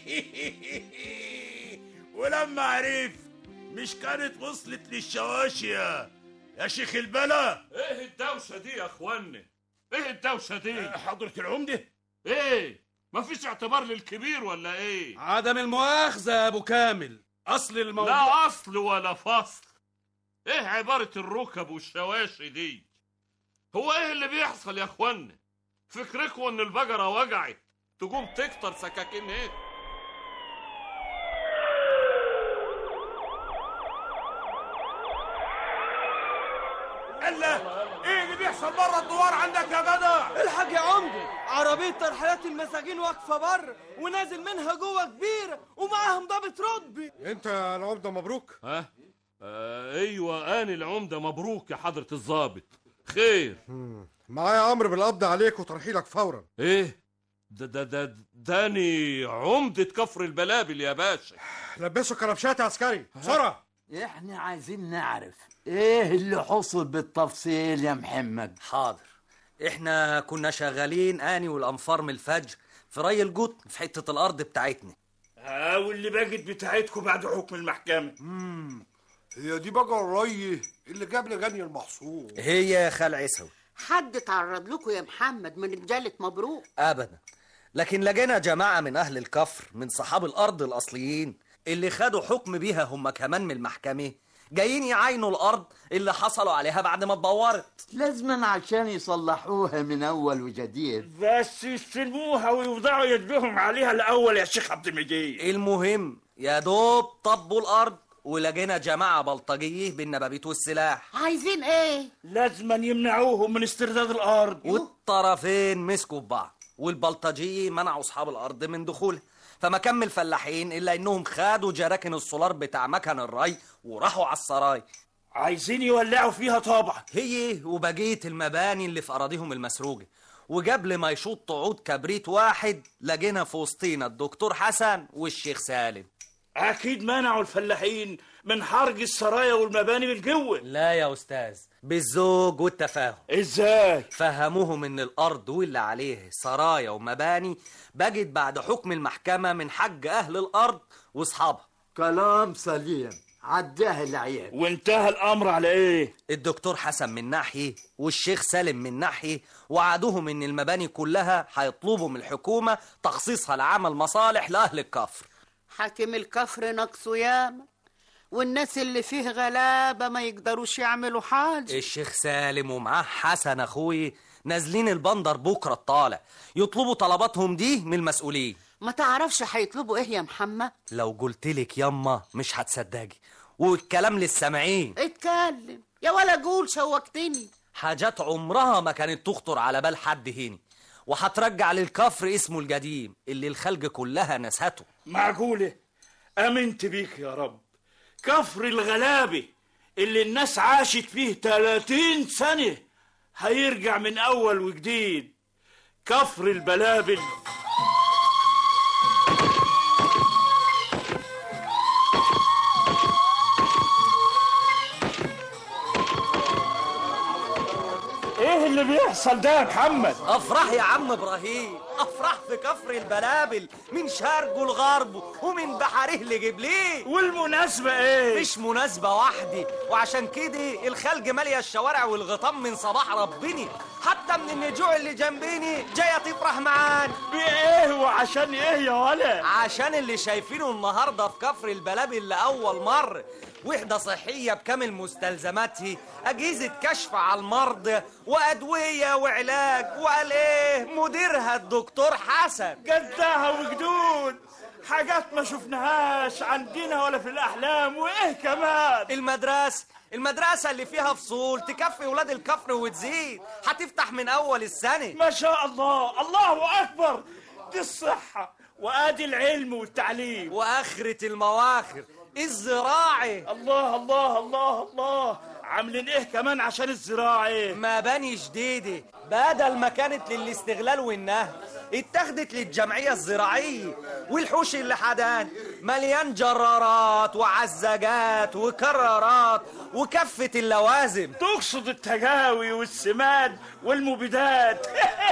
ولما عرفت مش كانت وصلت للشواشية يا شيخ البلا ايه الدوشة دي يا اخوانا ايه الدوشة دي حضرة العمدة ايه مفيش اعتبار للكبير ولا ايه عدم المؤاخذة يا أبو كامل أصل الموضوع لا اصل ولا فصل ايه عبارة الركب والشواشي دي هو ايه اللي بيحصل يا اخوانا فكركم ان البقرة وجعت تقوم تكتر سكاكين ايه الا ايه اللي بيحصل بره الدوار عندك يا جدع الحاج يا عمدة عربية ترحيلات المساجين واقفة بره ونازل منها جوه كبيرة ومعاهم ضابط رتبي انت يا العمده مبروك ها آه ايوه اني العمدة مبروك يا حضرة الضابط خير معايا امر بالقبض عليك وترحيلك فورا ايه ده ده ده داني عمدة كفر البلابل يا باشا لبسوا كربشات يا عسكري بسرعه احنا عايزين نعرف ايه اللي حصل بالتفصيل يا محمد حاضر احنا كنا شغالين اني والانفار من الفجر في ري الجوت في حته الارض بتاعتنا ها واللي بقت بتاعتكم بعد حكم المحكمة امم هي دي بقى الري اللي جاب لجني المحصول هي يا خال عيسوي حد تعرض لكم يا محمد من رجالة مبروك ابدا لكن لقينا جماعه من اهل الكفر من صحاب الارض الاصليين اللي خدوا حكم بيها هم كمان من المحكمه جايين يعاينوا الارض اللي حصلوا عليها بعد ما اتبورت لازما عشان يصلحوها من اول وجديد بس يستلموها ويوضعوا يدهم عليها الأول يا شيخ عبد المجيد المهم يا دوب طبوا الارض ولقينا جماعه بلطجيه بالنبابيت والسلاح عايزين ايه لازما يمنعوهم من استرداد الأرض والطرفين مسكوا في بعض والبلطجيه منعوا اصحاب الارض من دخولها فما كمل فلاحين الا انهم خدوا جراكن السولار بتاع مكن الري وراحوا على السراي عايزين يولعوا فيها طبعا هي وبقيه المباني اللي في اراضيهم المسروقه وقبل ما يشوط عود كبريت واحد لقينا في وسطينا الدكتور حسن والشيخ سالم أكيد منعوا الفلاحين من حرق السرايا والمباني بالجوة لا يا استاذ بالزوج والتفاهم ازاي فهموهم ان الارض واللي عليه سرايا ومباني بقت بعد حكم المحكمه من حق اهل الارض واصحابها كلام سليم عداه العيال وانتهى الأمر على إيه الدكتور حسن من ناحية والشيخ سالم من ناحية وعدوهم ان المباني كلها هيطلبوا من الحكومة تخصيصها لعمل مصالح لأهل الكفر حاكم الكفر نقصه ياما والناس اللي فيه غلابة ما يقدروش يعملوا حاجة الشيخ سالم ومعاه حسن اخوي نازلين البندر بكرة الطالع يطلبوا طلباتهم دي من المسؤولين ما تعرفش هيطلبوا ايه يا محمد لو قلتلك يما مش هتصدقي والكلام للسامعين اتكلم يا ولا قول شوقتني حاجات عمرها ما كانت تخطر على بال حد هنا وهترجع للكفر اسمه القديم اللي الخلق كلها نسهته معقولة أمنت بيك يا رب كفر الغلابة اللي الناس عاشت فيه 30 سنة هيرجع من أول وجديد كفر البلابل ايه اللي بيحصل ده يا محمد افرح يا عم ابراهيم افراح في كفر البلابل من شرقه لغربه ومن بحريه لجبليه والمناسبة ايه؟ مش مناسبة واحدة وعشان كده الخلق مالية الشوارع والغطام من صباح ربني حتى من النجوع اللي جنبيني جاية تفرح معانا بايه وعشان ايه يا ولا؟ عشان اللي شايفينه النهاردة في كفر البلابل لأول مرة وحدة صحية بكامل مستلزماتها أجهزة كشف على المرضى وأدوية وعلاج وقال إيه مديرها الدكتور حسن جدها وجدود حاجات ما شفناهاش عندنا ولا في الأحلام وإيه كمان المدرسة المدرسة اللي فيها فصول تكفي ولاد الكفر وتزيد هتفتح من أول السنة ما شاء الله الله أكبر دي الصحة وآدي العلم والتعليم وآخرة المواخر الزراعة الله الله الله الله عاملين ايه كمان عشان الزراعة مباني جديدة بدل ما كانت للاستغلال والنهب اتخذت للجمعية الزراعية والحوش اللي حدان مليان جرارات وعزاجات وكرارات وكفة اللوازم تقصد التجاوي والسماد والمبيدات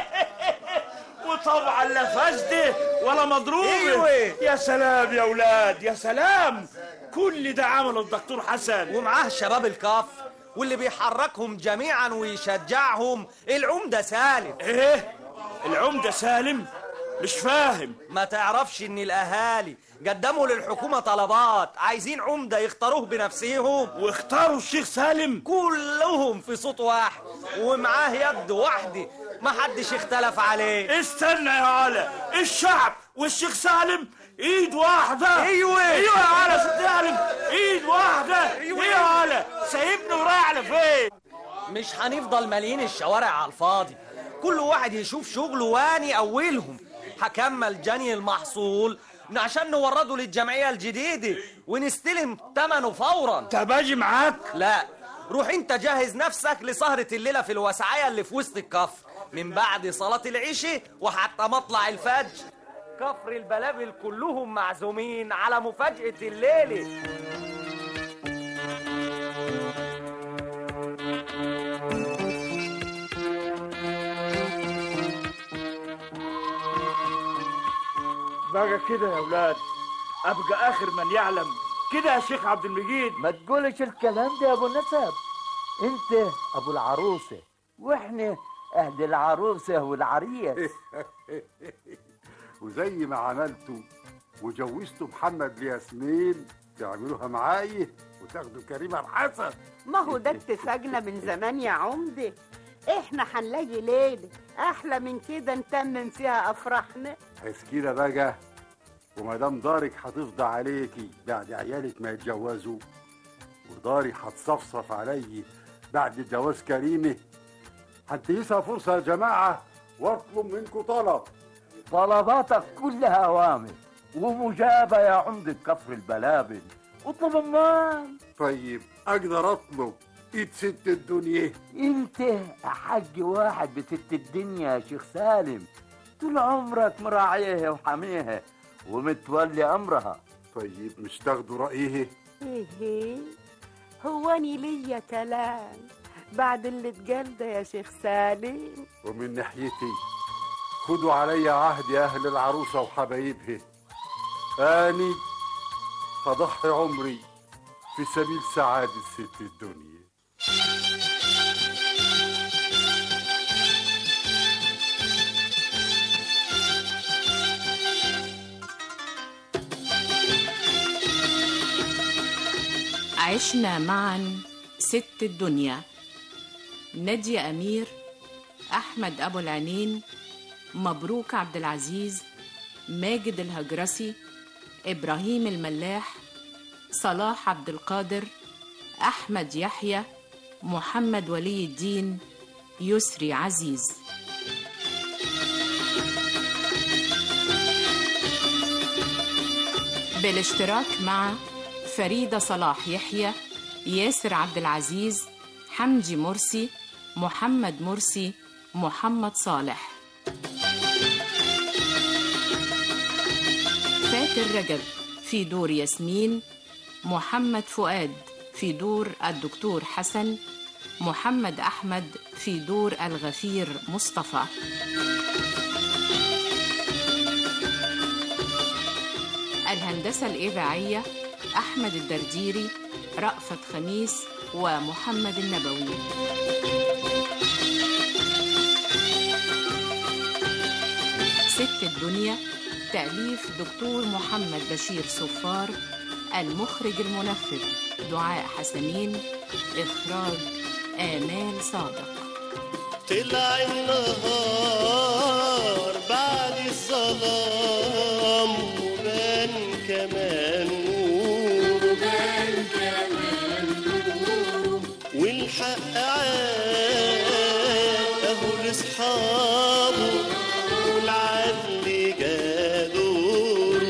وطبعا لا فاسدة ولا مضروبة أيوة. يا سلام يا ولاد يا سلام كل ده عمله الدكتور حسن ومعاه شباب الكفر واللي بيحركهم جميعا ويشجعهم العمدة سالم ايه العمدة سالم مش فاهم ما تعرفش ان الاهالي قدموا للحكومة طلبات عايزين عمدة يختاروه بنفسهم واختاروا الشيخ سالم كلهم في صوت واحد ومعاه يد واحدة ما حدش اختلف عليه استنى يا علا الشعب والشيخ سالم ايد واحدة ايوه ايوه يا علا ست سالم ايد واحدة ايوه يا علا سايبني ورايح على فين مش هنفضل مالين الشوارع على الفاضي كل واحد يشوف شغله واني اولهم هكمل جني المحصول عشان نورده للجمعية الجديدة ونستلم ثمنه فورا طب اجي معاك لا روح انت جهز نفسك لسهرة الليلة في الوسعية اللي في وسط الكفر من بعد صلاة العشاء وحتى مطلع الفجر كفر البلابل كلهم معزومين على مفاجأة الليلة بقى كده يا ولاد ابقى اخر من يعلم كده يا شيخ عبد المجيد ما تقولش الكلام ده يا ابو نسب انت ابو العروسه واحنا اهل العروسه والعريس وزي ما عملتوا وجوزتوا محمد لياسمين تعملوها معايا وتاخدوا كريمه الحسن ما هو ده اتفاقنا من زمان يا عمدة احنا هنلاقي ليلة احلى من كده نتمم فيها افراحنا بس كده بقى ومدام دارك هتفضى عليكي بعد عيالك ما يتجوزوا وداري هتصفصف علي بعد جواز كريمه هنتيسها فرصه يا جماعه واطلب منكم طلب طلباتك كلها اوامر ومجابه يا عمدة كفر البلابل اطلب امال طيب اقدر اطلب ايد ست الدنيا انت حج واحد بست الدنيا يا شيخ سالم طول عمرك مراعيها وحاميها ومتولي امرها طيب مش تاخدوا رايه ايه هو اني ليا كلام بعد اللي اتقال ده يا شيخ سالم ومن ناحيتي خدوا علي عهد يا اهل العروسه وحبايبها اني هضحي عمري في سبيل سعاده ست الدنيا عشنا معا ست الدنيا نادية أمير أحمد أبو العنين مبروك عبد العزيز ماجد الهجرسي إبراهيم الملاح صلاح عبد القادر أحمد يحيى محمد ولي الدين يسري عزيز بالاشتراك مع فريدة صلاح يحيى ياسر عبد العزيز حمدي مرسي محمد مرسي محمد صالح فاتن رجب في دور ياسمين محمد فؤاد في دور الدكتور حسن محمد أحمد في دور الغفير مصطفى الهندسة الإذاعية أحمد الدرديري رأفت خميس ومحمد النبوي ست الدنيا تأليف دكتور محمد بشير صفار المخرج المنفذ دعاء حسنين إخراج آمال صادق طلع النهار بعد الظلام وبان كمان نور وبان كمان نور والحق عاد اهو لاصحابه والعدل جادور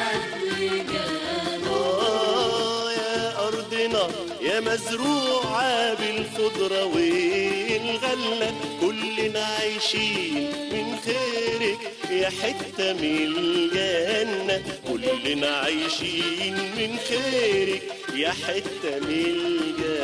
آه يا أرضنا يا مزروعة بالخضرة والغلة كلنا عايشين من خيرك يا حتة من الجنة كلنا عايشين من خيرك يا حتة من الجنة